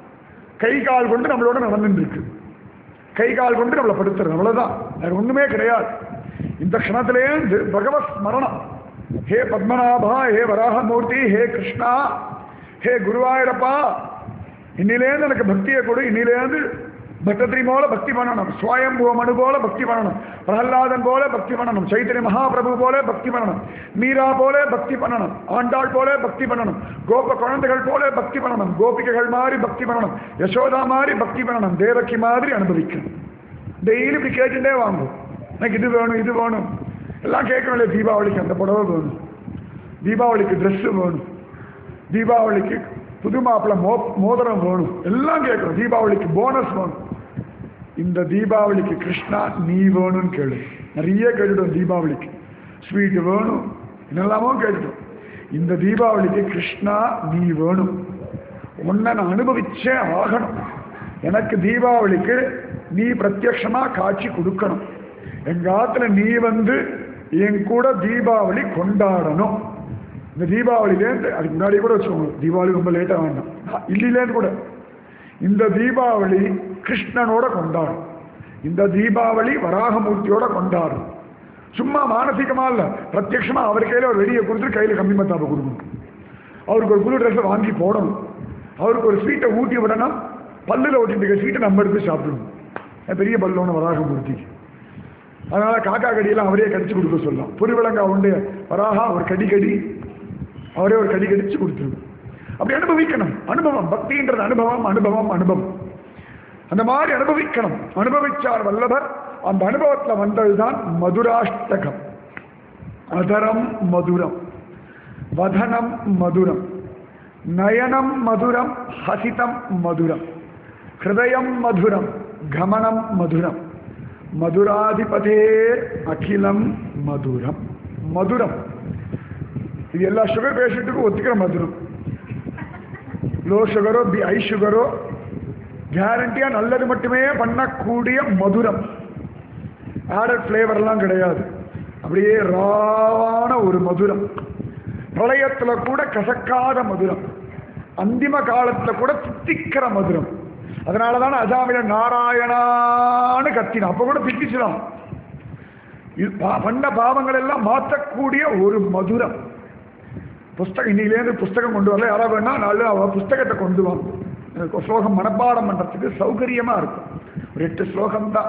கை கால் கொண்டு நம்மளோட நடந்துட்டு இருக்கு கை கால் கொண்டு நம்மளை படுத்துறது அவ்வளவுதான் வேற ஒண்ணுமே கிடையாது இந்த க்ஷணத்திலேருந்து பகவத் ஸ்மரணம் ஹே பத்மநாபா ஹே வராகமூர்த்தி ஹே கிருஷ்ணா ஹே குருவாயூரப்பா இன்னிலேருந்து எனக்கு பக்தியை கொடு இன்னிலேருந்து பட்டத்திரி போல பக்தி பண்ணணும் சுவயம்புவ மனு போல பக்தி பண்ணணும் பிரகலாதன் போல பக்தி பண்ணணும் சைத்தன்ய மகாபிரபு போல பக்தி பண்ணணும் மீரா போல பக்தி பண்ணணும் ஆண்டாள் போல பக்தி பண்ணணும் கோப குழந்தைகள் போல பக்தி பண்ணணும் கோபிகைகள் மாதிரி பக்தி பண்ணணும் யசோதா மாதிரி பக்தி பண்ணணும் தேவகி மாதிரி அனுபவிக்கணும் டெய்லி இப்படி கேட்டுட்டே வாங்கும் எனக்கு இது வேணும் இது வேணும் எல்லாம் கேட்கணும் இல்லையா தீபாவளிக்கு அந்த புடவை வேணும் தீபாவளிக்கு ட்ரெஸ்ஸு வேணும் தீபாவளிக்கு புது மாப்பிள்ளை மோ மோதிரம் வேணும் எல்லாம் கேட்கணும் தீபாவளிக்கு போனஸ் வேணும் இந்த தீபாவளிக்கு கிருஷ்ணா நீ வேணும்னு கேளு நிறைய கேட்டுட்டோம் தீபாவளிக்கு ஸ்வீட் வேணும் என்னெல்லாமோ கேட்டுட்டோம் இந்த தீபாவளிக்கு கிருஷ்ணா நீ வேணும் உன்னை நான் அனுபவிச்சே ஆகணும் எனக்கு தீபாவளிக்கு நீ பிரத்யக்ஷமா காட்சி கொடுக்கணும் எங்க ஆத்துல நீ வந்து என் கூட தீபாவளி கொண்டாடணும் இந்த தீபாவளிலேருந்து அதுக்கு முன்னாடி கூட வச்சுக்கோங்க தீபாவளி ரொம்ப லேட்டாக வேண்டாம் இல்லிலேருந்து கூட இந்த தீபாவளி கிருஷ்ணனோட கொண்டாடும் இந்த தீபாவளி வராகமூர்த்தியோட கொண்டாடும் சும்மா மானசீகமா இல்ல பிரத்யட்சமா அவர் கையில ஒரு வெடியை கொடுத்துட்டு கையில கம்பி மத்தாப்பை கொடுக்கணும் அவருக்கு ஒரு புது ட்ரெஸ் வாங்கி போடணும் அவருக்கு ஒரு ஸ்வீட்டை ஊட்டி விடணும் பல்லுல ஓட்டிட்டு ஸ்வீட்டை நம்ம எடுத்து சாப்பிடணும் அது பெரிய பல்லோன வராகமூர்த்திக்கு அதனால காக்கா கடியெல்லாம் அவரே கடிச்சு கொடுக்க சொல்லலாம் புரிவிலங்கா உண்டு வராகா ஒரு கடி கடி அவரே ஒரு கடி கடிச்சு கொடுத்துருவோம் அப்படி அனுபவிக்கணும் அனுபவம் பக்தின்றது அனுபவம் அனுபவம் அனுபவம் அந்த மாதிரி அனுபவிக்கணும் அனுபவிச்சார் வல்லவர் அந்த அனுபவத்தில் வந்ததுதான் மதுராஷ்டகம் அதரம் மதுரம் வதனம் மதுரம் நயனம் மதுரம் ஹசிதம் மதுரம் ஹிருதயம் மதுரம் கமனம் மதுரம் மதுராதிபதே அகிலம் மதுரம் மதுரம் இது எல்லா சுகர் பேஷண்ட்டுக்கும் ஒத்துக்கிற மதுரம் லோ சுகரோ பி ஹை சுகரோ கேரண்டியா நல்லது மட்டுமே பண்ணக்கூடிய மதுரம் ஆடட் ஃப்ளேவர்லாம் கிடையாது அப்படியே ராவான ஒரு மதுரம் பிரளயத்துல கூட கசக்காத மதுரம் அந்திம காலத்துல கூட தித்திக்கிற மதுரம் அதனால தான் அஜாமில நாராயணான்னு கத்தினான் அப்ப கூட திட்டிச்சுதான் இது பா- பண்ண பாவங்கள் எல்லாம் மாற்றக்கூடிய ஒரு மதுரம் புஸ்தகம் இன்னிலேருந்து புஸ்தகம் கொண்டு வரல யாராவது வேணா நாலு அவ புஸ்தகத்தை கொண்டு வாங்க எனக்கு ஸ்லோகம் மனப்பாடம் பண்றதுக்கு சௌகரியமா இருக்கும் ஒரு எட்டு ஸ்லோகம் தான்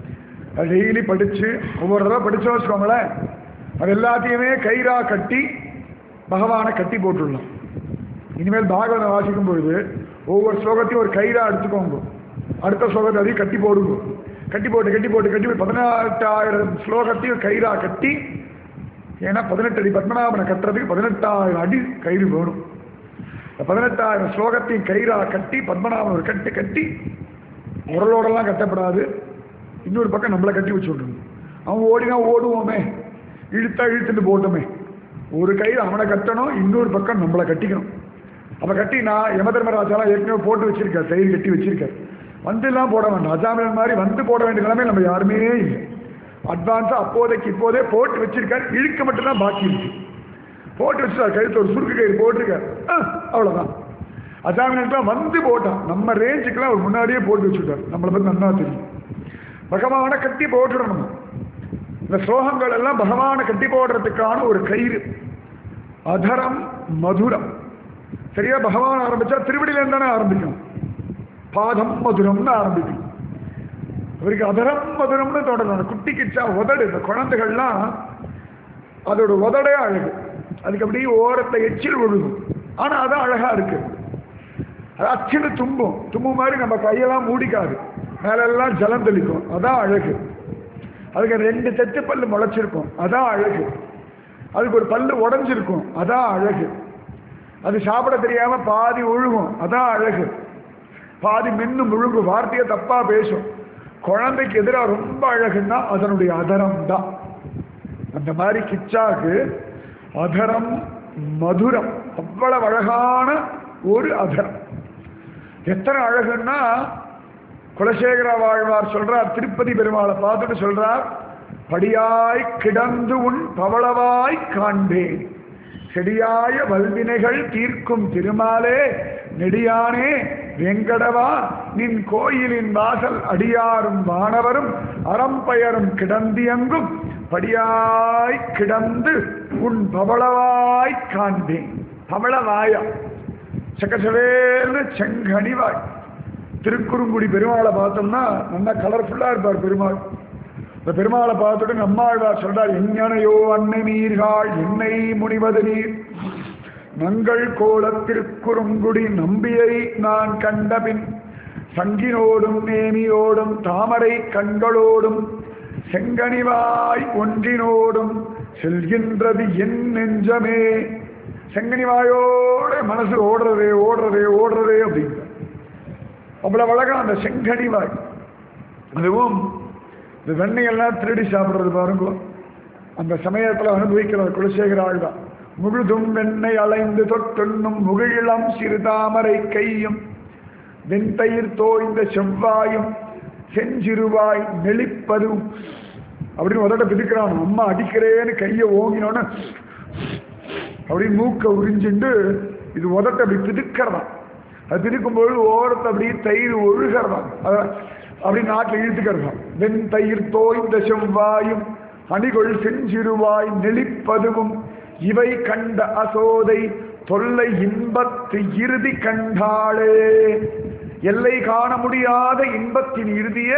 டெய்லி படிச்சு ஒவ்வொரு தடவை படிச்சோம் வச்சுக்கோங்களேன் அது எல்லாத்தையுமே கயிறா கட்டி பகவானை கட்டி போட்டுடலாம் இனிமேல் பாகவதம் வாசிக்கும் பொழுது ஒவ்வொரு ஸ்லோகத்தையும் ஒரு கயிறா எடுத்துக்கோங்க அடுத்த ஸ்லோகத்தை அதையும் கட்டி போடுங்க கட்டி போட்டு கட்டி போட்டு கட்டி போட்டு பதினெட்டாயிரம் ஸ்லோகத்தையும் கயிறா கட்டி ஏன்னா பதினெட்டு அடி பத்மநாபனை கட்டுறதுக்கு பதினெட்டாயிரம் அடி கயிறு வேணும் இந்த பதினெட்டாயிரம் ஸ்லோகத்தையும் கயிறா கட்டி பத்மநாபன் ஒரு கட்டு கட்டி உரலோடெல்லாம் கட்டப்படாது இன்னொரு பக்கம் நம்மளை கட்டி வச்சு விட்டுருணும் அவன் ஓடினா ஓடுவோமே இழுத்தா இழுத்துட்டு போட்டோமே ஒரு கயிறு அவனை கட்டணும் இன்னொரு பக்கம் நம்மளை கட்டிக்கணும் அப்ப கட்டி நான் யம தர்மராஜாலாம் ஏற்கனவே போட்டு வச்சிருக்கார் கயிறு கட்டி வச்சிருக்கார் வந்துலாம் போட வேண்டாம் அஜாமியன் மாதிரி வந்து போட வேண்டிய நிலைமை நம்ம யாருமே இல்லை அட்வான்ஸா அப்போதைக்கு இப்போதே போட்டு வச்சிருக்கார் இழுக்க மட்டும்தான் பாக்கி இருக்கு போட்டு வச்சிருக்கார் கழுத்து ஒரு சுருக்கு கயிறு போட்டிருக்கார் ஆ, அவ்வளவுதான் அஜாமியனுக்குலாம் வந்து போட்டான் நம்ம ரேஞ்சுக்கெல்லாம் அவர் முன்னாடியே போட்டு வச்சுட்டார் நம்மளை பத்தி நன்னா தெரியும் பகவானை கட்டி போட்டுடணும் இந்த ஸ்லோகங்கள் எல்லாம் பகவானை கட்டி போடுறதுக்கான ஒரு கயிறு அதரம் மதுரம் சரியா பகவான் ஆரம்பிச்சா திருவடியில தானே ஆரம்பிக்கும் பாதம் மதுரம்னு ஆரம்பிக்கும் அவருக்கு அதரம் மதுரம்னு தொடரும் அந்த குட்டி கிச்சா உதடு இந்த குழந்தைகள்லாம் அதோட உதடே அழகு அதுக்கு அப்படியே ஓரத்தை எச்சில் விழுகும் ஆனா அதான் அழகா இருக்கு அது அச்சில் தும்பும் தும்பும் மாதிரி நம்ம கையெல்லாம் மூடிக்காது மேலெல்லாம் ஜலம் தெளிக்கும் அதான் அழகு அதுக்கு ரெண்டு தெத்து பல்லு முளைச்சிருக்கும் அதான் அழகு அதுக்கு ஒரு பல்லு உடைஞ்சிருக்கும் அதான் அழகு அது சாப்பிட தெரியாம பாதி ஒழுகும் அதான் அழகு பாதி மென்னு முழுங்கும் வார்த்தையை தப்பா பேசும் குழந்தைக்கு எதிராக ரொம்ப அழகுன்னா அதனுடைய அதரம் தான் அந்த மாதிரி கிச்சாக்கு அதரம் மதுரம் அவ்வளவு அழகான ஒரு அதரம் எத்தனை அழகுன்னா குலசேகர வாழ்வார் சொல்றார் திருப்பதி பெருமாளை பார்த்துட்டு சொல்றார் படியாய் கிடந்து உன் பவளவாய் காண்பேன் செடியாய வல்வினைகள் தீர்க்கும் திருமாலே நெடியானே வெங்கடவா நின் கோயிலின் வாசல் அடியாரும் வானவரும் அறம்பயரும் கிடந்தியங்கும் படியாய் கிடந்து உன் பவளவாய் காண்பேன் பவளவாயா சக்கச்சவேல்னு செங்கனிவாய் திருக்குறுங்குடி பெருமாளை பார்த்தோம்னா நல்லா கலர்ஃபுல்லா இருப்பார் பெருமாள் இந்த பெருமாளை பார்த்துட்டு நம்மாழ்வார் சொல்றார் எஞ்ஞனையோ அன்னை நீர்காள் என்னை முனிவது நீர் நங்கள் கோலத்திற்குறுங்குடி நம்பியை நான் கண்டபின் சங்கினோடும் நேமியோடும் தாமரை கண்களோடும் செங்கனிவாய் ஒன்றினோடும் செல்கின்றது என் நெஞ்சமே செங்கனிவாயோட மனசு ஓடுறதே ஓடுறதே ஓடுறதே அப்படிங்கிற அவ்வளவு அழகா அந்த செங்கனிவாய் அதுவும் இந்த வெண்ணையெல்லாம் திருடி சாப்பிடுறது பாருங்க அந்த சமயத்தில் அனுபவிக்கிற குலசேகர ஆழ்தான் முழுதும் வெண்ணெய் அலைந்து தொட்டொன்னும் முகிழம் சிறுதாமரை கையும் வெண்தயிர் தோய்ந்த செவ்வாயும் செஞ்சிறுவாய் நெளிப்பதும் அப்படின்னு உதட்ட பிதுக்கிறான் அம்மா அடிக்கிறேன்னு கையை ஓங்கினோன்னு அப்படின்னு மூக்க உறிஞ்சிண்டு இது உதட்ட அப்படி பிதுக்கிறதான் அது பிதுக்கும்போது ஓரத்தை அப்படியே தயிர் ஒழுகிறதாம் அதை அப்படி நாட்டில் இழுத்துக்கிறதாம் வெண் தயிர் தோய்ந்த செவ்வாயும் அணிகொள் செஞ்சிறுவாய் நெளிப்பதுவும் இவை கண்ட அசோதை தொல்லை இன்பத்து இறுதி கண்டாளே எல்லை காண முடியாத இன்பத்தின் இறுதிய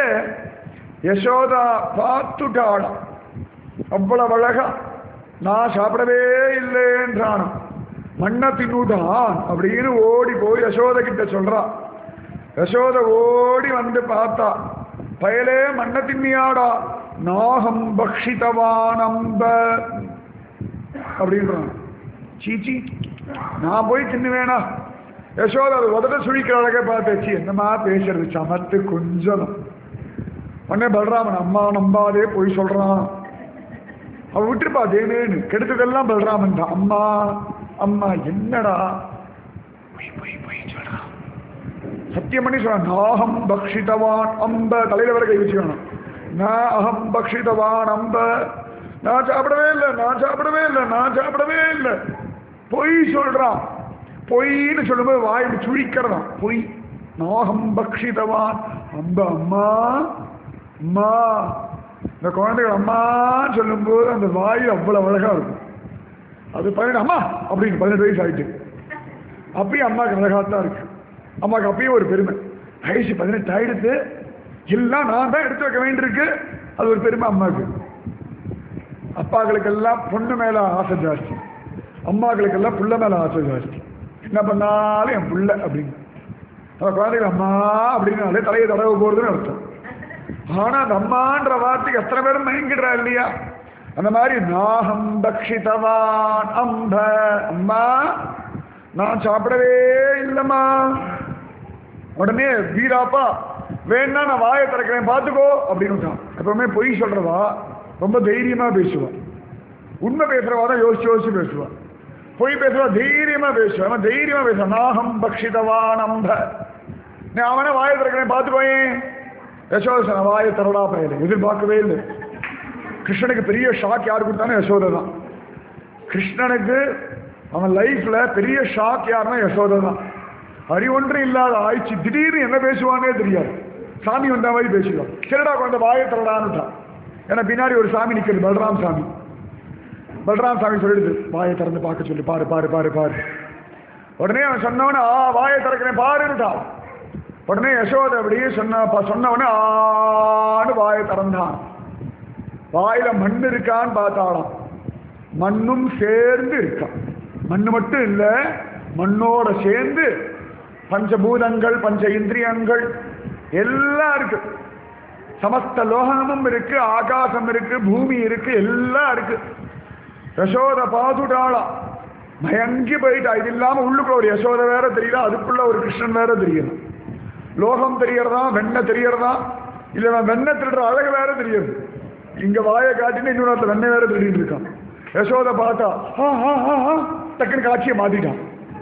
யசோதா பார்த்துட்டாளாம் அவ்வளவு அழகா நான் சாப்பிடவே இல்லைன்றானாம் மண்ணை தின்னுட்டான் அப்படின்னு ஓடி போய் யசோத கிட்ட சொல்றான் யசோத ஓடி வந்து பார்த்தா பயலே மண்ணை தின்னியாடா நாகம் பக்ஷிதவானம்ப அப்படின்றான் சீச்சி நான் போய் தின்னுவேனா யசோதா அது உதட்ட சுழிக்கிற அழகை பார்த்தாச்சு என்னமா பேசுறது சமத்து கொஞ்சம் உடனே பலராமன் அம்மா நம்பாதே போய் சொல்றான் அவன் விட்டுருப்பா தேனேன்னு கெடுத்ததெல்லாம் பலராமன் தான் அம்மா அம்மா என்னடா பொய் பொய் பொய் சொல்றான் சத்தியம் பண்ணி சொல்றான் நாகம் பக்ஷிதவான் அம்ப தலையில வர கை வச்சுக்கணும் நான் அகம் பக்ஷிதவான் அம்ப நான் சாப்பிடவே இல்லை நான் சாப்பிடவே இல்லை நான் சாப்பிடவே இல்லை பொய் சொல்றான் பொய்ன்னு சொல்லும்போது வாயில் சுழிக்கிறதாம் பொய் நாகம் பக்ஷிதவான் அம்ப அம்மா அம்மா இந்த குழந்தைகள் அம்மான்னு சொல்லும்போது அந்த வாய் அவ்வளவு அழகா இருக்கும் அது பதினெட்டு அம்மா அப்படின்னு பதினெட்டு வயசு ஆயிட்டு அப்பயும் அம்மாவுக்கு அழகா தான் இருக்கு அம்மாவுக்கு அப்பயும் ஒரு பெருமை வயசு பதினெட்டு ஆயிடுத்து எல்லாம் நான் தான் எடுத்து வைக்க வேண்டியிருக்கு அது ஒரு பெருமை அம்மாவுக்கு அப்பாக்களுக்கெல்லாம் பொண்ணு மேல ஆசை ஜாஸ்தி அம்மாக்களுக்கெல்லாம் புள்ள மேல ஆசை ஜாஸ்தி என்ன பண்ணாலும் என் புள்ள அப்படின்னு அந்த குழந்தைகள் அம்மா அப்படின்னாலே தலையை தடவை போறதுன்னு அர்த்தம் ஆனா அந்த அம்மான்ற வார்த்தைக்கு எத்தனை பேரும் மயங்கிடுறா இல்லையா அந்த மாதிரி நாகம் பக்ஷிதவான் அம்ப அம்மா நான் சாப்பிடவே இல்லைம்மா உடனே வீராப்பா வேணா நான் வாயை திறக்கிறேன் பார்த்துக்கோ அப்படின்னு எப்பவுமே பொய் சொல்றவா ரொம்ப தைரியமா பேசுவா உண்மை பேசுறவா தான் யோசிச்சு யோசிச்சு பேசுவா பொய் பேசுவா தைரியமா பேசுவா அவன் தைரியமா பேசுவான் நாகம் பக்ஷிதவான் அம்ப நான் அவனை வாயை திறக்கிறேன் பார்த்துக்கோயேன் யசோதனை வாயை திறடா பயல எதிர்பார்க்கவே இல்லை கிருஷ்ணனுக்கு பெரிய ஷாக் யார் கொடுத்தானே யசோதை தான் கிருஷ்ணனுக்கு அவன் லைஃப்ல பெரிய ஷாக் யாருன்னா யசோதை தான் அறிவொன்றும் இல்லாத ஆயிடுச்சு திடீர்னு என்ன பேசுவானே தெரியாது சாமி வந்த மாதிரி பேசுவான் சரிடா குழந்தை வாயை திறடான்னுட்டான் ஏன்னா பின்னாடி ஒரு சாமி நிற்கிறது பலராம் சாமி பலராம் சாமி சொல்லிடுது வாயை திறந்து பார்க்க சொல்லி பாரு பாரு பாரு பாரு உடனே அவன் சொன்னவன ஆ வாயை திறக்கிறேன் பாருன்னுட்டான் உடனே யசோதை அப்படியே சொன்ன சொன்னவனே ஆன்னு வாயை திறந்தான் வாயில மண் இருக்கான்னு பார்த்தாளாம் மண்ணும் சேர்ந்து இருக்கான் மண்ணு மட்டும் இல்ல மண்ணோட சேர்ந்து பஞ்சபூதங்கள் பஞ்ச இந்திரியங்கள் எல்லாம் இருக்கு சமஸ்த லோகமும் இருக்கு ஆகாசம் இருக்கு பூமி இருக்கு எல்லாம் இருக்கு யசோத பாதுடாளாம் மயங்கி போயிட்டா இது இல்லாம உள்ளுக்குள்ள ஒரு யசோத வேற தெரியல அதுக்குள்ள ஒரு கிருஷ்ணன் வேற தெரியல லோகம் தெரியறதா வெண்ணெய் தெரியறதா இல்ல வெண்ணெய் திருடுற அழகு வேற தெரியுது இங்க வாயை காட்டின்னு இன்னொரு வெண்ணெய் வேற திருடிட்டு இருக்கான் யசோத பார்த்தா ஆ, ஆ, ஆ, ஆ, டக்குன்னு காட்சியை மாத்திட்டான்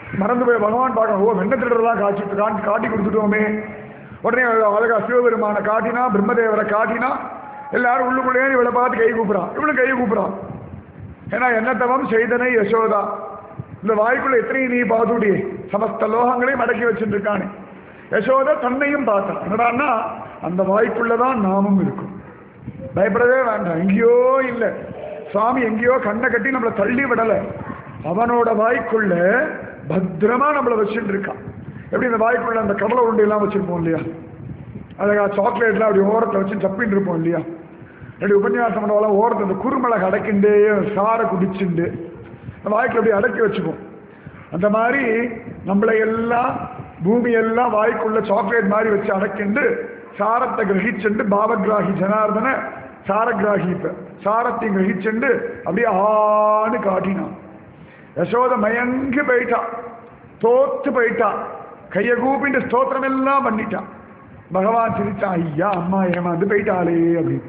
மறந்து போய் பகவான் பார்க்கணும் ஓ வெண்ண திருடலாம் காட்சி காட்டி காட்டி கொடுத்துட்டோமே உடனே அழகா சிவபெருமானை காட்டினா பிரம்மதேவரை காட்டினா எல்லாரும் உள்ளுக்குள்ளே இவளை பார்த்து கை கூப்புறான் இவளும் கை கூப்புறான் ஏன்னா என்ன தவம் செய்தனை யசோதா இந்த வாய்க்குள்ள எத்தனையும் நீ பார்த்துடி சமஸ்த லோகங்களையும் அடக்கி வச்சுட்டு இருக்கானே யசோதா தன்னையும் பார்த்தான் என்னடான்னா அந்த வாய்க்குள்ளதான் நாமும் இருக்கும் பயப்படவே வேண்டாம் எங்கேயோ இல்லை சுவாமி எங்கேயோ கண்ணை கட்டி நம்மளை தள்ளி விடலை அவனோட வாய்க்குள்ள பத்திரமா நம்மளை வச்சுட்டு இருக்கான் எப்படி இந்த வாய்க்குள்ள அந்த கடலை உருண்டையெல்லாம் வச்சிருப்போம் இல்லையா அழகா சாக்லேட்லாம் அப்படி ஓரத்தில் வச்சு சப்பின்னு இருப்போம் இல்லையா ரெண்டு உபன்யாசம் பண்ணவெல்லாம் ஓரத்தில் அந்த குறுமலை அடக்கிண்டு சாரை குடிச்சுண்டு அந்த வாய்க்குள்ள அப்படி அடக்கி வச்சுப்போம் அந்த மாதிரி நம்மளை எல்லாம் பூமி எல்லாம் வாய்க்குள்ள சாக்லேட் மாதிரி வச்சு அடக்கிண்டு சாரத்தை கிரகிச்சுண்டு பாவகிராகி ஜனார்தன சாரகிராகி இப்ப சாரத்தையும் கிரகிச்சுண்டு அப்படியே ஆன்னு காட்டினான் யசோத மயங்கி போயிட்டான் தோத்து போயிட்டான் கையை கூப்பிட்டு ஸ்தோத்திரம் எல்லாம் பண்ணிட்டான் பகவான் சிரிச்சான் ஐயா அம்மா ஏமாந்து போயிட்டாளே அப்படின்னு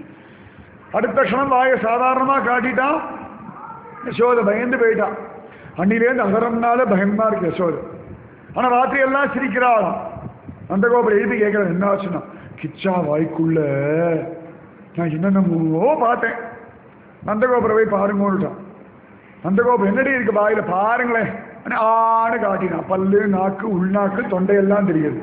அடுத்த க்ஷணம் வாயை சாதாரணமா காட்டிட்டான் யசோத பயந்து போயிட்டான் அன்னிலேருந்து அகரம்னால பயமா இருக்கு யசோத ஆனா ராத்திரி எல்லாம் சிரிக்கிறாளாம் அந்த கோபுரம் எழுதி கேட்கிறேன் என்ன ஆச்சுன்னா கிச்சா வாய்க்குள்ள நான் என்னென்னமோ பார்த்தேன் நந்தகோபுரம் போய் பாருங்கோன்னுட்டான் நந்தகோபுரம் என்னடி இருக்கு வாயில பாருங்களேன் ஆனா, ஆன்னு காட்டினான் பல்லு நாக்கு உள்நாக்கு தொண்டையெல்லாம் தெரியுது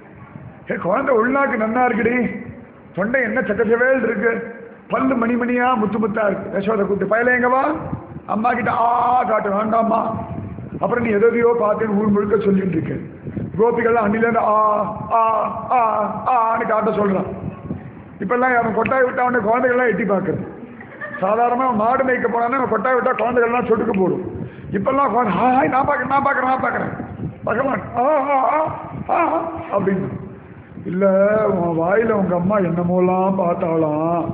ஏ குழந்தை உள்நாக்கு நன்னா இருக்குடி தொண்டை என்ன சக்கச்சவேல் இருக்கு பல்லு மணி மணியா முத்து முத்தா இருக்கு யசோதை கூப்பிட்டு பயல எங்க வா அம்மா கிட்ட ஆ காட்டு வேண்டாம்மா அப்புறம் நீ எதையோ பார்த்தேன்னு ஊர் முழுக்க சொல்லிட்டு இருக்கு கோபிகள்லாம் அன்னிலேருந்து ஆ ஆ ஆ ஆன்னு காட்ட சொல்றான் இப்பெல்லாம் அவன் கொட்டாய் விட்டா உடனே குழந்தைகள்லாம் எட்டி பார்க்கறது சாதாரணமாக மாடு மேய்க்க போனான்னா அவன் கொட்டாய் விட்டா குழந்தைகள்லாம் சொடுக்கு போடும் இப்பெல்லாம் குழந்தை ஹாய் நான் பார்க்கறேன் நான் பார்க்கறேன் நான் பார்க்கறேன் பகவான் ஆ ஆ ஆ ஆ அப்படின்னு இல்லை உன் வாயில உங்க அம்மா என்னமோலாம் பார்த்தாளாம்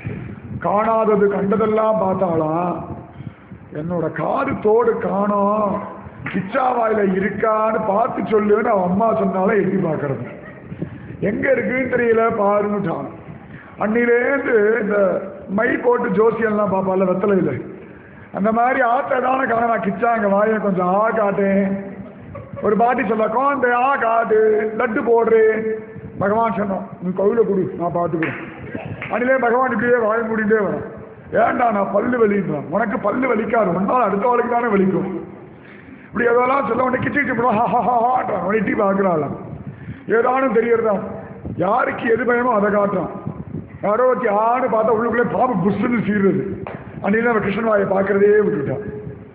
காணாதது கண்டதெல்லாம் பார்த்தாளாம் என்னோட காது தோடு காணோம் கிச்சா வாயில இருக்கான்னு பார்த்து சொல்லுன்னு அவன் அம்மா சொன்னாலும் எட்டி பார்க்கறது எங்க இருக்குன்னு தெரியல பாருன்னுட்டான் அன்னிலேருந்து இந்த மை போட்டு ஜோசியெல்லாம் பார்ப்பால வெத்தலையில் அந்த மாதிரி ஆத்ததான காரணம் நான் கிச்சா அங்க வாயை கொஞ்சம் ஆ காட்டேன் ஒரு பாட்டி சொல்ல குழந்தை ஆ காட்டு லட்டு போடுறே பகவான் சொன்னோம் நீ கோவில கொடு நான் பார்த்துக்கிறேன் அன்னிலே பகவான் இப்படியே வாய் மூடிட்டே வரும் ஏன்டா நான் பல்லு வலின்றான் உனக்கு பல்லு வலிக்காது ஒன்றால் அடுத்த வாழ்க்கை தானே வலிக்கும் இப்படி எதெல்லாம் சொல்ல உடனே கிச்சு கிச்சு போடுவோம் ஹாஹாஹான்றான் வெட்டி பார்க்குறாளாம் ஏதானும் தெரியறதா யாருக்கு எது பயமோ அதை காட்டுறான் யாரோ ஒருத்தி ஆடு பார்த்தா உள்ளுக்குள்ளே பாம்பு புஷ்ஷுன்னு சீருது அன்னைக்கு அவன் கிருஷ்ணன் பார்க்கறதே விட்டுட்டான்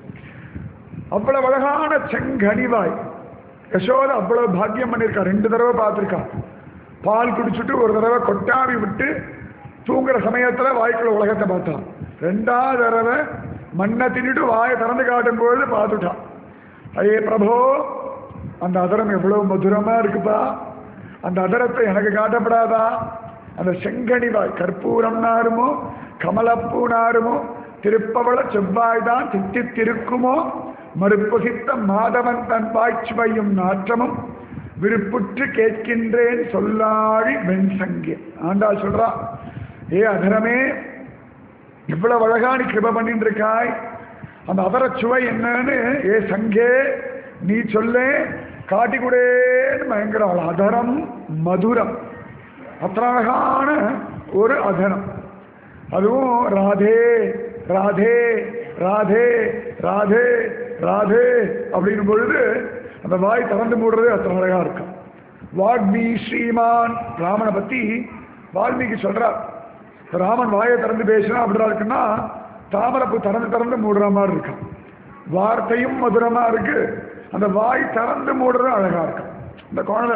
அவ்வளவு அழகான செங்கனிவாய் யசோதை அவ்வளவு பாக்கியம் பண்ணியிருக்கா ரெண்டு தடவை பார்த்துருக்கா பால் குடிச்சிட்டு ஒரு தடவை கொட்டாவி விட்டு தூங்குற சமயத்துல வாய்க்குள்ள உலகத்தை பார்த்தான் ரெண்டாவது தடவை மண்ணை தின்னுட்டு வாயை திறந்து காட்டும் பொழுது பார்த்துட்டான் ஐயே பிரபோ அந்த அதரம் எவ்வளவு மதுரமா இருக்குப்பா அந்த அதரத்தை எனக்கு காட்டப்படாதா அந்த செங்கனி வாய் கற்பூரம் நாருமோ கமலப்பூ நாருமோ திருப்பவள செவ்வாய் தான் தித்தித்திருக்குமோ மறுப்புகித்த மாதவன் தன் பாய்ச்சுவையும் நாற்றமும் விருப்புற்று கேட்கின்றேன் சொல்லாழி வெண் சங்கே ஆண்டாள் சொல்றா ஏ அதரமே இவ்வளவு அழகா நீ கிருப பண்ணிட்டு இருக்காய் அந்த அதர சுவை என்னன்னு ஏ சங்கே நீ சொல்லே காட்டிக்குடேன்னு பயங்கராள் அதரம் மதுரம் அத்தனை அழகான ஒரு அதரம் அதுவும் ராதே ராதே ராதே ராதே ராதே அப்படின்னும் பொழுது அந்த வாய் திறந்து மூடுறது அத்தனை அழகா இருக்கும் வால்மீ ஸ்ரீமான் ராமனை பத்தி வால்மீகி சொல்றார் ராமன் வாயை திறந்து பேசினா அப்படிதான் இருக்குன்னா தாமரப்பு திறந்து திறந்து மூடுற மாதிரி இருக்கும் வார்த்தையும் மதுரமா இருக்கு அந்த வாய் திறந்து மூடுறது அழகா இருக்கும் இந்த குழந்தை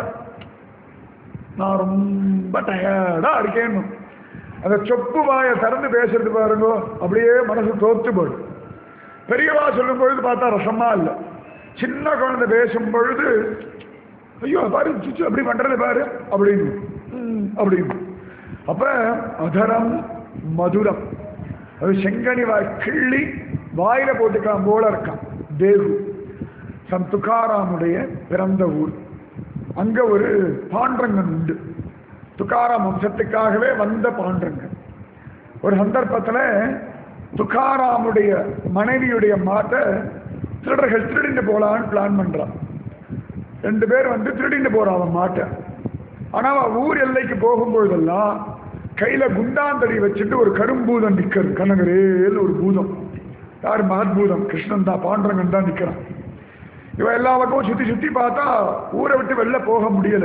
நான் ரொம்ப டயர்டா இருக்கேன்னு அந்த சொப்பு வாயை திறந்து பேசுறது பாருங்க அப்படியே மனசு தோத்து போடும் பெரியவா சொல்லும் பொழுது பார்த்தா ரசமா இல்லை சின்ன குழந்தை பேசும் பொழுது ஐயோ பாரு சுச்சு அப்படி பண்றது பாரு அப்படின்னு ம், அப்படின்னு அப்ப அதரம் மதுரம் அது செங்கனி வாய் கிள்ளி வாயில போட்டுக்கலாம் போல இருக்கான் தேகு சம் துக்காராமுடைய பிறந்த ஊர் அங்க ஒரு பாண்டரங்கன் உண்டு துக்காராம் வம்சத்துக்காகவே வந்த பாண்டரங்கன் ஒரு சந்தர்ப்பத்துல துக்காராமுடைய மனைவியுடைய மாட்டை திருடர்கள் திருடிட்டு போகலான்னு பிளான் பண்றான் ரெண்டு பேர் வந்து திருடிட்டு போறான் அவன் மாட்டை ஆனா அவன் ஊர் எல்லைக்கு போகும்பொழுதெல்லாம் கையில குண்டாந்தடி வச்சுட்டு ஒரு கரும்பூதம் நிக்கிறது கனகரேல் ஒரு பூதம் யார் மகத்பூதம் கிருஷ்ணன் தான் பாண்டரங்கன் தான் நிக்கிறான் இவன் எல்லா பக்கமும் சுத்தி சுத்தி பார்த்தா ஊரை விட்டு வெளில போக முடியல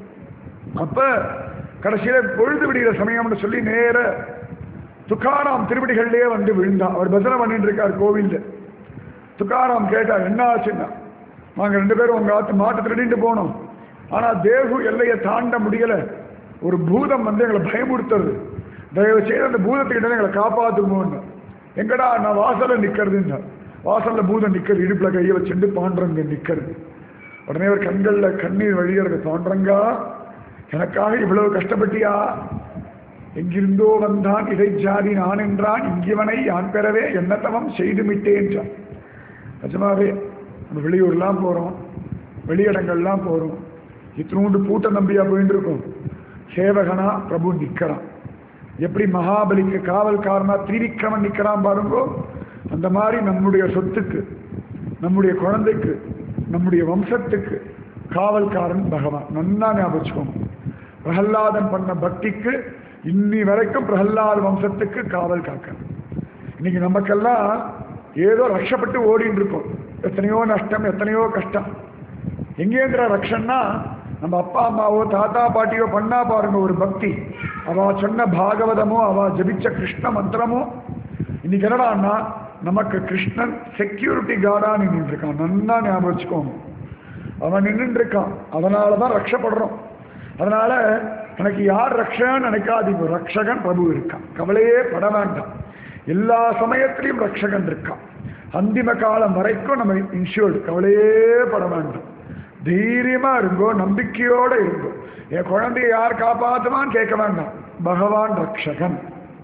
அப்ப கடைசியில பொழுது விடுகிற சமயம்னு சொல்லி நேர துக்காராம் திருவடிகள்லயே வந்து விழுந்தான் அவர் பஜனை பண்ணிட்டு இருக்கார் கோவில்ல துக்காராம் கேட்டார் என்ன ஆச்சுன்னா நாங்க ரெண்டு பேரும் உங்க ஆத்து மாட்டு திருடிட்டு போனோம் ஆனா தேகு எல்லையை தாண்ட முடியல ஒரு பூதம் வந்து எங்களை பயமுறுத்துறது தயவு செய்து அந்த பூதத்துக்கிட்ட எங்களை காப்பாத்துமோன்னு எங்கடா நான் வாசல்ல நிக்கிறதுன்னா வாசல்ல பூதம் நிக்கிறது இடுப்புல கையை வச்சுட்டு பாண்டரங்க நிக்கிறது உடனே ஒரு கண்கள்ல கண்ணீர் வழிகிறது பாண்டரங்கா எனக்காக இவ்வளவு கஷ்டப்பட்டியா எங்கிருந்தோ வந்தான் இதை ஜாதி நான் என்றான் இங்கிவனை யான் பெறவே என்னத்தவம் செய்து விட்டேன்றான் நிஜமாவே நம்ம வெளியூர்லாம் போகிறோம் வெளியிடங்கள்லாம் போகிறோம் இத்தினூண்டு பூட்ட நம்பியா போயிட்டு இருக்கோம் சேவகனா பிரபு நிற்கிறான் எப்படி மகாபலிக்கு காவல்காரனா திரிவிக்ரமன் நிற்கிறான் பாருங்கோ அந்த மாதிரி நம்முடைய சொத்துக்கு நம்முடைய குழந்தைக்கு நம்முடைய வம்சத்துக்கு காவல்காரன் பகவான் நன்னா ஞாபகம் வச்சுக்கோங்க பிரகல்லாதன் பண்ண பக்திக்கு இன்னி வரைக்கும் பிரகல்லாத வம்சத்துக்கு காவல் காக்க இன்னைக்கு நமக்கெல்லாம் ஏதோ ரஷப்பட்டு ஓடிட்டு இருக்கோம் எத்தனையோ நஷ்டம் எத்தனையோ கஷ்டம் எங்கேந்திர ரக்ஷன்னா நம்ம அப்பா அம்மாவோ தாத்தா பாட்டியோ பண்ணா பாருங்க ஒரு பக்தி அவ சொன்ன பாகவதமோ அவ ஜபிச்ச கிருஷ்ண மந்திரமோ இன்னைக்கு என்னடான்னா நமக்கு கிருஷ்ணன் செக்யூரிட்டி கார்டா நின்று இருக்கான் நன்னா ஞாபகம் வச்சுக்கோங்க அவன் நின்று இருக்கான் அதனால தான் ரக்ஷப்படுறோம் அதனால எனக்கு யார் ரக்ஷகன் நினைக்காதீங்க ரக்ஷகன் பிரபு இருக்கான் கவலையே பட வேண்டாம் எல்லா சமயத்திலையும் ரக்ஷகன் இருக்கான் அந்திம காலம் வரைக்கும் நம்ம இன்ஷூர்டு கவலையே பட வேண்டாம் தைரியமா இருங்கோ நம்பிக்கையோட இருங்கோ என் குழந்தைய யார் காப்பாத்துவான்னு கேட்க வேண்டாம் பகவான் ரக்ஷகன்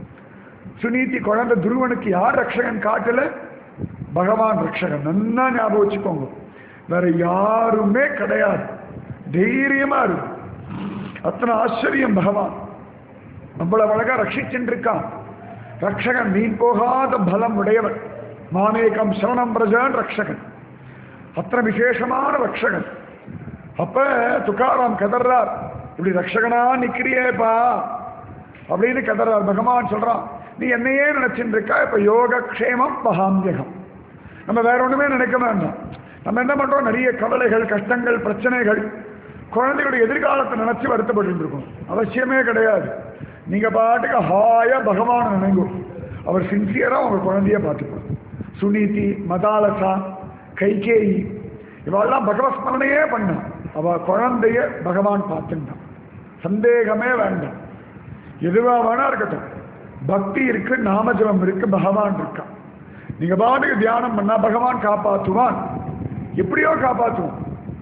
சுனீதி குழந்தை துருவனுக்கு யார் ரக்ஷகன் காட்டல பகவான் ரக்ஷகன் நன்னா ஞாபகம் வச்சுக்கோங்க வேற யாருமே கிடையாது தைரியமா இருக்கும் அத்தனை ஆச்சரியம் பகவான் நம்மள அழகா ரட்சிச்சுருக்கான் ரக்ஷகன் மீன் போகாத பலம் உடையவன் மாமேகம் சரணம் பிரஜன் ரக்ஷகன் அத்தனை விசேஷமான ரக்ஷகன் அப்ப துக்காராம் கதர்றார் இப்படி ரக்ஷகனா நிக்கிறியேப்பா அப்படின்னு கதர்றார் பகவான் சொல்றான் நீ என்னையே நினைச்சுட்டு இருக்கா இப்ப யோகக்ஷேமம் மகாமியகம் நம்ம வேற ஒண்ணுமே நினைக்க வேண்டாம் நம்ம என்ன பண்றோம் நிறைய கவலைகள் கஷ்டங்கள் பிரச்சனைகள் குழந்தைகளுடைய எதிர்காலத்தை நினைச்சு வருத்தப்பட்டு இருக்கோம் அவசியமே கிடையாது நீங்க பாட்டுக்கு ஹாயா பகவான் நினைங்கும் அவர் சின்சியரா உங்க குழந்தைய பார்த்துப்பார் சுனீதி மதாலசா கைகேயி இவெல்லாம் பகவத் ஸ்மரணையே பண்ணான் அவ குழந்தைய பகவான் பார்த்துட்டான் சந்தேகமே வேண்டாம் எதுவா வேணா இருக்கட்டும் பக்தி இருக்கு நாமஜபம் இருக்கு பகவான் இருக்கான் நீங்க பாட்டுக்கு தியானம் பண்ணா பகவான் காப்பாற்றுவான் எப்படியோ காப்பாற்றுவான்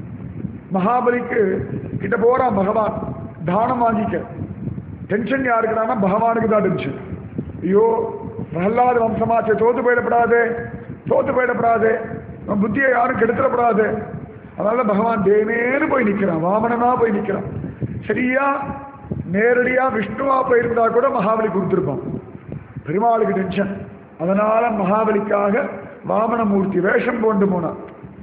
மகாபலிக்கு கிட்ட போறான் பகவான் தானம் வாங்கிக்க டென்ஷன் யாருக்குறான்னா பகவானுக்கு தான் டென்ஷன் ஐயோ பிரகலாத வம்சமாச்சு தோத்து போயிடப்படாது தோத்து போயிடப்படாது நம்ம புத்தியை யாரும் கெடுத்துடப்படாது அதனால பகவான் தேனேன்னு போய் நிற்கிறான் வாமனனா போய் நிற்கிறான் சரியா நேரடியா விஷ்ணுவா போயிருந்தா கூட மகாபலி கொடுத்துருப்பான் பெருமாளுக்கு டென்ஷன் அதனால மகாபலிக்காக வாமனமூர்த்தி வேஷம் போண்டு போனான்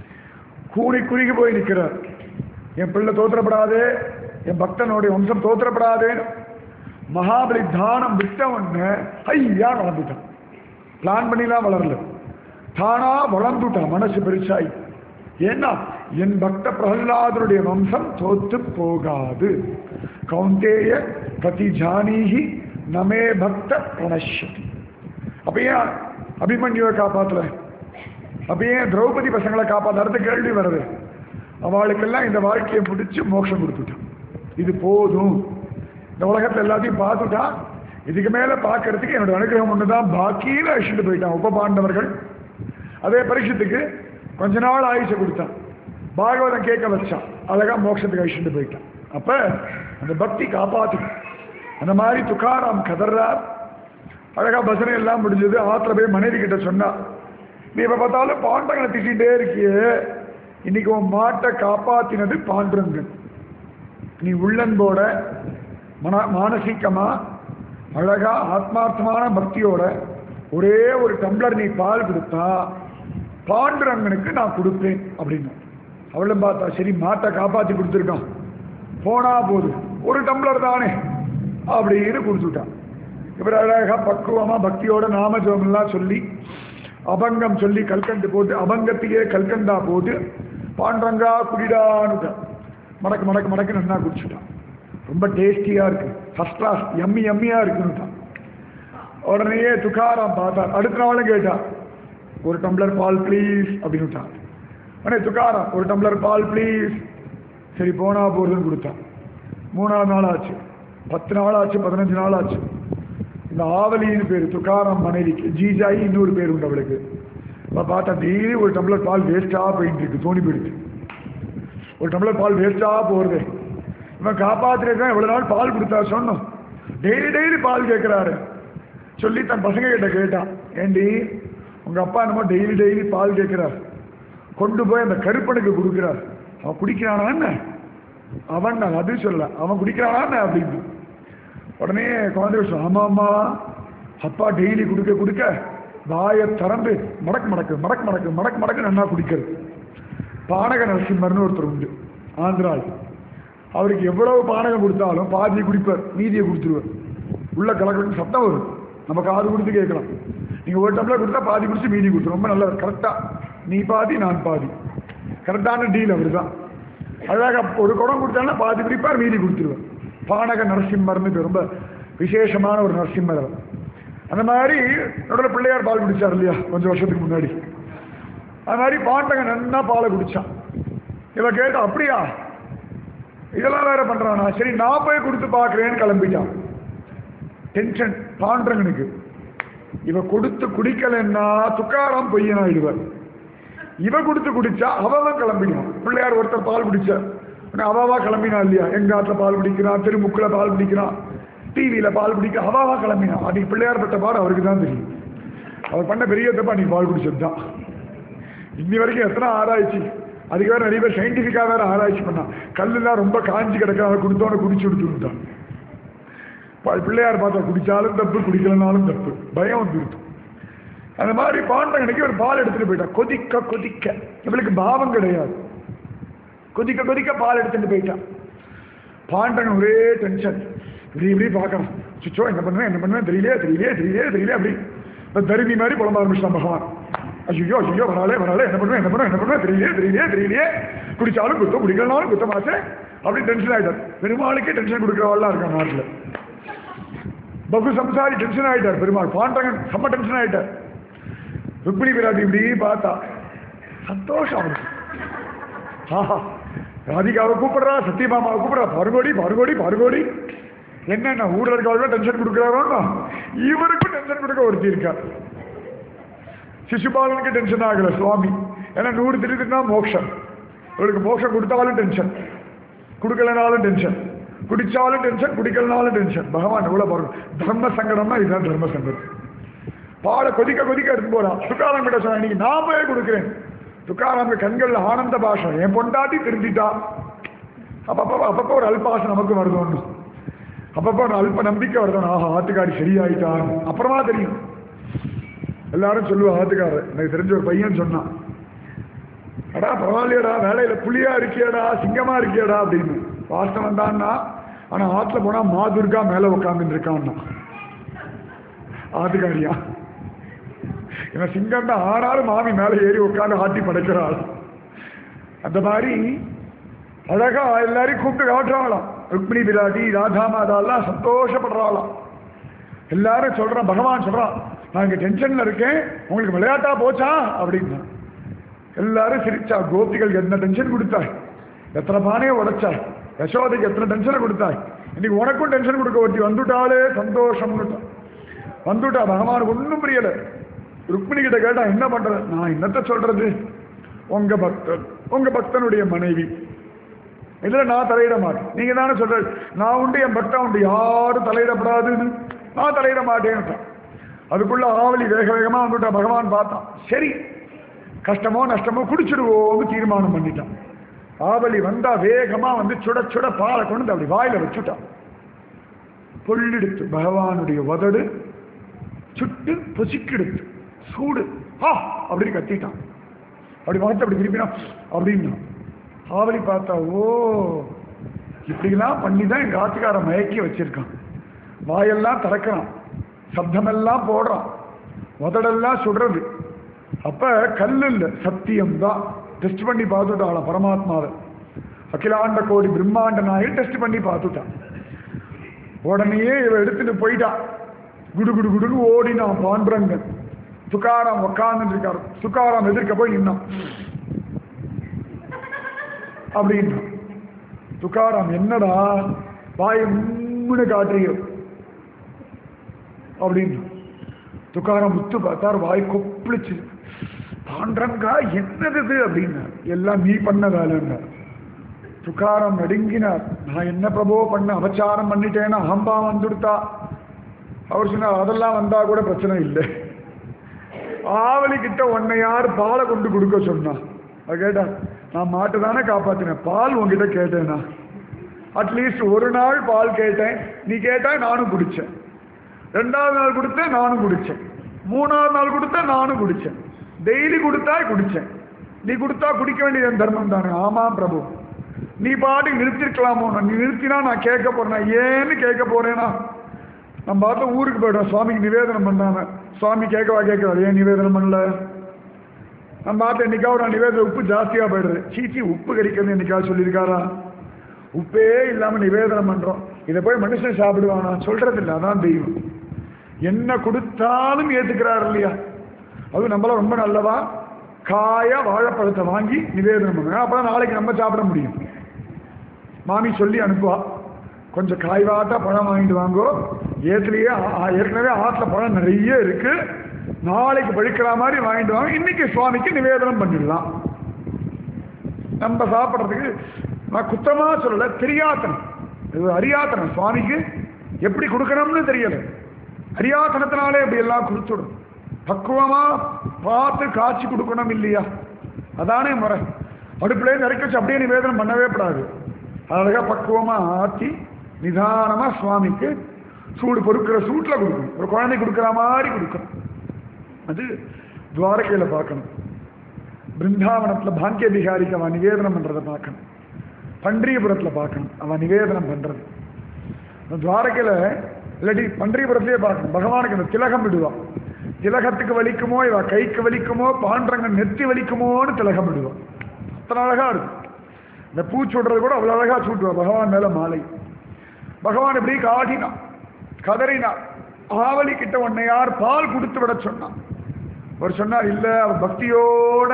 கூணி குறுகி போய் நிற்கிறார் என் பிள்ளை தோத்திரப்படாதே என் பக்தனுடைய வம்சம் தோத்திரப்படாதேன்னு மகாபலி தானம் விட்ட உடனே ஐயா வளர்ந்துட்டான் பிளான் பண்ணிலாம் வளரல தானா வளர்ந்துட்டான் மனசு பெருசாய் ஏன்னா என் பக்த பிரகலாதனுடைய வம்சம் தோத்து போகாது கௌந்தேய பிரதி ஜானீகி நமே பக்த பிரணஷ்யதி அப்ப ஏன் அபிமன்யுவை காப்பாத்தல அப்ப ஏன் திரௌபதி பசங்களை காப்பாத்த அடுத்த கேள்வி வருது அவளுக்கெல்லாம் இந்த வாழ்க்கையை முடிச்சு மோட்சம் கொடுத்துட்டான் இது போதும் இந்த உலகத்துல எல்லாத்தையும் பார்த்துட்டா இதுக்கு மேல பார்க்கறதுக்கு என்னோட அனுகிரகம் ஒன்று தான் பாக்கியில் அழிச்சுட்டு போயிட்டான் உப பாண்டவர்கள் அதே பரிசுத்துக்கு கொஞ்ச நாள் ஆயுஷ கொடுத்தான் பாகவதம் கேட்க வச்சான் அழகா மோட்சத்துக்கு அழிச்சுட்டு போயிட்டான் அப்ப அந்த பக்தி காப்பாற்றும் அந்த மாதிரி துக்காராம் கதர்றார் அழகா பசனை எல்லாம் முடிஞ்சது ஆத்துல போய் மனைவி கிட்ட சொன்னா நீ இப்ப பார்த்தாலும் பாண்டங்களை திட்டிகிட்டே இருக்கியே இன்னைக்கு உன் மாட்டை காப்பாத்தினது பாண்டுரங்கன் நீ உள்ளன்போட மன மானசீகமா அழகா ஆத்மார்த்தமான பக்தியோட ஒரே ஒரு டம்ளர் நீ பால் கொடுத்தா பாண்டுரங்கனுக்கு நான் கொடுப்பேன் அப்படின்னு அவளும் பார்த்தா சரி மாட்டை காப்பாற்றி கொடுத்துருக்கான் போனா போது ஒரு டம்ளர் தானே அப்படின்னு கொடுத்துட்டான் இவர் அழகா பக்குவமா பக்தியோட நாமஜபம்லாம் சொல்லி அபங்கம் சொல்லி கல்கண்டு போட்டு அபங்கத்தையே கல்கண்டா போட்டு பாண்டரங்கா குடிடான்னு மடக்கு மடக்கு மடக்கு நல்லா குடிச்சுட்டான் ரொம்ப டேஸ்டியா இருக்கு ஃபர்ஸ்ட் கிளாஸ் எம்மி எம்மியா இருக்குன்னுட்டான் உடனேயே துக்காராம் பார்த்தார் அடுத்த நாளும் கேட்டான் ஒரு டம்ளர் பால் ப்ளீஸ் அப்படின்னுட்டான் உடனே துக்காராம் ஒரு டம்ளர் பால் ப்ளீஸ் சரி போனா போறதுன்னு கொடுத்தான் மூணாவது நாள் ஆச்சு பத்து நாள் ஆச்சு பதினஞ்சு நாள் ஆச்சு இந்த ஆவலின்னு பேர் துக்காராம் மனைவிக்கு ஜீஜாயி இன்னொரு பேர் உண்டு அவளுக்கு அவ பார்த்தா டெய்லி ஒரு டம்ளர் பால் வேஸ்டாக போயிட்டு இருக்கு தோணி போயிடுச்சு ஒரு டம்ளர் பால் வேஸ்டாக போகிறது இவன் காப்பாத்துறதுதான் எவ்வளோ நாள் பால் கொடுத்தா சொன்னோம் டெய்லி டெய்லி பால் கேட்குறாரு சொல்லி தன் பசங்க கிட்ட கேட்டான் ஏண்டி உங்க அப்பா என்னமோ டெய்லி டெய்லி பால் கேட்கிறார் கொண்டு போய் அந்த கருப்பனுக்கு கொடுக்கிறார் அவன் குடிக்கிறானா என்ன அவன் நான் அது சொல்ல அவன் குடிக்கிறானா என்ன அப்படின்னு உடனே குழந்தை சொல்ல ஆமா அம்மா அப்பா டெய்லி கொடுக்க கொடுக்க வாயை திறந்து மடக்கு மடக்கு மடக்கு மடக்கு மடக்கு மடக்கு நன்னா குடிக்கிறது பானக நரசிம்மர்னு ஒருத்தர் உண்டு ஆந்திரால் அவருக்கு எவ்வளவு பானகம் கொடுத்தாலும் பாதியை குடிப்பார் மீதியை கொடுத்துருவார் உள்ள கலக்கலன்னு சத்தம் வரும் நம்ம காது கொடுத்து கேட்கலாம் நீங்க ஒரு டம்ளர் கொடுத்தா பாதி குடிச்சு மீதி கொடுத்து ரொம்ப நல்லது கரெக்டா நீ பாதி நான் பாதி கரெக்டான டீல் அவர் தான் அழகாக ஒரு குடம் கொடுத்தாலும் பாதி குடிப்பார் மீதி கொடுத்துருவார் பானக நரசிம்மர்னு பேர். ரொம்ப விசேஷமான ஒரு நரசிம்மர் அவர் அந்த மாதிரி நடுவில் பிள்ளையார் பால் குடிச்சார் இல்லையா கொஞ்சம் வருஷத்துக்கு முன்னாடி அது மாதிரி பாண்டங்க நன்னா பாலை குடிச்சான் இவ கேட்டா அப்படியா இதெல்லாம் வேற பண்றானா சரி நான் போய் கொடுத்து பார்க்கறேன்னு கிளம்பிட்டான் டென்ஷன் பாண்டங்கனுக்கு இவ கொடுத்து குடிக்கலைன்னா துக்காராம் பொய்யனாயிடுவார் இவ கொடுத்து குடிச்சா அவன் கிளம்பினான் பிள்ளையார் ஒருத்தர் பால் குடிச்சார் உடனே அவாவா கிளம்பினா இல்லையா எங்க ஆத்துல பால் குடிக்கிறான் திருமுக்குல பால் குடிக்கிறான் டிவியில பால் குடிக்க அவாவா கிளம்பினான் அன்னைக்கு பிள்ளையார் பட்ட பாடு அவருக்கு தான் தெரியும் அவர் பண்ண பெரிய தப்பா அன்னைக்கு பால் குடிச்சது தான் இன்னி வரைக்கும் எத்தனை ஆராய்ச்சி அதுக்கு வேற நிறைய பேர் சயின்டிஃபிக்காக வேற ஆராய்ச்சி பண்ணான் கல்லுலாம் ரொம்ப காஞ்சி கிடக்க அதை கொடுத்தோன்னு குடிச்சு விட்டுட்டான் பிள்ளையார் பார்த்தா குடிச்சாலும் தப்பு குடிக்கலனாலும் தப்பு பயம் வந்துருது அந்த மாதிரி பாண்டங்கனுக்கு ஒரு பால் எடுத்துட்டு போயிட்டான் கொதிக்க கொதிக்க இவளுக்கு பாவம் கிடையாது கொதிக்க கொதிக்க பால் எடுத்துட்டு போயிட்டான் பாண்டங்கன் ஒரே டென்ஷன் இப்படி இப்படி பார்க்கணும் சுச்சோ என்ன பண்ணுவேன் என்ன பண்ணுவேன் தெரியலையே தெரியலையே தெரியலையே தெரியல அப்படி இந்த தருவி மாதிரி புலம்ப ஆரம்பிச்சிட்டான் பகவான் ஐயோ ஐயோ வராளே வராளே என்ன பண்ணுவேன் என்ன பண்ணுவேன் என்ன பண்ணுவேன் தெரியலையே தெரியலையே தெரியலையே குடிச்சாலும் குத்தம் குடிக்கலனாலும் குத்தமாச்சே அப்படி டென்ஷன் ஆயிட்டார் பெருமாளுக்கே டென்ஷன் கொடுக்குறவாள்லாம் இருக்கான் நாட்டில் பகு சம்சாரி டென்ஷன் ஆயிட்டார் பெருமாள் பாண்டங்கன் செம்ம டென்ஷன் ஆயிட்டார் ருக்மிணி பிராட்டி இப்படி பார்த்தா சந்தோஷம் அவனுக்கு ஆஹா ராதிகாவை கூப்பிடுறா சத்தியமாமாவை கூப்பிடுறா பருகோடி பருகோடி பருகோடி என்னென்ன ஊரில் இருக்கவங்க டென்ஷன் கொடுக்குறாரோன்னா இவருக்கும் டென்ஷன் கொடுக்க ஒருத்தி இருக்கார் சிசுபாலனுக்கு டென்ஷன் ஆகல சுவாமி ஏன்னா நூறு திருத்துனா மோட்சம் இவருக்கு மோட்சம் கொடுத்தாலும் டென்ஷன் கொடுக்கலனாலும் டென்ஷன் குடிச்சாலும் டென்ஷன் குடிக்கலனாலும் டென்ஷன் பகவான் எவ்வளவு பாருங்க தர்ம சங்கடம்னா இதுதான் தர்ம சங்கடம் பாலை கொதிக்க கொதிக்க எடுத்து போறான் துக்காராம் கிட்ட சொன்னா இன்னைக்கு நான் போய் கொடுக்குறேன் துக்காராம் கண்கள்ல ஆனந்த பாஷம் என் பொண்டாட்டி திருந்திட்டா அப்பப்போ அப்பப்போ ஒரு அல்பாசம் நமக்கு வருது ஒன்று அப்பப்போ ஒரு அல்ப நம்பிக்கை வருது ஆஹா ஆத்துக்காரி சரியாயிட்டான் அப்புறமா தெரியும் எல்லாரும் சொல்லுவா ஆத்துக்காரர் எனக்கு தெரிஞ்ச ஒரு பையன் சொன்னான் அடா பரவாயில்லையடா வேலையில புலியா இருக்கியடா சிங்கமா இருக்கியடா அப்படின்னு வாஸ்தவம் தான்னா ஆனா ஆத்துல போனா மாதுர்கா மேல உட்காந்துட்டு இருக்கான்னா ஆத்துக்காரியா இவன் சிங்கம் தான் ஆனாலும் மாமி மேலே ஏறி உட்காந்து ஆட்டி படைக்கிறாள் அந்த மாதிரி அழகா எல்லாரையும் கூப்பிட்டு காட்டுறாங்களாம் ருக்மிணி பிராட்டி ராதா மாதாலாம் சந்தோஷப்படுறாளாம் எல்லாரும் சொல்றான் பகவான் சொல்றான் நான் இங்க டென்ஷன்ல இருக்கேன் உங்களுக்கு விளையாட்டா போச்சா அப்படின்னா எல்லாரும் சிரிச்சா கோபிகள் என்ன டென்ஷன் கொடுத்தாய் எத்தனை பானையை உடைச்சாய் யசோதைக்கு எத்தனை டென்ஷனை கொடுத்தாய் இன்னைக்கு உனக்கும் டென்ஷன் கொடுக்க ஒருத்தி வந்துட்டாலே சந்தோஷம்னு வந்துட்டா பகவானுக்கு ஒன்றும் புரியல ருக்மிணி கிட்ட கேட்டா என்ன பண்றது நான் என்னத்த சொல்றது உங்க பக்தன் உங்க பக்தனுடைய மனைவி இதுல நான் தலையிட மாட்டேன் நீங்க தானே சொல்றது நான் உண்டு என் பக்தன் உண்டு யாரும் தலையிடப்படாதுன்னு நான் தலையிட மாட்டேன்னுட்டான் அதுக்குள்ள ஆவலி வேக வேகமா வந்துட்டா பகவான் பார்த்தான் சரி கஷ்டமோ நஷ்டமோ குடிச்சிடுவோம்னு தீர்மானம் பண்ணிட்டான் ஆவலி வந்தா வேகமா வந்து சுட சுட பாலை கொண்டு வந்து அப்படி வாயில வச்சுட்டான் பொல்லெடுத்து பகவானுடைய உதடு சுட்டு பொசிக்கெடுத்து சூடு ஆ அப்படின்னு கத்திட்டான் அப்படி முகத்தை அப்படி திருப்பினா அப்படின்னா ஆவலி பார்த்தா ஓ இப்படிலாம் பண்ணி தான் எங்கள் ஆத்துக்கார மயக்கி வச்சிருக்கான் வாயெல்லாம் திறக்கிறான் சப்தமெல்லாம் போடுறான் உதடெல்லாம் சுடுறது அப்ப கல் இல்லை சத்தியம் தான் டெஸ்ட் பண்ணி பார்த்துட்டாளாம் பரமாத்மாவை அகிலாண்ட கோடி பிரம்மாண்ட நாயை டெஸ்ட் பண்ணி பார்த்துட்டான் உடனேயே இவ எடுத்துட்டு போயிட்டான் குடு குடு குடுன்னு ஓடினான் பாண்டுரங்கன் துக்காராம் உக்காந்துட்டு இருக்காரு துக்காராம் எதிர்க்க போய் நின்னான் அப்படின்னா துக்காராம் என்னடா வாயை முன்னு காட்டுறீங்க அப்படின்னு துக்காராம் முத்து பார்த்தார் வாய் கொப்பளிச்சு பாண்டரங்கா என்னது இது அப்படின்னா எல்லாம் நீ பண்ண வேலைன்னா துக்காரம் நடுங்கினார் நான் என்ன பிரபோ பண்ண அபச்சாரம் பண்ணிட்டேன்னா அகம்பா வந்துடுத்தா அவர் சொன்னார் அதெல்லாம் வந்தா கூட பிரச்சனை இல்லை ஆவலி கிட்ட உன்னை யார் பாலை கொண்டு கொடுக்க சொன்னா அவ கேட்டா நான் மாட்டு தானே காப்பாத்தினேன் பால் உன்கிட்ட கேட்டேனா அட்லீஸ்ட் ஒரு நாள் பால் கேட்டேன் நீ கேட்டா நானும் குடிச்சேன் ரெண்டாவது நாள் கொடுத்தேன் நானும் குடிச்சேன் மூணாவது நாள் கொடுத்தேன் நானும் குடிச்சேன் டெய்லி கொடுத்தா குடிச்சேன் நீ கொடுத்தா குடிக்க வேண்டியது என் தர்மம் தானே ஆமாம் பிரபு நீ பாட்டுக்கு நிறுத்திருக்கலாமோ நீ நிறுத்தினா நான் கேட்க போறேன் ஏன்னு கேட்க போறேனா நம்ம பார்த்து ஊருக்கு போய்ட்டோம் சுவாமிக்கு நிவேதனம் பண்ணாம சுவாமி கேட்கவா கேட்கவா ஏன் நிவேதனம் பண்ணல நம்ம பார்த்து என்னைக்காவது நான் நிவேதனம் உப்பு ஜாஸ்தியா போயிடுது சீச்சி உப்பு கறிக்கிறது என்னைக்காவது சொல்லியிருக்காரா உப்பே இல்லாம நிவேதனம் பண்றோம் இதை போய் மனுஷன் சாப்பிடுவானா சொல்றது இல்லை அதான் தெய்வம் என்ன கொடுத்தாலும் ஏத்துக்கிறார் இல்லையா அது நம்மள ரொம்ப நல்லவா காய வாழைப்பழத்தை வாங்கி நிவேதனம் பண்ணுங்க அப்பதான் நாளைக்கு நம்ம சாப்பிட முடியும் மாமி சொல்லி அனுப்புவா கொஞ்சம் காய்வாட்டா பழம் வாங்கிட்டு வாங்கோ ஏத்துலயே ஆ- ஆ- ஏற்கனவே ஆற்றுல பழம் நிறைய இருக்கு நாளைக்கு பழுக்கிற மாதிரி வாங்கிட்டு வாங்க இன்னைக்கு சுவாமிக்கு நிவேதனம் பண்ணிடலாம் நம்ம சாப்பிட்றதுக்கு நான் குத்தமா சொல்லல தெரியாத்தனம் இது அறியாத்தனம் சுவாமிக்கு எப்படி கொடுக்கணும்னு தெரியல அறியாத்தனத்தினாலே இப்படி எல்லாம் கொடுத்துடும் பக்குவமா பார்த்து காய்ச்சி கொடுக்கணும் இல்லையா அதானே முறை அடுப்புலேயே நிறக்க வச்சு அப்படியே நிவேதனம் பண்ணவே கூடாது அழகா பக்குவமா ஆற்றி நிதானமா சுவாமிக்கு சூடு பொறுக்கிற சூட்டில் கொடுக்கணும் ஒரு குழந்தை கொடுக்குற மாதிரி கொடுக்கணும் அது துவாரகையில் பார்க்கணும் பிருந்தாவனத்தில் பாக்கிய பிகாரிக்கு அவன் நிவேதனம் பண்ணுறதை பார்க்கணும் பன்றியபுரத்தில் பார்க்கணும் அவன் நிவேதனம் பண்ணுறது துவாரகையில் இல்லாட்டி பன்றியபுரத்திலே பார்க்கணும் பகவானுக்கு அந்த திலகம் விடுவான் திலகத்துக்கு வலிக்குமோ இவ கைக்கு வலிக்குமோ பாண்டரங்க நெத்தி வலிக்குமோன்னு திலகம் விடுவான் அத்தனை அழகா இருக்கும் இந்த பூ சுடுறது கூட அவ்வளோ அழகா சூட்டுவா பகவான் மேல மாலை பகவான் இப்படி காட்டினான் கதறினான் ஆவலி கிட்ட உன்னை யார் பால் கொடுத்து விட சொன்னான் அவர் சொன்னார் இல்ல அவ பக்தியோட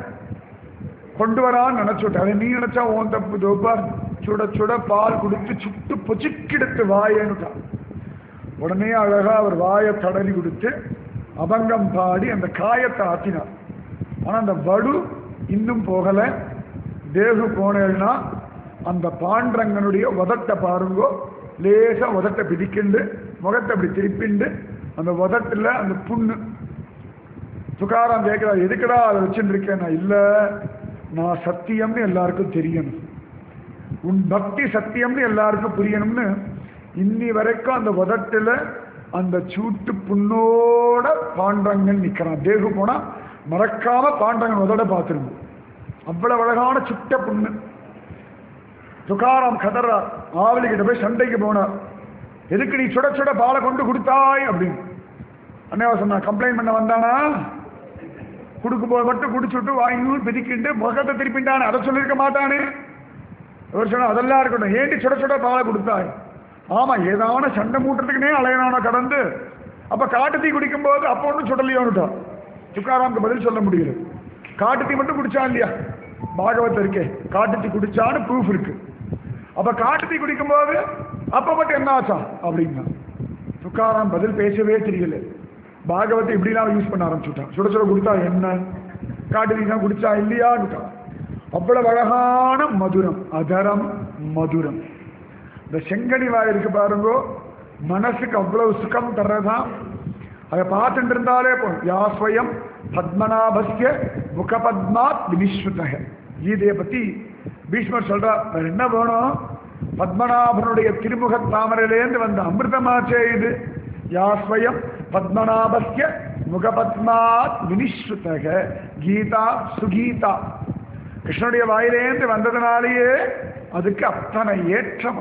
கொண்டு வரான்னு நினைச்சுட்ட அதை நீ நினைச்சா ஓன் தப்பு தோப்பார் சுட சுட பால் கொடுத்து சுட்டு பொச்சுக்கெடுத்து வாயேன்னுட்டான் உடனே அழகா அவர் வாயை தடவி கொடுத்து அபங்கம் பாடி அந்த காயத்தை ஆத்தினார் ஆனா அந்த வடு இன்னும் போகல தேகு போனேன்னா அந்த பாண்டரங்கனுடைய உதட்டை பாருங்கோ லேசா உதட்டை பிடிக்கிண்டு முகத்தை அப்படி திருப்பிண்டு அந்த உதட்டுல அந்த புண்ணு துகாராம் கேட்கிறார் எதுக்குடா அதை வச்சுட்டு இருக்கேன் நான் இல்ல நான் சத்தியம்னு எல்லாருக்கும் தெரியணும் உன் பக்தி சத்தியம்னு எல்லாருக்கும் புரியணும்னு இன்னி வரைக்கும் அந்த உதட்டுல அந்த சூட்டு புண்ணோட பாண்டரங்கன் நிக்கிறான் தேகு போனா மறக்காம பாண்டரங்கன் உதட பார்த்துருங்க அவ்வளவு அழகான சுட்ட புண்ணு துகாராம் கதறார் ஆவலி கிட்ட போய் சண்டைக்கு போனார் எதுக்கு நீ சுட சுட பாலை கொண்டு கொடுத்தாய் அப்படின்னு அண்ணாவா சொன்னா கம்ப்ளைண்ட் பண்ண வந்தானா கொடுக்கும் போது மட்டும் குடிச்சுட்டு வாங்கி பிதிக்கிட்டு முகத்தை திருப்பிட்டானே அதை சொல்லியிருக்க மாட்டானே இவர் சொன்னா அதெல்லாம் இருக்கட்டும் ஏண்டி சுட சுட பாலை கொடுத்தாய் ஆமா ஏதான சண்டை மூட்டுறதுக்குனே அலையனான கடந்து அப்ப காட்டு தீ குடிக்கும் போது அப்போ ஒன்றும் சுடலையோன்னுட்டான் துக்காராமுக்கு பதில் சொல்ல முடியல காட்டு தீ மட்டும் குடிச்சான் இல்லையா பாகவத் இருக்கே காட்டு தீ குடிச்சான்னு ப்ரூஃப் இருக்கு அப்ப காட்டு தீ குடிக்கும் போது அப்ப மட்டும் என்ன ஆச்சா அப்படின்னா துக்காராம் பதில் பேசவே தெரியல பாகவத்தை இப்படிலாம் யூஸ் பண்ண ஆரம்பிச்சுட்டான் சுட சுட கொடுத்தா என்ன காட்டு தீ தான் குடிச்சா இல்லையான்னுட்டான் அவ்வளவு அழகான மதுரம் அதரம் மதுரம் இந்த செங்கனி வாய் இருக்கு பாருங்கோ மனசுக்கு அவ்வளவு சுகம் தர்றதான் அதை பார்த்துட்டு இருந்தாலே போதும் யாஸ்வயம் பத்மநாபஸ்ய முகபத்மாத் வினிஸ்ருதக கீதையை பத்தி பீஷ்மர் சொல்றார் வேற என்ன வேணும் பத்மநாபனுடைய திருமுக தாமரையிலேருந்து வந்த அமிர்தமாச்சே இது யாஸ்வயம் பத்மநாபஸ்ய முகபத்மாத் வினிஸ்ருதக கீதா சுகீதா கிருஷ்ணனுடைய வாயிலேந்து வந்ததுனாலேயே அதுக்கு அத்தனை ஏற்றம்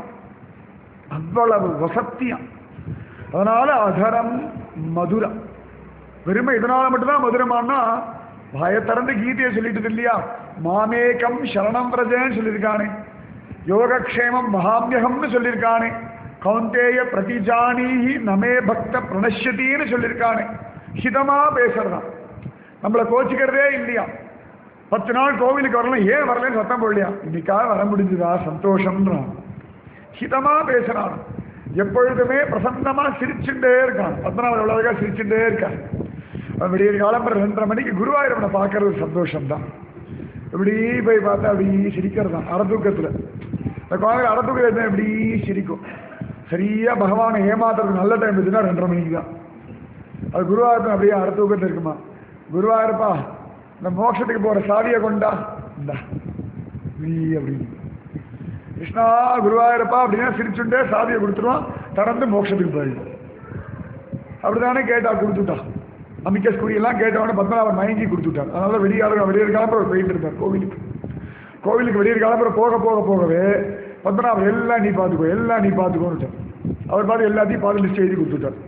அவ்வளவு வசத்தியம் அதனால அதரம் மதுரம் வெறுமை இதனால மட்டும்தான் மதுரமானா வாயை திறந்து கீதையை சொல்லிட்டு இல்லையா மாமேகம் சரணம் பிரஜன்னு சொல்லியிருக்கானே யோகக்ஷேமம் மகாமியகம்னு சொல்லியிருக்கானே கௌந்தேய பிரதிஜானீஹி நமே பக்த பிரணஷ்யத்தின்னு சொல்லியிருக்கானே ஹிதமா பேசுறதான் நம்மளை கோச்சிக்கிறதே இல்லையா பத்து நாள் கோவிலுக்கு வரலாம் ஏன் வரலன்னு சத்தம் போடலையா இன்னைக்காக வர முடிஞ்சுதா சந்தோஷம்ன்றான் ஹிதமா பேசுறான் எப்பொழுதுமே பிரசன்னமா சிரிச்சுட்டே இருக்கான் பத்மநாபர் எவ்வளவு அழகா சிரிச்சுட்டே இருக்கான் அவன் விடிய காலம்பரம் ரெண்டரை மணிக்கு குருவாயூரவனை பார்க்கறது சந்தோஷம் தான் இப்படி போய் பார்த்தா அப்படி சிரிக்கிறது தான் அறத்தூக்கத்தில் இந்த குழந்தை அறத்தூக்கத்தில் இருந்தால் இப்படி சிரிக்கும் சரியா பகவானை ஏமாத்துறது நல்ல டைம் இருந்துச்சுன்னா ரெண்டரை மணிக்கு தான் அது குருவாயூரப்பன் அப்படியே அறத்தூக்கத்தில் இருக்குமா குருவாயூரப்பா இந்த மோட்சத்துக்கு போகிற சாவியை கொண்டா இந்தா நீ அப்படின்னு கிருஷ்ணா குருவாயூரப்பா அப்படின்னா சிரிச்சுட்டே சாவியை கொடுத்துருவான் திறந்து மோட்சத்துக்கு போயிடும் அப்படிதானே கேட்டா கொடுத்துட்டான் அமிக்கஸ் குடியெல்லாம் கேட்டவொடனே பத்மநாபன் மயங்கி கொடுத்துட்டார் அதனால வெளியாளர் வெளியே கிளம்புற போயிட்டு இருந்தார் கோவிலுக்கு கோவிலுக்கு வெளியே கிளம்புற போக போக போகவே பத்மநாபன் எல்லாம் நீ பார்த்துக்கோ எல்லாம் நீ பார்த்துக்கோன்னு அவர் பார்த்து எல்லாத்தையும் பார்த்து லிஸ்ட் எழுதி கொடுத்துட்டார்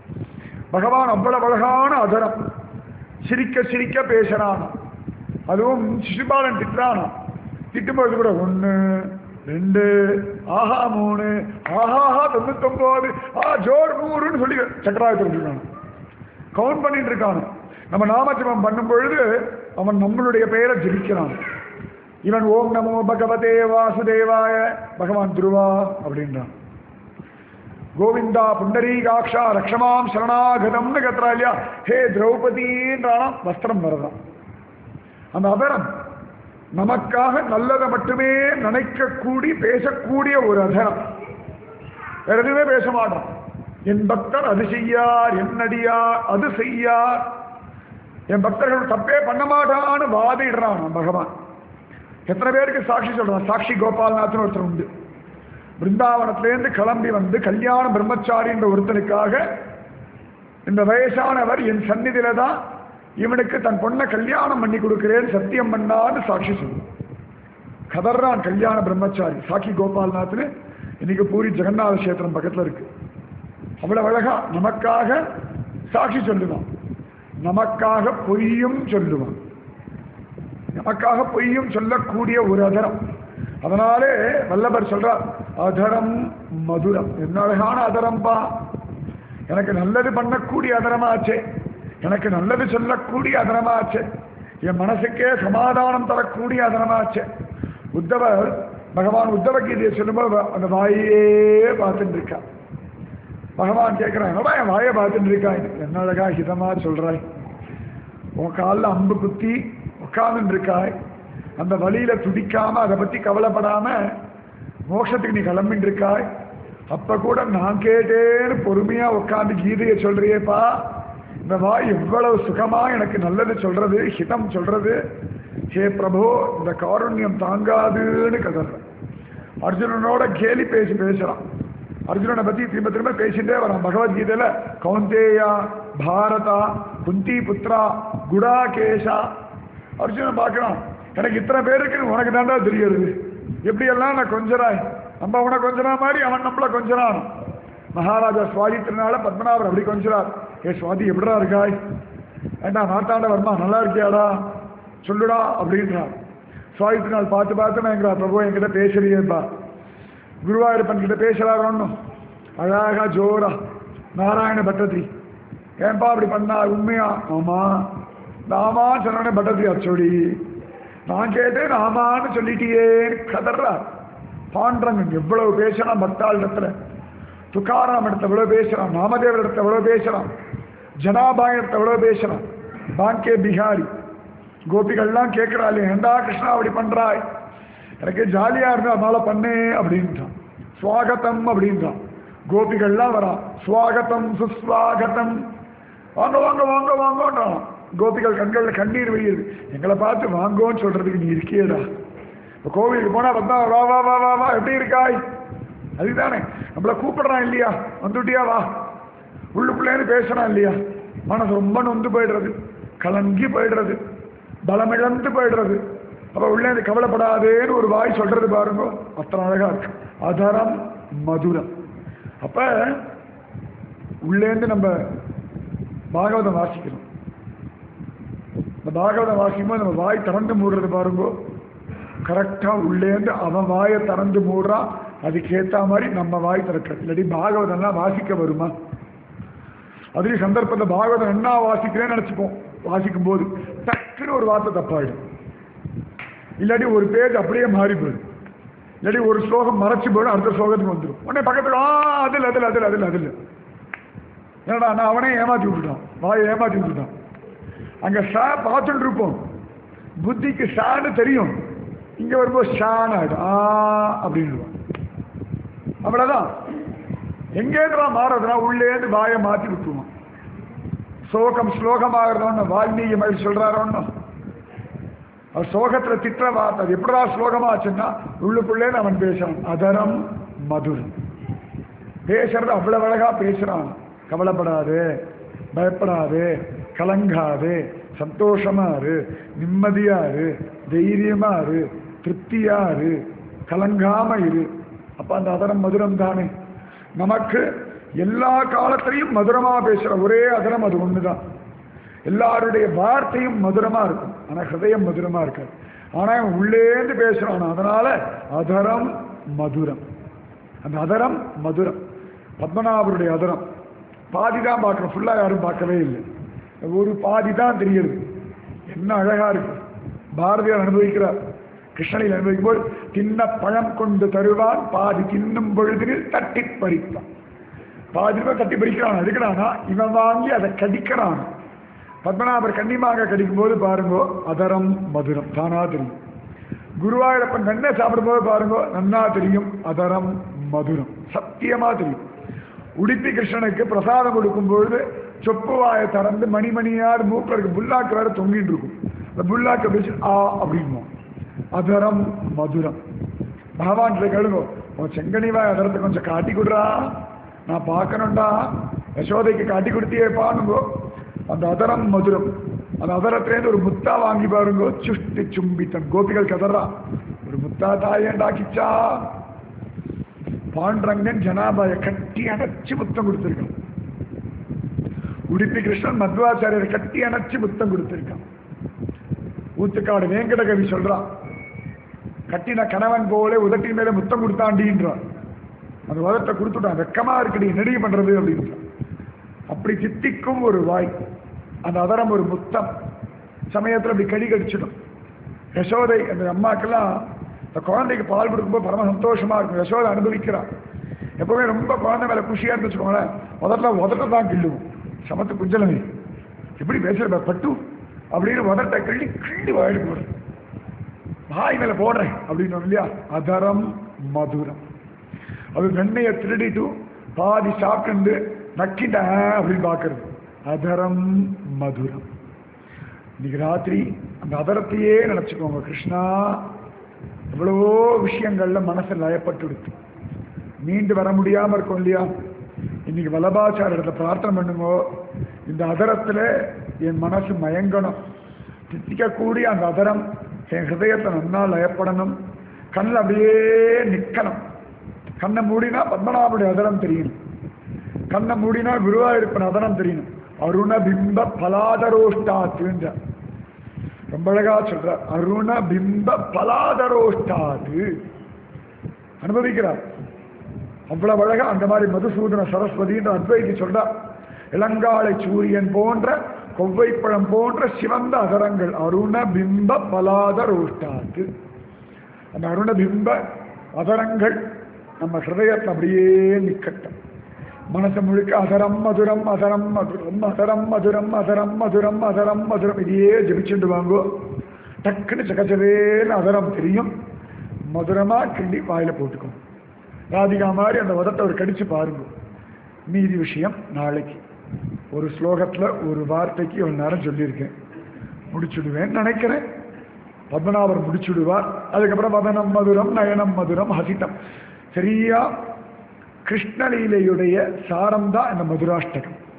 பகவான் அவ்வளவு அழகான அதரம் சிரிக்க சிரிக்க பேசுறான் அதுவும் சிசுபாலன் திட்டுறானா திட்டும்போது கூட ஒன்று ரெண்டு ஆஹா மூணு ஆஹாஹா தொண்ணூத்தொன்பது ஆ ஜோர் நூறுன்னு சொல்லி சக்கராயத்தை விட்டுருக்கான் கவுண்ட் பண்ணிட்டு இருக்கான் நம்ம நாமஜபம் பண்ணும் பொழுது அவன் நம்மளுடைய பெயரை ஜெபிக்கிறான் இவன் ஓம் நமோ பகவதே வாசுதேவாய பகவான் துருவா அப்படின்றான் கோவிந்தா புண்டரீகாட்சா ரக்ஷமாம் சரணாகதம்னு கத்துறா இல்லையா ஹே திரௌபதின்றானா வஸ்திரம் வரதான் அந்த அதரம் நமக்காக நல்லதை மட்டுமே நினைக்கக்கூடி பேசக்கூடிய ஒரு அதரம் வேற எதுவுமே பேச மாட்டோம் என் பக்தர் அது செய்யார் என்னடியார் அது செய்யார் என் பக்தர்கள் தப்பே பண்ண மாட்டான்னு வாதிடுறான் பகவான் எத்தனை பேருக்கு சாட்சி சொல்றான் சாட்சி கோபால்நாத்னு ஒருத்தர் உண்டு பிருந்தாவனத்திலேருந்து கிளம்பி வந்து கல்யாண பிரம்மச்சாரின்ற ஒருத்தனுக்காக இந்த வயசானவர் என் சந்நிதியில தான் இவனுக்கு தன் பொண்ணை கல்யாணம் பண்ணி கொடுக்கிறேன் சத்தியம் பண்ணான்னு சாட்சி சொல்லும் கதர்றான் கல்யாண பிரம்மச்சாரி சாக்கி கோபால்நாத்னு இன்னைக்கு பூரி ஜெகநாத கஷேத்திரம் பக்கத்துல இருக்கு அவ்வளவு அழகா நமக்காக சாட்சி சொல்லுவான் நமக்காக பொய்யும் சொல்லுவான் நமக்காக பொய்யும் சொல்லக்கூடிய ஒரு அதரம் அதனாலே வல்லபர் சொல்றார் அதரம் மதுரம் என்ன அழகான அதரம்பா எனக்கு நல்லது பண்ணக்கூடிய அதரமாச்சே எனக்கு நல்லது சொல்லக்கூடிய அதரமாச்சே என் மனசுக்கே சமாதானம் தரக்கூடிய அதரமாச்சே உத்தவர் பகவான் உத்தவ கீதையை சொல்லும்போது அந்த வாயே பார்த்துட்டு இருக்கா பகவான் கேட்கிறான் என்னடா என் வாயை பார்த்துட்டு இருக்காய் என்ன அழகா ஹிதமா சொல்றாய் உன் காலில் அம்பு குத்தி உட்கார்ந்து இருக்காய் அந்த வழியில துடிக்காம அதை பத்தி கவலைப்படாம மோட்சத்துக்கு நீ கிளம்பிட்டு இருக்காய் அப்ப கூட நான் கேட்டேன்னு பொறுமையா உட்கார்ந்து கீதையை சொல்றியேப்பா இந்த வாய் எவ்வளவு சுகமா எனக்கு நல்லது சொல்றது ஹிதம் சொல்றது ஹே பிரபு இந்த காருண்யம் தாங்காதுன்னு கதறேன் அர்ஜுனனோட கேலி பேசி பேசுறான் அர்ஜுனனை பத்தி திரும்ப திரும்ப பேசிட்டே வரான் பகவத்கீதையில கௌந்தேயா பாரதா குந்தி புத்ரா குடாகேஷா அர்ஜுனன் பார்க்கறான் எனக்கு இத்தனை பேருக்கு உனக்கு தாண்டா தெரியுது எப்படியெல்லாம் நான் கொஞ்சராய் நம்ம அவனை கொஞ்சரா மாதிரி அவன் நம்மள கொஞ்சரான் மகாராஜா சுவாதி திருநாள பத்மநாபர் அப்படி கொஞ்சரார் ஏ சுவாதி எப்படிடா இருக்காய் ஏண்டா நாட்டாண்ட வர்மா நல்லா இருக்கியாடா சொல்லுடா அப்படின்றார் சுவாதி திருநாள் பார்த்து பார்த்து நான் எங்கிறா பிரபு என்கிட்ட பேசுறியேப்பா குருவாயூரப்பன் கிட்ட பேசுறாரு ஒன்றும் அழகா ஜோரா நாராயண பட்டதி ஏன்பா அப்படி பண்ணா உண்மையா ஆமா நாமா சொன்ன பட்டதி அச்சோடி நான் கேட்டேன் ஆமான்னு சொல்லிட்டியே கதறா பாண்டரங்கன் எவ்வளவு பேசுறான் பக்தாள் இடத்துல துக்காராம் இடத்துல எவ்வளவு பேசுறான் நாமதேவர் இடத்துல எவ்வளவு பேசுறான் ஜனாபாய் இடத்துல எவ்வளவு பேசுறான் பாங்கே பிஹாரி கோபிகள்லாம் கேட்கிறாள் ஏண்டா கிருஷ்ணா அப்படி பண்றாய் எனக்கு ஜாலியா இருந்தா அதனால பண்ணே அப்படின்றான் சுவாகத்தம் அப்படின்றான் கோபிகள்லாம் வரான் சுவாகத்தம் சுஸ்வாகத்தம் வாங்க வாங்க வாங்க வாங்கன்றான் கோபிகள் கண்களில் கண்ணீர் வெளியுது எங்களை பார்த்து வாங்கோன்னு சொல்றதுக்கு நீ இருக்கியேடா இப்போ கோவிலுக்கு போனா பார்த்தா வா வா வா வா வா எப்படி இருக்காய் அதுதானே நம்மள கூப்பிடுறான் இல்லையா வந்துட்டியா வா உள்ளுக்குள்ளேன்னு பேசுறான் இல்லையா மனசு ரொம்ப நொந்து போயிடுறது கலங்கி போயிடுறது பலமிழந்து போயிடுறது அப்ப உள்ளே கவலைப்படாதேன்னு ஒரு வாய் சொல்றது பாருங்க அத்தனை அழகா இருக்கு அதரம் மதுரம் அப்ப உள்ளேந்து நம்ம பாகவதம் வாசிக்கணும் இந்த பாகவதம் வாசிக்கும்போது நம்ம வாய் திறந்து மூடுறது பாருங்க கரெக்டா உள்ளேந்து அவன் வாயை திறந்து மூடுறான் அதுக்கேத்த மாதிரி நம்ம வாய் திறக்கிறது இல்லாட்டி பாகவதம்லாம் வாசிக்க வருமா அதுலேயும் சந்தர்ப்பத்தில் பாகவதம் என்ன வாசிக்கிறேன்னு நினச்சிப்போம் வாசிக்கும் போது டக்குன்னு ஒரு வார்த்தை தப்பாயிடும் இல்லாட்டி ஒரு பேஜ் அப்படியே மாறி போயிடும் இல்லாட்டி ஒரு ஸ்லோகம் மறைச்சு போயிடும் அடுத்த ஸ்லோகத்துக்கு வந்துடும் உடனே பக்கத்துல ஆ அதில் அதில் அதில் அதில் அதில் என்னடா நான் அவனே ஏமாத்தி விட்டுட்டான் வாயை ஏமாத்தி விட்டுட்டான் அங்க ஷா பார்த்துட்டு இருப்போம் புத்திக்கு ஷான்னு தெரியும் இங்க வரும்போது ஷான் ஆயிடும் ஆ அப்படின்னு அவ்வளவுதான் எங்கேருந்தா மாறதுனா உள்ளேந்து வாயை மாத்தி விட்டுருவான் சோகம் ஸ்லோகமாகிறதோன்னு வால்மீகி மயில் சொல்றாரோன்னு அவர் சோகத்துல திட்டுற வார்த்தை அது எப்படா ஸ்லோகமாச்சுன்னா உள்ளுக்குள்ளே அவன் பேசுறான் அதரம் மதுரம் பேசுறது அவ்வளவு அழகா பேசுறான் கவலைப்படாது பயப்படாது கலங்காது சந்தோஷமா இரு நிம்மதியா இரு தைரியமா இரு திருப்தியா இரு கலங்காம இரு அப்ப அந்த அதரம் மதுரம் தானே நமக்கு எல்லா காலத்திலையும் மதுரமா பேசுற ஒரே அதரம் அது ஒண்ணுதான் எல்லாருடைய வார்த்தையும் மதுரமா இருக்கும் ஆனா ஹிருதயம் மதுரமா இருக்காது ஆனா இவன் உள்ளேந்து பேசுறான் அதனால அதரம் மதுரம் அந்த அதரம் மதுரம் பத்மநாபருடைய அதரம் பாதி தான் பார்க்கணும் ஃபுல்லா யாரும் பார்க்கவே இல்லை ஒரு பாதி தான் தெரியுது என்ன அழகா இருக்கு பாரதியார் அனுபவிக்கிறார் கிருஷ்ணனில் அனுபவிக்கும் போது தின்ன பழம் கொண்டு தருவான் பாதி தின்னும் பொழுதில் தட்டி பறிப்பான் பாதி ரூபாய் தட்டி பறிக்கிறான் எதுக்குறானா இவன் வாங்கி அதை கடிக்கிறான் பத்மநாபர் கன்னிமாக கடிக்கும் போது பாருங்க அதரம் மதுரம் தானா தெரியும் குருவாயூரப்பன் கண்ணை சாப்பிடும்போது பாருங்க நன்னா தெரியும் அதரம் மதுரம் சத்தியமா தெரியும் உடுப்பி கிருஷ்ணனுக்கு பிரசாதம் கொடுக்கும் பொழுது சொப்பு வாயை திறந்து மணிமணியார் மூக்கில் இருக்க புல்லாக்கு வேற தொங்கிட்டு இருக்கும் அந்த புல்லாக்க பேசி ஆ அப்படின்வோம் அதரம் மதுரம் பகவான் கேளுங்க உன் செங்கனி வாய் அதரத்தை கொஞ்சம் காட்டி கொடுறா நான் பார்க்கணும்டா யசோதைக்கு காட்டி கொடுத்தியேப்பானுங்கோ அந்த அதரம் மதுரம் அந்த அதரத்திலேருந்து ஒரு முத்தா வாங்கி பாருங்க சுஷ்டி சும்பித்தன் கோபிகள் கதறா ஒரு முத்தா தாயேண்டாக்கிச்சா பாண்டரங்கன் ஜனாபாய கட்டி அணைச்சு முத்தம் கொடுத்திருக்கான் உடுப்பி கிருஷ்ணன் மத்வாச்சாரியரை கட்டி அணைச்சு முத்தம் கொடுத்திருக்கான் ஊத்துக்காடு வேங்கட கவி சொல்றான் கட்டின கணவன் போல உதட்டின் மேல முத்தம் கொடுத்தாண்டின்றான் அந்த உதட்டை கொடுத்துட்டான் வெக்கமா இருக்குடி நெடிய பண்றது அப்படின்றான் அப்படி சித்திக்கும் ஒரு வாய் அந்த அதரம் ஒரு முத்தம் சமயத்தில் அப்படி கடி கடிச்சிடும் யசோதை அந்த அம்மாக்கெல்லாம் இந்த குழந்தைக்கு பால் கொடுக்கும்போது பரம சந்தோஷமா இருக்கும் யசோதை அனுபவிக்கிறான் எப்பவுமே ரொம்ப குழந்தை மேல குஷியா இருந்து வச்சுக்கோங்களேன் முதல்ல உதட்ட தான் கிள்ளுவோம் சமத்து குஞ்சலமே எப்படி பேசுற பட்டு அப்படின்னு உதட்ட கிள்ளி கிள்ளி வாயிடு போடுறேன் வாய் மேல போடுறேன் அப்படின்னு இல்லையா அதரம் மதுரம் அது வெண்ணையை திருடிட்டு பாதி சாப்பிட்டு நக்கிட்டேன் அப்படின்னு பார்க்கறது அதரம் மதுரம் இன்னைக்கு ராத்திரி அந்த அதரத்தையே நினைச்சுக்கோங்க கிருஷ்ணா எவ்வளவோ விஷயங்கள்ல மனசு லயப்பட்டுடுத்து மீண்டு வர முடியாம இருக்கும் இல்லையா இன்னைக்கு வல்லபாச்சாரியத்தை பிரார்த்தனை பண்ணுங்கோ இந்த அதரத்துல என் மனசு மயங்கணும் தித்திக்கக்கூடிய அந்த அதரம் என் ஹிருதயத்தை நன்னா லயப்படணும் கண்ணில் அப்படியே நிக்கணும் கண்ணை மூடினா பத்மநாபுடைய அதரம் தெரியணும் கண்ணை மூடினா குருவாயிருப்பன் அதனம் தெரியணும் அருண பிம்ப பலாதரோஷ்டாத்துன்ற ரொம்ப அழகா சொல்ற அருண பிம்ப பலாதரோஷ்டாது அனுபவிக்கிறார் அவ்வளவு அழகா அந்த மாதிரி மதுசூதன சரஸ்வதின்ற அத்வைக்கு சொல்றா இளங்காலை சூரியன் போன்ற கொவ்வைப்பழம் போன்ற சிவந்த அதரங்கள் அருண பிம்ப பலாதரோஷ்டாது அந்த அருண பிம்ப அதரங்கள் நம்ம ஹிருதயத்தில் அப்படியே நிக்கட்டும் மனசு முழுக்க அதரம் மதுரம் அதரம் மதுரம் அதரம் மதுரம் அதரம் மதுரம் அதரம் மதுரம் இதையே ஜபிச்சுட்டு வாங்கோ டக்குன்னு சகச்சவேன்னு அதரம் தெரியும் மதுரமா கிண்டி வாயில போட்டுக்கோங்க ராதிகா மாதிரி அந்த வதத்தை ஒரு கடிச்சு பாருங்க மீதி விஷயம் நாளைக்கு ஒரு ஸ்லோகத்துல ஒரு வார்த்தைக்கு இவ்வளவு நேரம் சொல்லியிருக்கேன் முடிச்சுடுவேன்னு நினைக்கிறேன் பத்மநாபர் முடிச்சுடுவார் அதுக்கப்புறம் வதனம் மதுரம் நயனம் மதுரம் ஹசிதம் சரியா கிருஷ்ணலீலையுடைய சாரம் தான் இந்த மதுராஷ்டகம்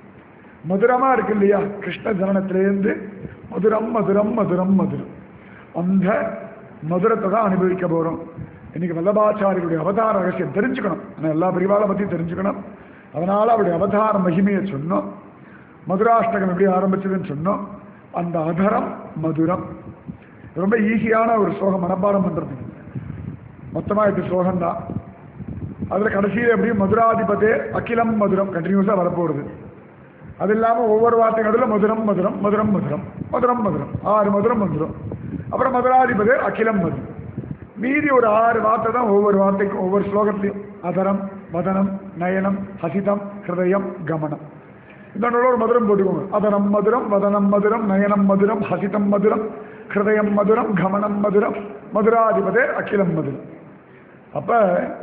மதுரமா இருக்கு இல்லையா கிருஷ்ண ஜனனத்திலேருந்து மதுரம் மதுரம் மதுரம் மதுரம் அந்த மதுரத்தை தான் அனுபவிக்க போறோம் இன்னைக்கு வல்லபாச்சாரியுடைய அவதார ரகசியம் தெரிஞ்சுக்கணும் ஆனால் எல்லா பிரிவாலை பற்றியும் தெரிஞ்சுக்கணும் அதனால அவருடைய அவதார மகிமையை சொன்னோம் மதுராஷ்டகம் எப்படி ஆரம்பிச்சதுன்னு சொன்னோம் அந்த அதரம் மதுரம் ரொம்ப ஈஸியான ஒரு ஸ்லோகம் மனப்பாடம் பண்றது மொத்தமா எட்டு ஸ்லோகம் தான் அதுல கடைசியில் எப்படியும் மதுராதிபதே அகிலம் மதுரம் கண்டினியூஸா வரப்போகுது அது இல்லாம ஒவ்வொரு வார்த்தை நடுவில் மதுரம் மதுரம் மதுரம் மதுரம் மதுரம் மதுரம் ஆறு மதுரம் மதுரம் அப்புறம் மதுராதிபதே அகிலம் மதுரம் மீதி ஒரு ஆறு வார்த்தை தான் ஒவ்வொரு வார்த்தைக்கும் ஒவ்வொரு ஸ்லோகத்திலையும் அதரம் வதனம் நயனம் ஹசிதம் ஹிருதயம் கமனம் இந்த நடுவில் ஒரு மதுரம் போட்டுக்கோங்க அதனம் மதுரம் வதனம் மதுரம் நயனம் மதுரம் ஹசிதம் மதுரம் ஹிருதயம் மதுரம் கமனம் மதுரம் மதுராதிபதே அகிலம் மதுரம் அப்ப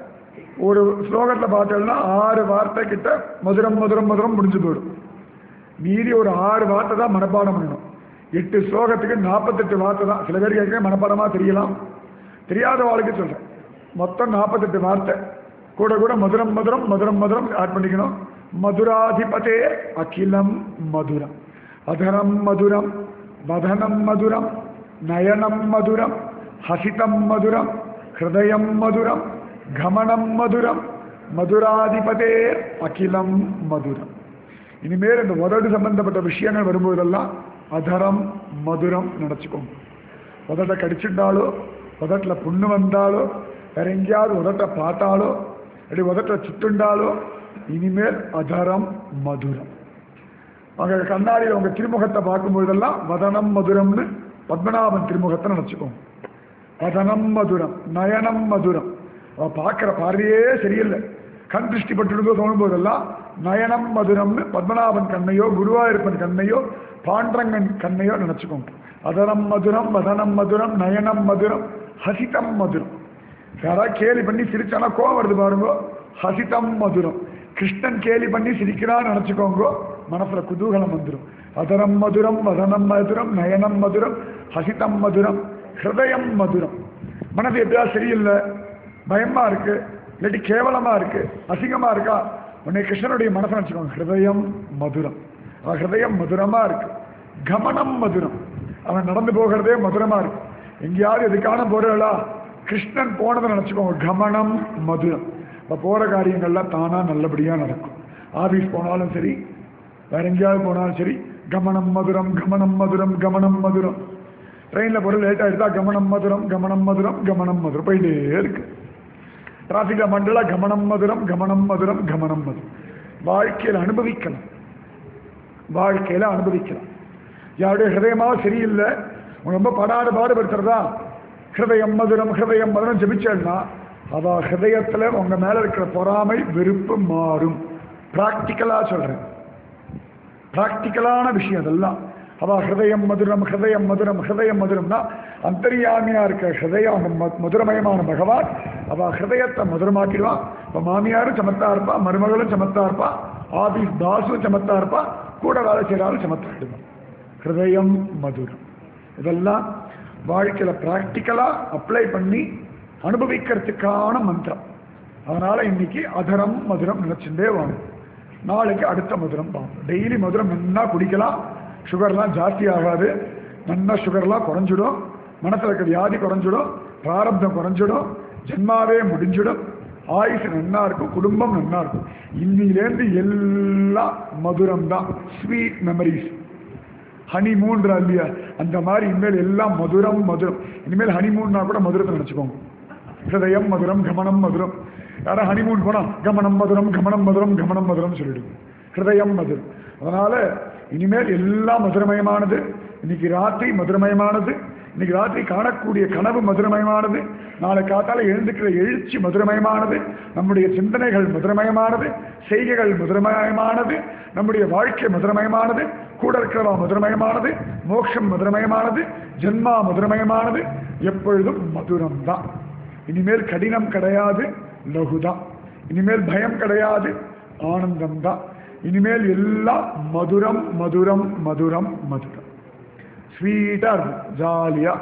ஒரு ஸ்லோகத்தில் பார்த்தோம்னா ஆறு வார்த்தை கிட்ட மதுரம் மதுரம் மதுரம் முடிஞ்சு போயிடும் மீதி ஒரு ஆறு வார்த்தை தான் மனப்பாடம் பண்ணணும் எட்டு ஸ்லோகத்துக்கு நாற்பத்தெட்டு வார்த்தை தான் சில பேருக்கு ஏற்கனவே மனப்பாடமாக தெரியலாம் தெரியாத வாழ்க்கை சொல்கிறேன் மொத்தம் நாற்பத்தெட்டு வார்த்தை கூட கூட மதுரம் மதுரம் மதுரம் மதுரம் ஆட் பண்ணிக்கணும் மதுராதிபதே அகிலம் மதுரம் அதரம் மதுரம் வதனம் மதுரம் நயனம் மதுரம் ஹசிதம் மதுரம் ஹிருதயம் மதுரம் கமனம் மதுரம் மதுராதிபதே அகிலம் மதுரம் இனிமேல் இந்த உதடு சம்பந்தப்பட்ட விஷயங்கள் வரும்போதெல்லாம் அதரம் மதுரம் நினச்சிக்கோங்க உதட்டை கடிச்சிட்டாலோ உதட்டில் புண்ணு வந்தாலோ வேற எங்கேயாவது உதட்டை பார்த்தாலோ அப்படி உதட்டை சுட்டுண்டாலோ இனிமேல் அதரம் மதுரம் அவங்க கண்ணாடியில் உங்க திருமுகத்தை பார்க்கும்போதெல்லாம் வதனம் மதுரம்னு பத்மநாபன் திருமுகத்தை நினச்சிக்கோங்க வதனம் மதுரம் நயனம் மதுரம் அவ பார்க்குற பார்வையே சரியில்லை கண் திருஷ்டி பட்டுடுதோ தோணும் போதெல்லாம் நயனம் மதுரம்னு பத்மநாபன் கண்ணையோ குருவாயூரப்பன் கண்ணையோ பாண்டரங்கன் கண்ணையோ நினச்சிக்கோங்க அதனம் மதுரம் வதனம் மதுரம் நயனம் மதுரம் ஹசிதம் மதுரம் யாராவது கேலி பண்ணி சிரிச்சானா கோவம் வருது பாருங்க ஹசிதம் மதுரம் கிருஷ்ணன் கேலி பண்ணி சிரிக்கிறான்னு நினச்சிக்கோங்க மனசுல குதூகலம் வந்துடும் அதரம் மதுரம் வதனம் மதுரம் நயனம் மதுரம் ஹசிதம் மதுரம் ஹிருதயம் மதுரம் மனது எப்படியா சரியில்லை பயமா இருக்கு இல்லாட்டி கேவலமா இருக்கு அசிங்கமா இருக்கா உன்னை கிருஷ்ணனுடைய மனசை நினச்சிக்கோங்க ஹிருதயம் மதுரம் அவன் ஹிருதயம் மதுரமா இருக்கு கமனம் மதுரம் அவன் நடந்து போகிறதே மதுரமா இருக்கு எங்கேயாவது எதுக்கான போறா கிருஷ்ணன் போனதை நினச்சிக்கோங்க கமனம் மதுரம் இப்போ போகிற காரியங்கள்லாம் தானாக நல்லபடியாக நடக்கும் ஆஃபீஸ் போனாலும் சரி வேற எங்கேயாவது போனாலும் சரி கமனம் மதுரம் கமனம் மதுரம் கமனம் மதுரம் ட்ரெயினில் போகிற லேட் ஆகிடுதா கமனம் மதுரம் கமனம் மதுரம் கமனம் மதுரம் போயிட்டே இருக்கு டிராஃபிக்கில் மண்டல கமனம் மதுரம் கமனம் மதுரம் கமனம் மதுரம் வாழ்க்கையில் அனுபவிக்கலாம் வாழ்க்கையில் அனுபவிக்கலாம் யாருடைய ஹிருதயமாக சரியில்லை உங்க ரொம்ப படாடு பாடுபடுத்துறதா ஹிருதயம் மதுரம் ஹிருதயம் மதுரம் ஜபிச்சேன்னா அவ ஹிருதயத்தில் உங்க மேல இருக்கிற பொறாமை வெறுப்பு மாறும் ப்ராக்டிக்கலாக சொல்றேன் ப்ராக்டிக்கலான விஷயம் அதெல்லாம் அவ ஹிருதயம் மதுரம் ஹிருதயம் மதுரம் ஹிருதயம் மதுரம்னா அந்தரியாமியா இருக்க ஹிருதயம் அந்த ம- மதுரமயமான பகவான் அவ ஹிருதயத்தை மதுரமாக்கிடுவான் இப்போ மாமியாரும் சமத்தா இருப்பா மருமகளும் சமத்தா இருப்பா ஆபீஸ் பாஸும் சமத்தா இருப்பா கூட வேலை செய்கிறாலும் சமத்தாயிடுவான் ஹிருதயம் மதுரம் இதெல்லாம் வாழ்க்கையில் ப்ராக்டிக்கலாக அப்ளை பண்ணி அனுபவிக்கிறதுக்கான மந்திரம் அதனால இன்னைக்கு அதரம் மதுரம் நினைச்சுட்டே வாங்க நாளைக்கு அடுத்த மதுரம் பார்ப்போம் டெய்லி மதுரம் நன்னா குடிக்கலாம் சுகர்லாம் ஜாஸ்தி ஆகாது நல்லா சுகர்லாம் குறைஞ்சிடும் மனசில் இருக்க வியாதி குறைஞ்சிடும் பிராரப்தம் குறைஞ்சிடும் ஜென்மாவே முடிஞ்சிடும் ஆயுசு நன்னா இருக்கும் குடும்பம் நன்னா இருக்கும் இன்னிலேருந்து எல்லாம் மதுரம் தான் ஸ்வீட் மெமரிஸ் ஹனிமூன்றா இல்லையா அந்த மாதிரி இனிமேல் எல்லாம் மதுரம் மதுரம் இனிமேல் ஹனிமூன்னா கூட மதுரத்தை நினச்சிக்கோங்க ஹிருதயம் மதுரம் கமனம் மதுரம் யாரா ஹனிமூன் போனா கமனம் மதுரம் கமனம் மதுரம் கமனம் மதுரம் சொல்லிடுங்க ஹிருதயம் மதுரம் அதனால இனிமேல் எல்லாம் மதுரமயமானது இன்னைக்கு ராத்திரி மதுரமயமானது இன்னைக்கு ராத்திரி காணக்கூடிய கனவு மதுரமயமானது நாளை காத்தால எழுந்துக்கிற எழுச்சி மதுரமயமானது நம்முடைய சிந்தனைகள் மதுரமயமானது செய்கைகள் மதுரமயமானது நம்முடைய வாழ்க்கை மதுரமயமானது கூட இருக்கிறவா மதுரமயமானது மோட்சம் மதுரமயமானது ஜென்மா மதுரமயமானது எப்பொழுதும் மதுரம் தான் இனிமேல் கடினம் கிடையாது லகுதான் இனிமேல் பயம் கிடையாது ஆனந்தம் தான் இனிமேல் எல்லாம் மதுரம் மதுரம் மதுரம் மதுரம் ஸ்வீட்டாக இருக்கும் ஜாலியாக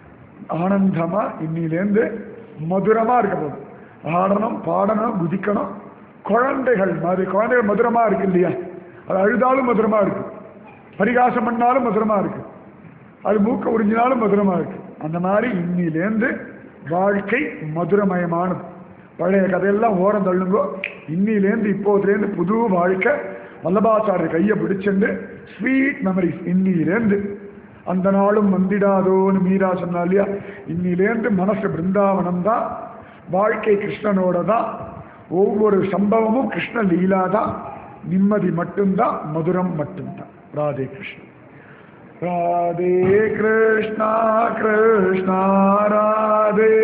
ஆனந்தமாக இன்னிலேருந்து மதுரமாக இருக்க போகுது ஆடணும் பாடணும் குதிக்கணும் குழந்தைகள் மாதிரி குழந்தைகள் மதுரமாக இருக்கு இல்லையா அது அழுதாலும் மதுரமா இருக்கு பரிகாசம் பண்ணாலும் மதுரமா இருக்கு அது மூக்க உறிஞ்சினாலும் மதுரமா இருக்கு அந்த மாதிரி இன்னிலேந்து வாழ்க்கை மதுரமயமானது பழைய கதையெல்லாம் ஓரம் தள்ளுங்கோ இன்னிலேந்து இப்போதுலேருந்து புது வாழ்க்கை வல்லபாச்சாரியர் கையை பிடிச்சிருந்து ஸ்வீட் மெமரிஸ் இன்னிலேருந்து அந்த நாளும் வந்திடாதோன்னு மீரா சொன்னா இல்லையா இன்னிலேருந்து மனசு பிருந்தாவனம் தான் வாழ்க்கை கிருஷ்ணனோட தான் ஒவ்வொரு சம்பவமும் கிருஷ்ண லீலா தான் நிம்மதி மட்டும்தான் மதுரம் மட்டும்தான் ராதே கிருஷ்ணன் ராதே கிருஷ்ணா கிருஷ்ணா ராதே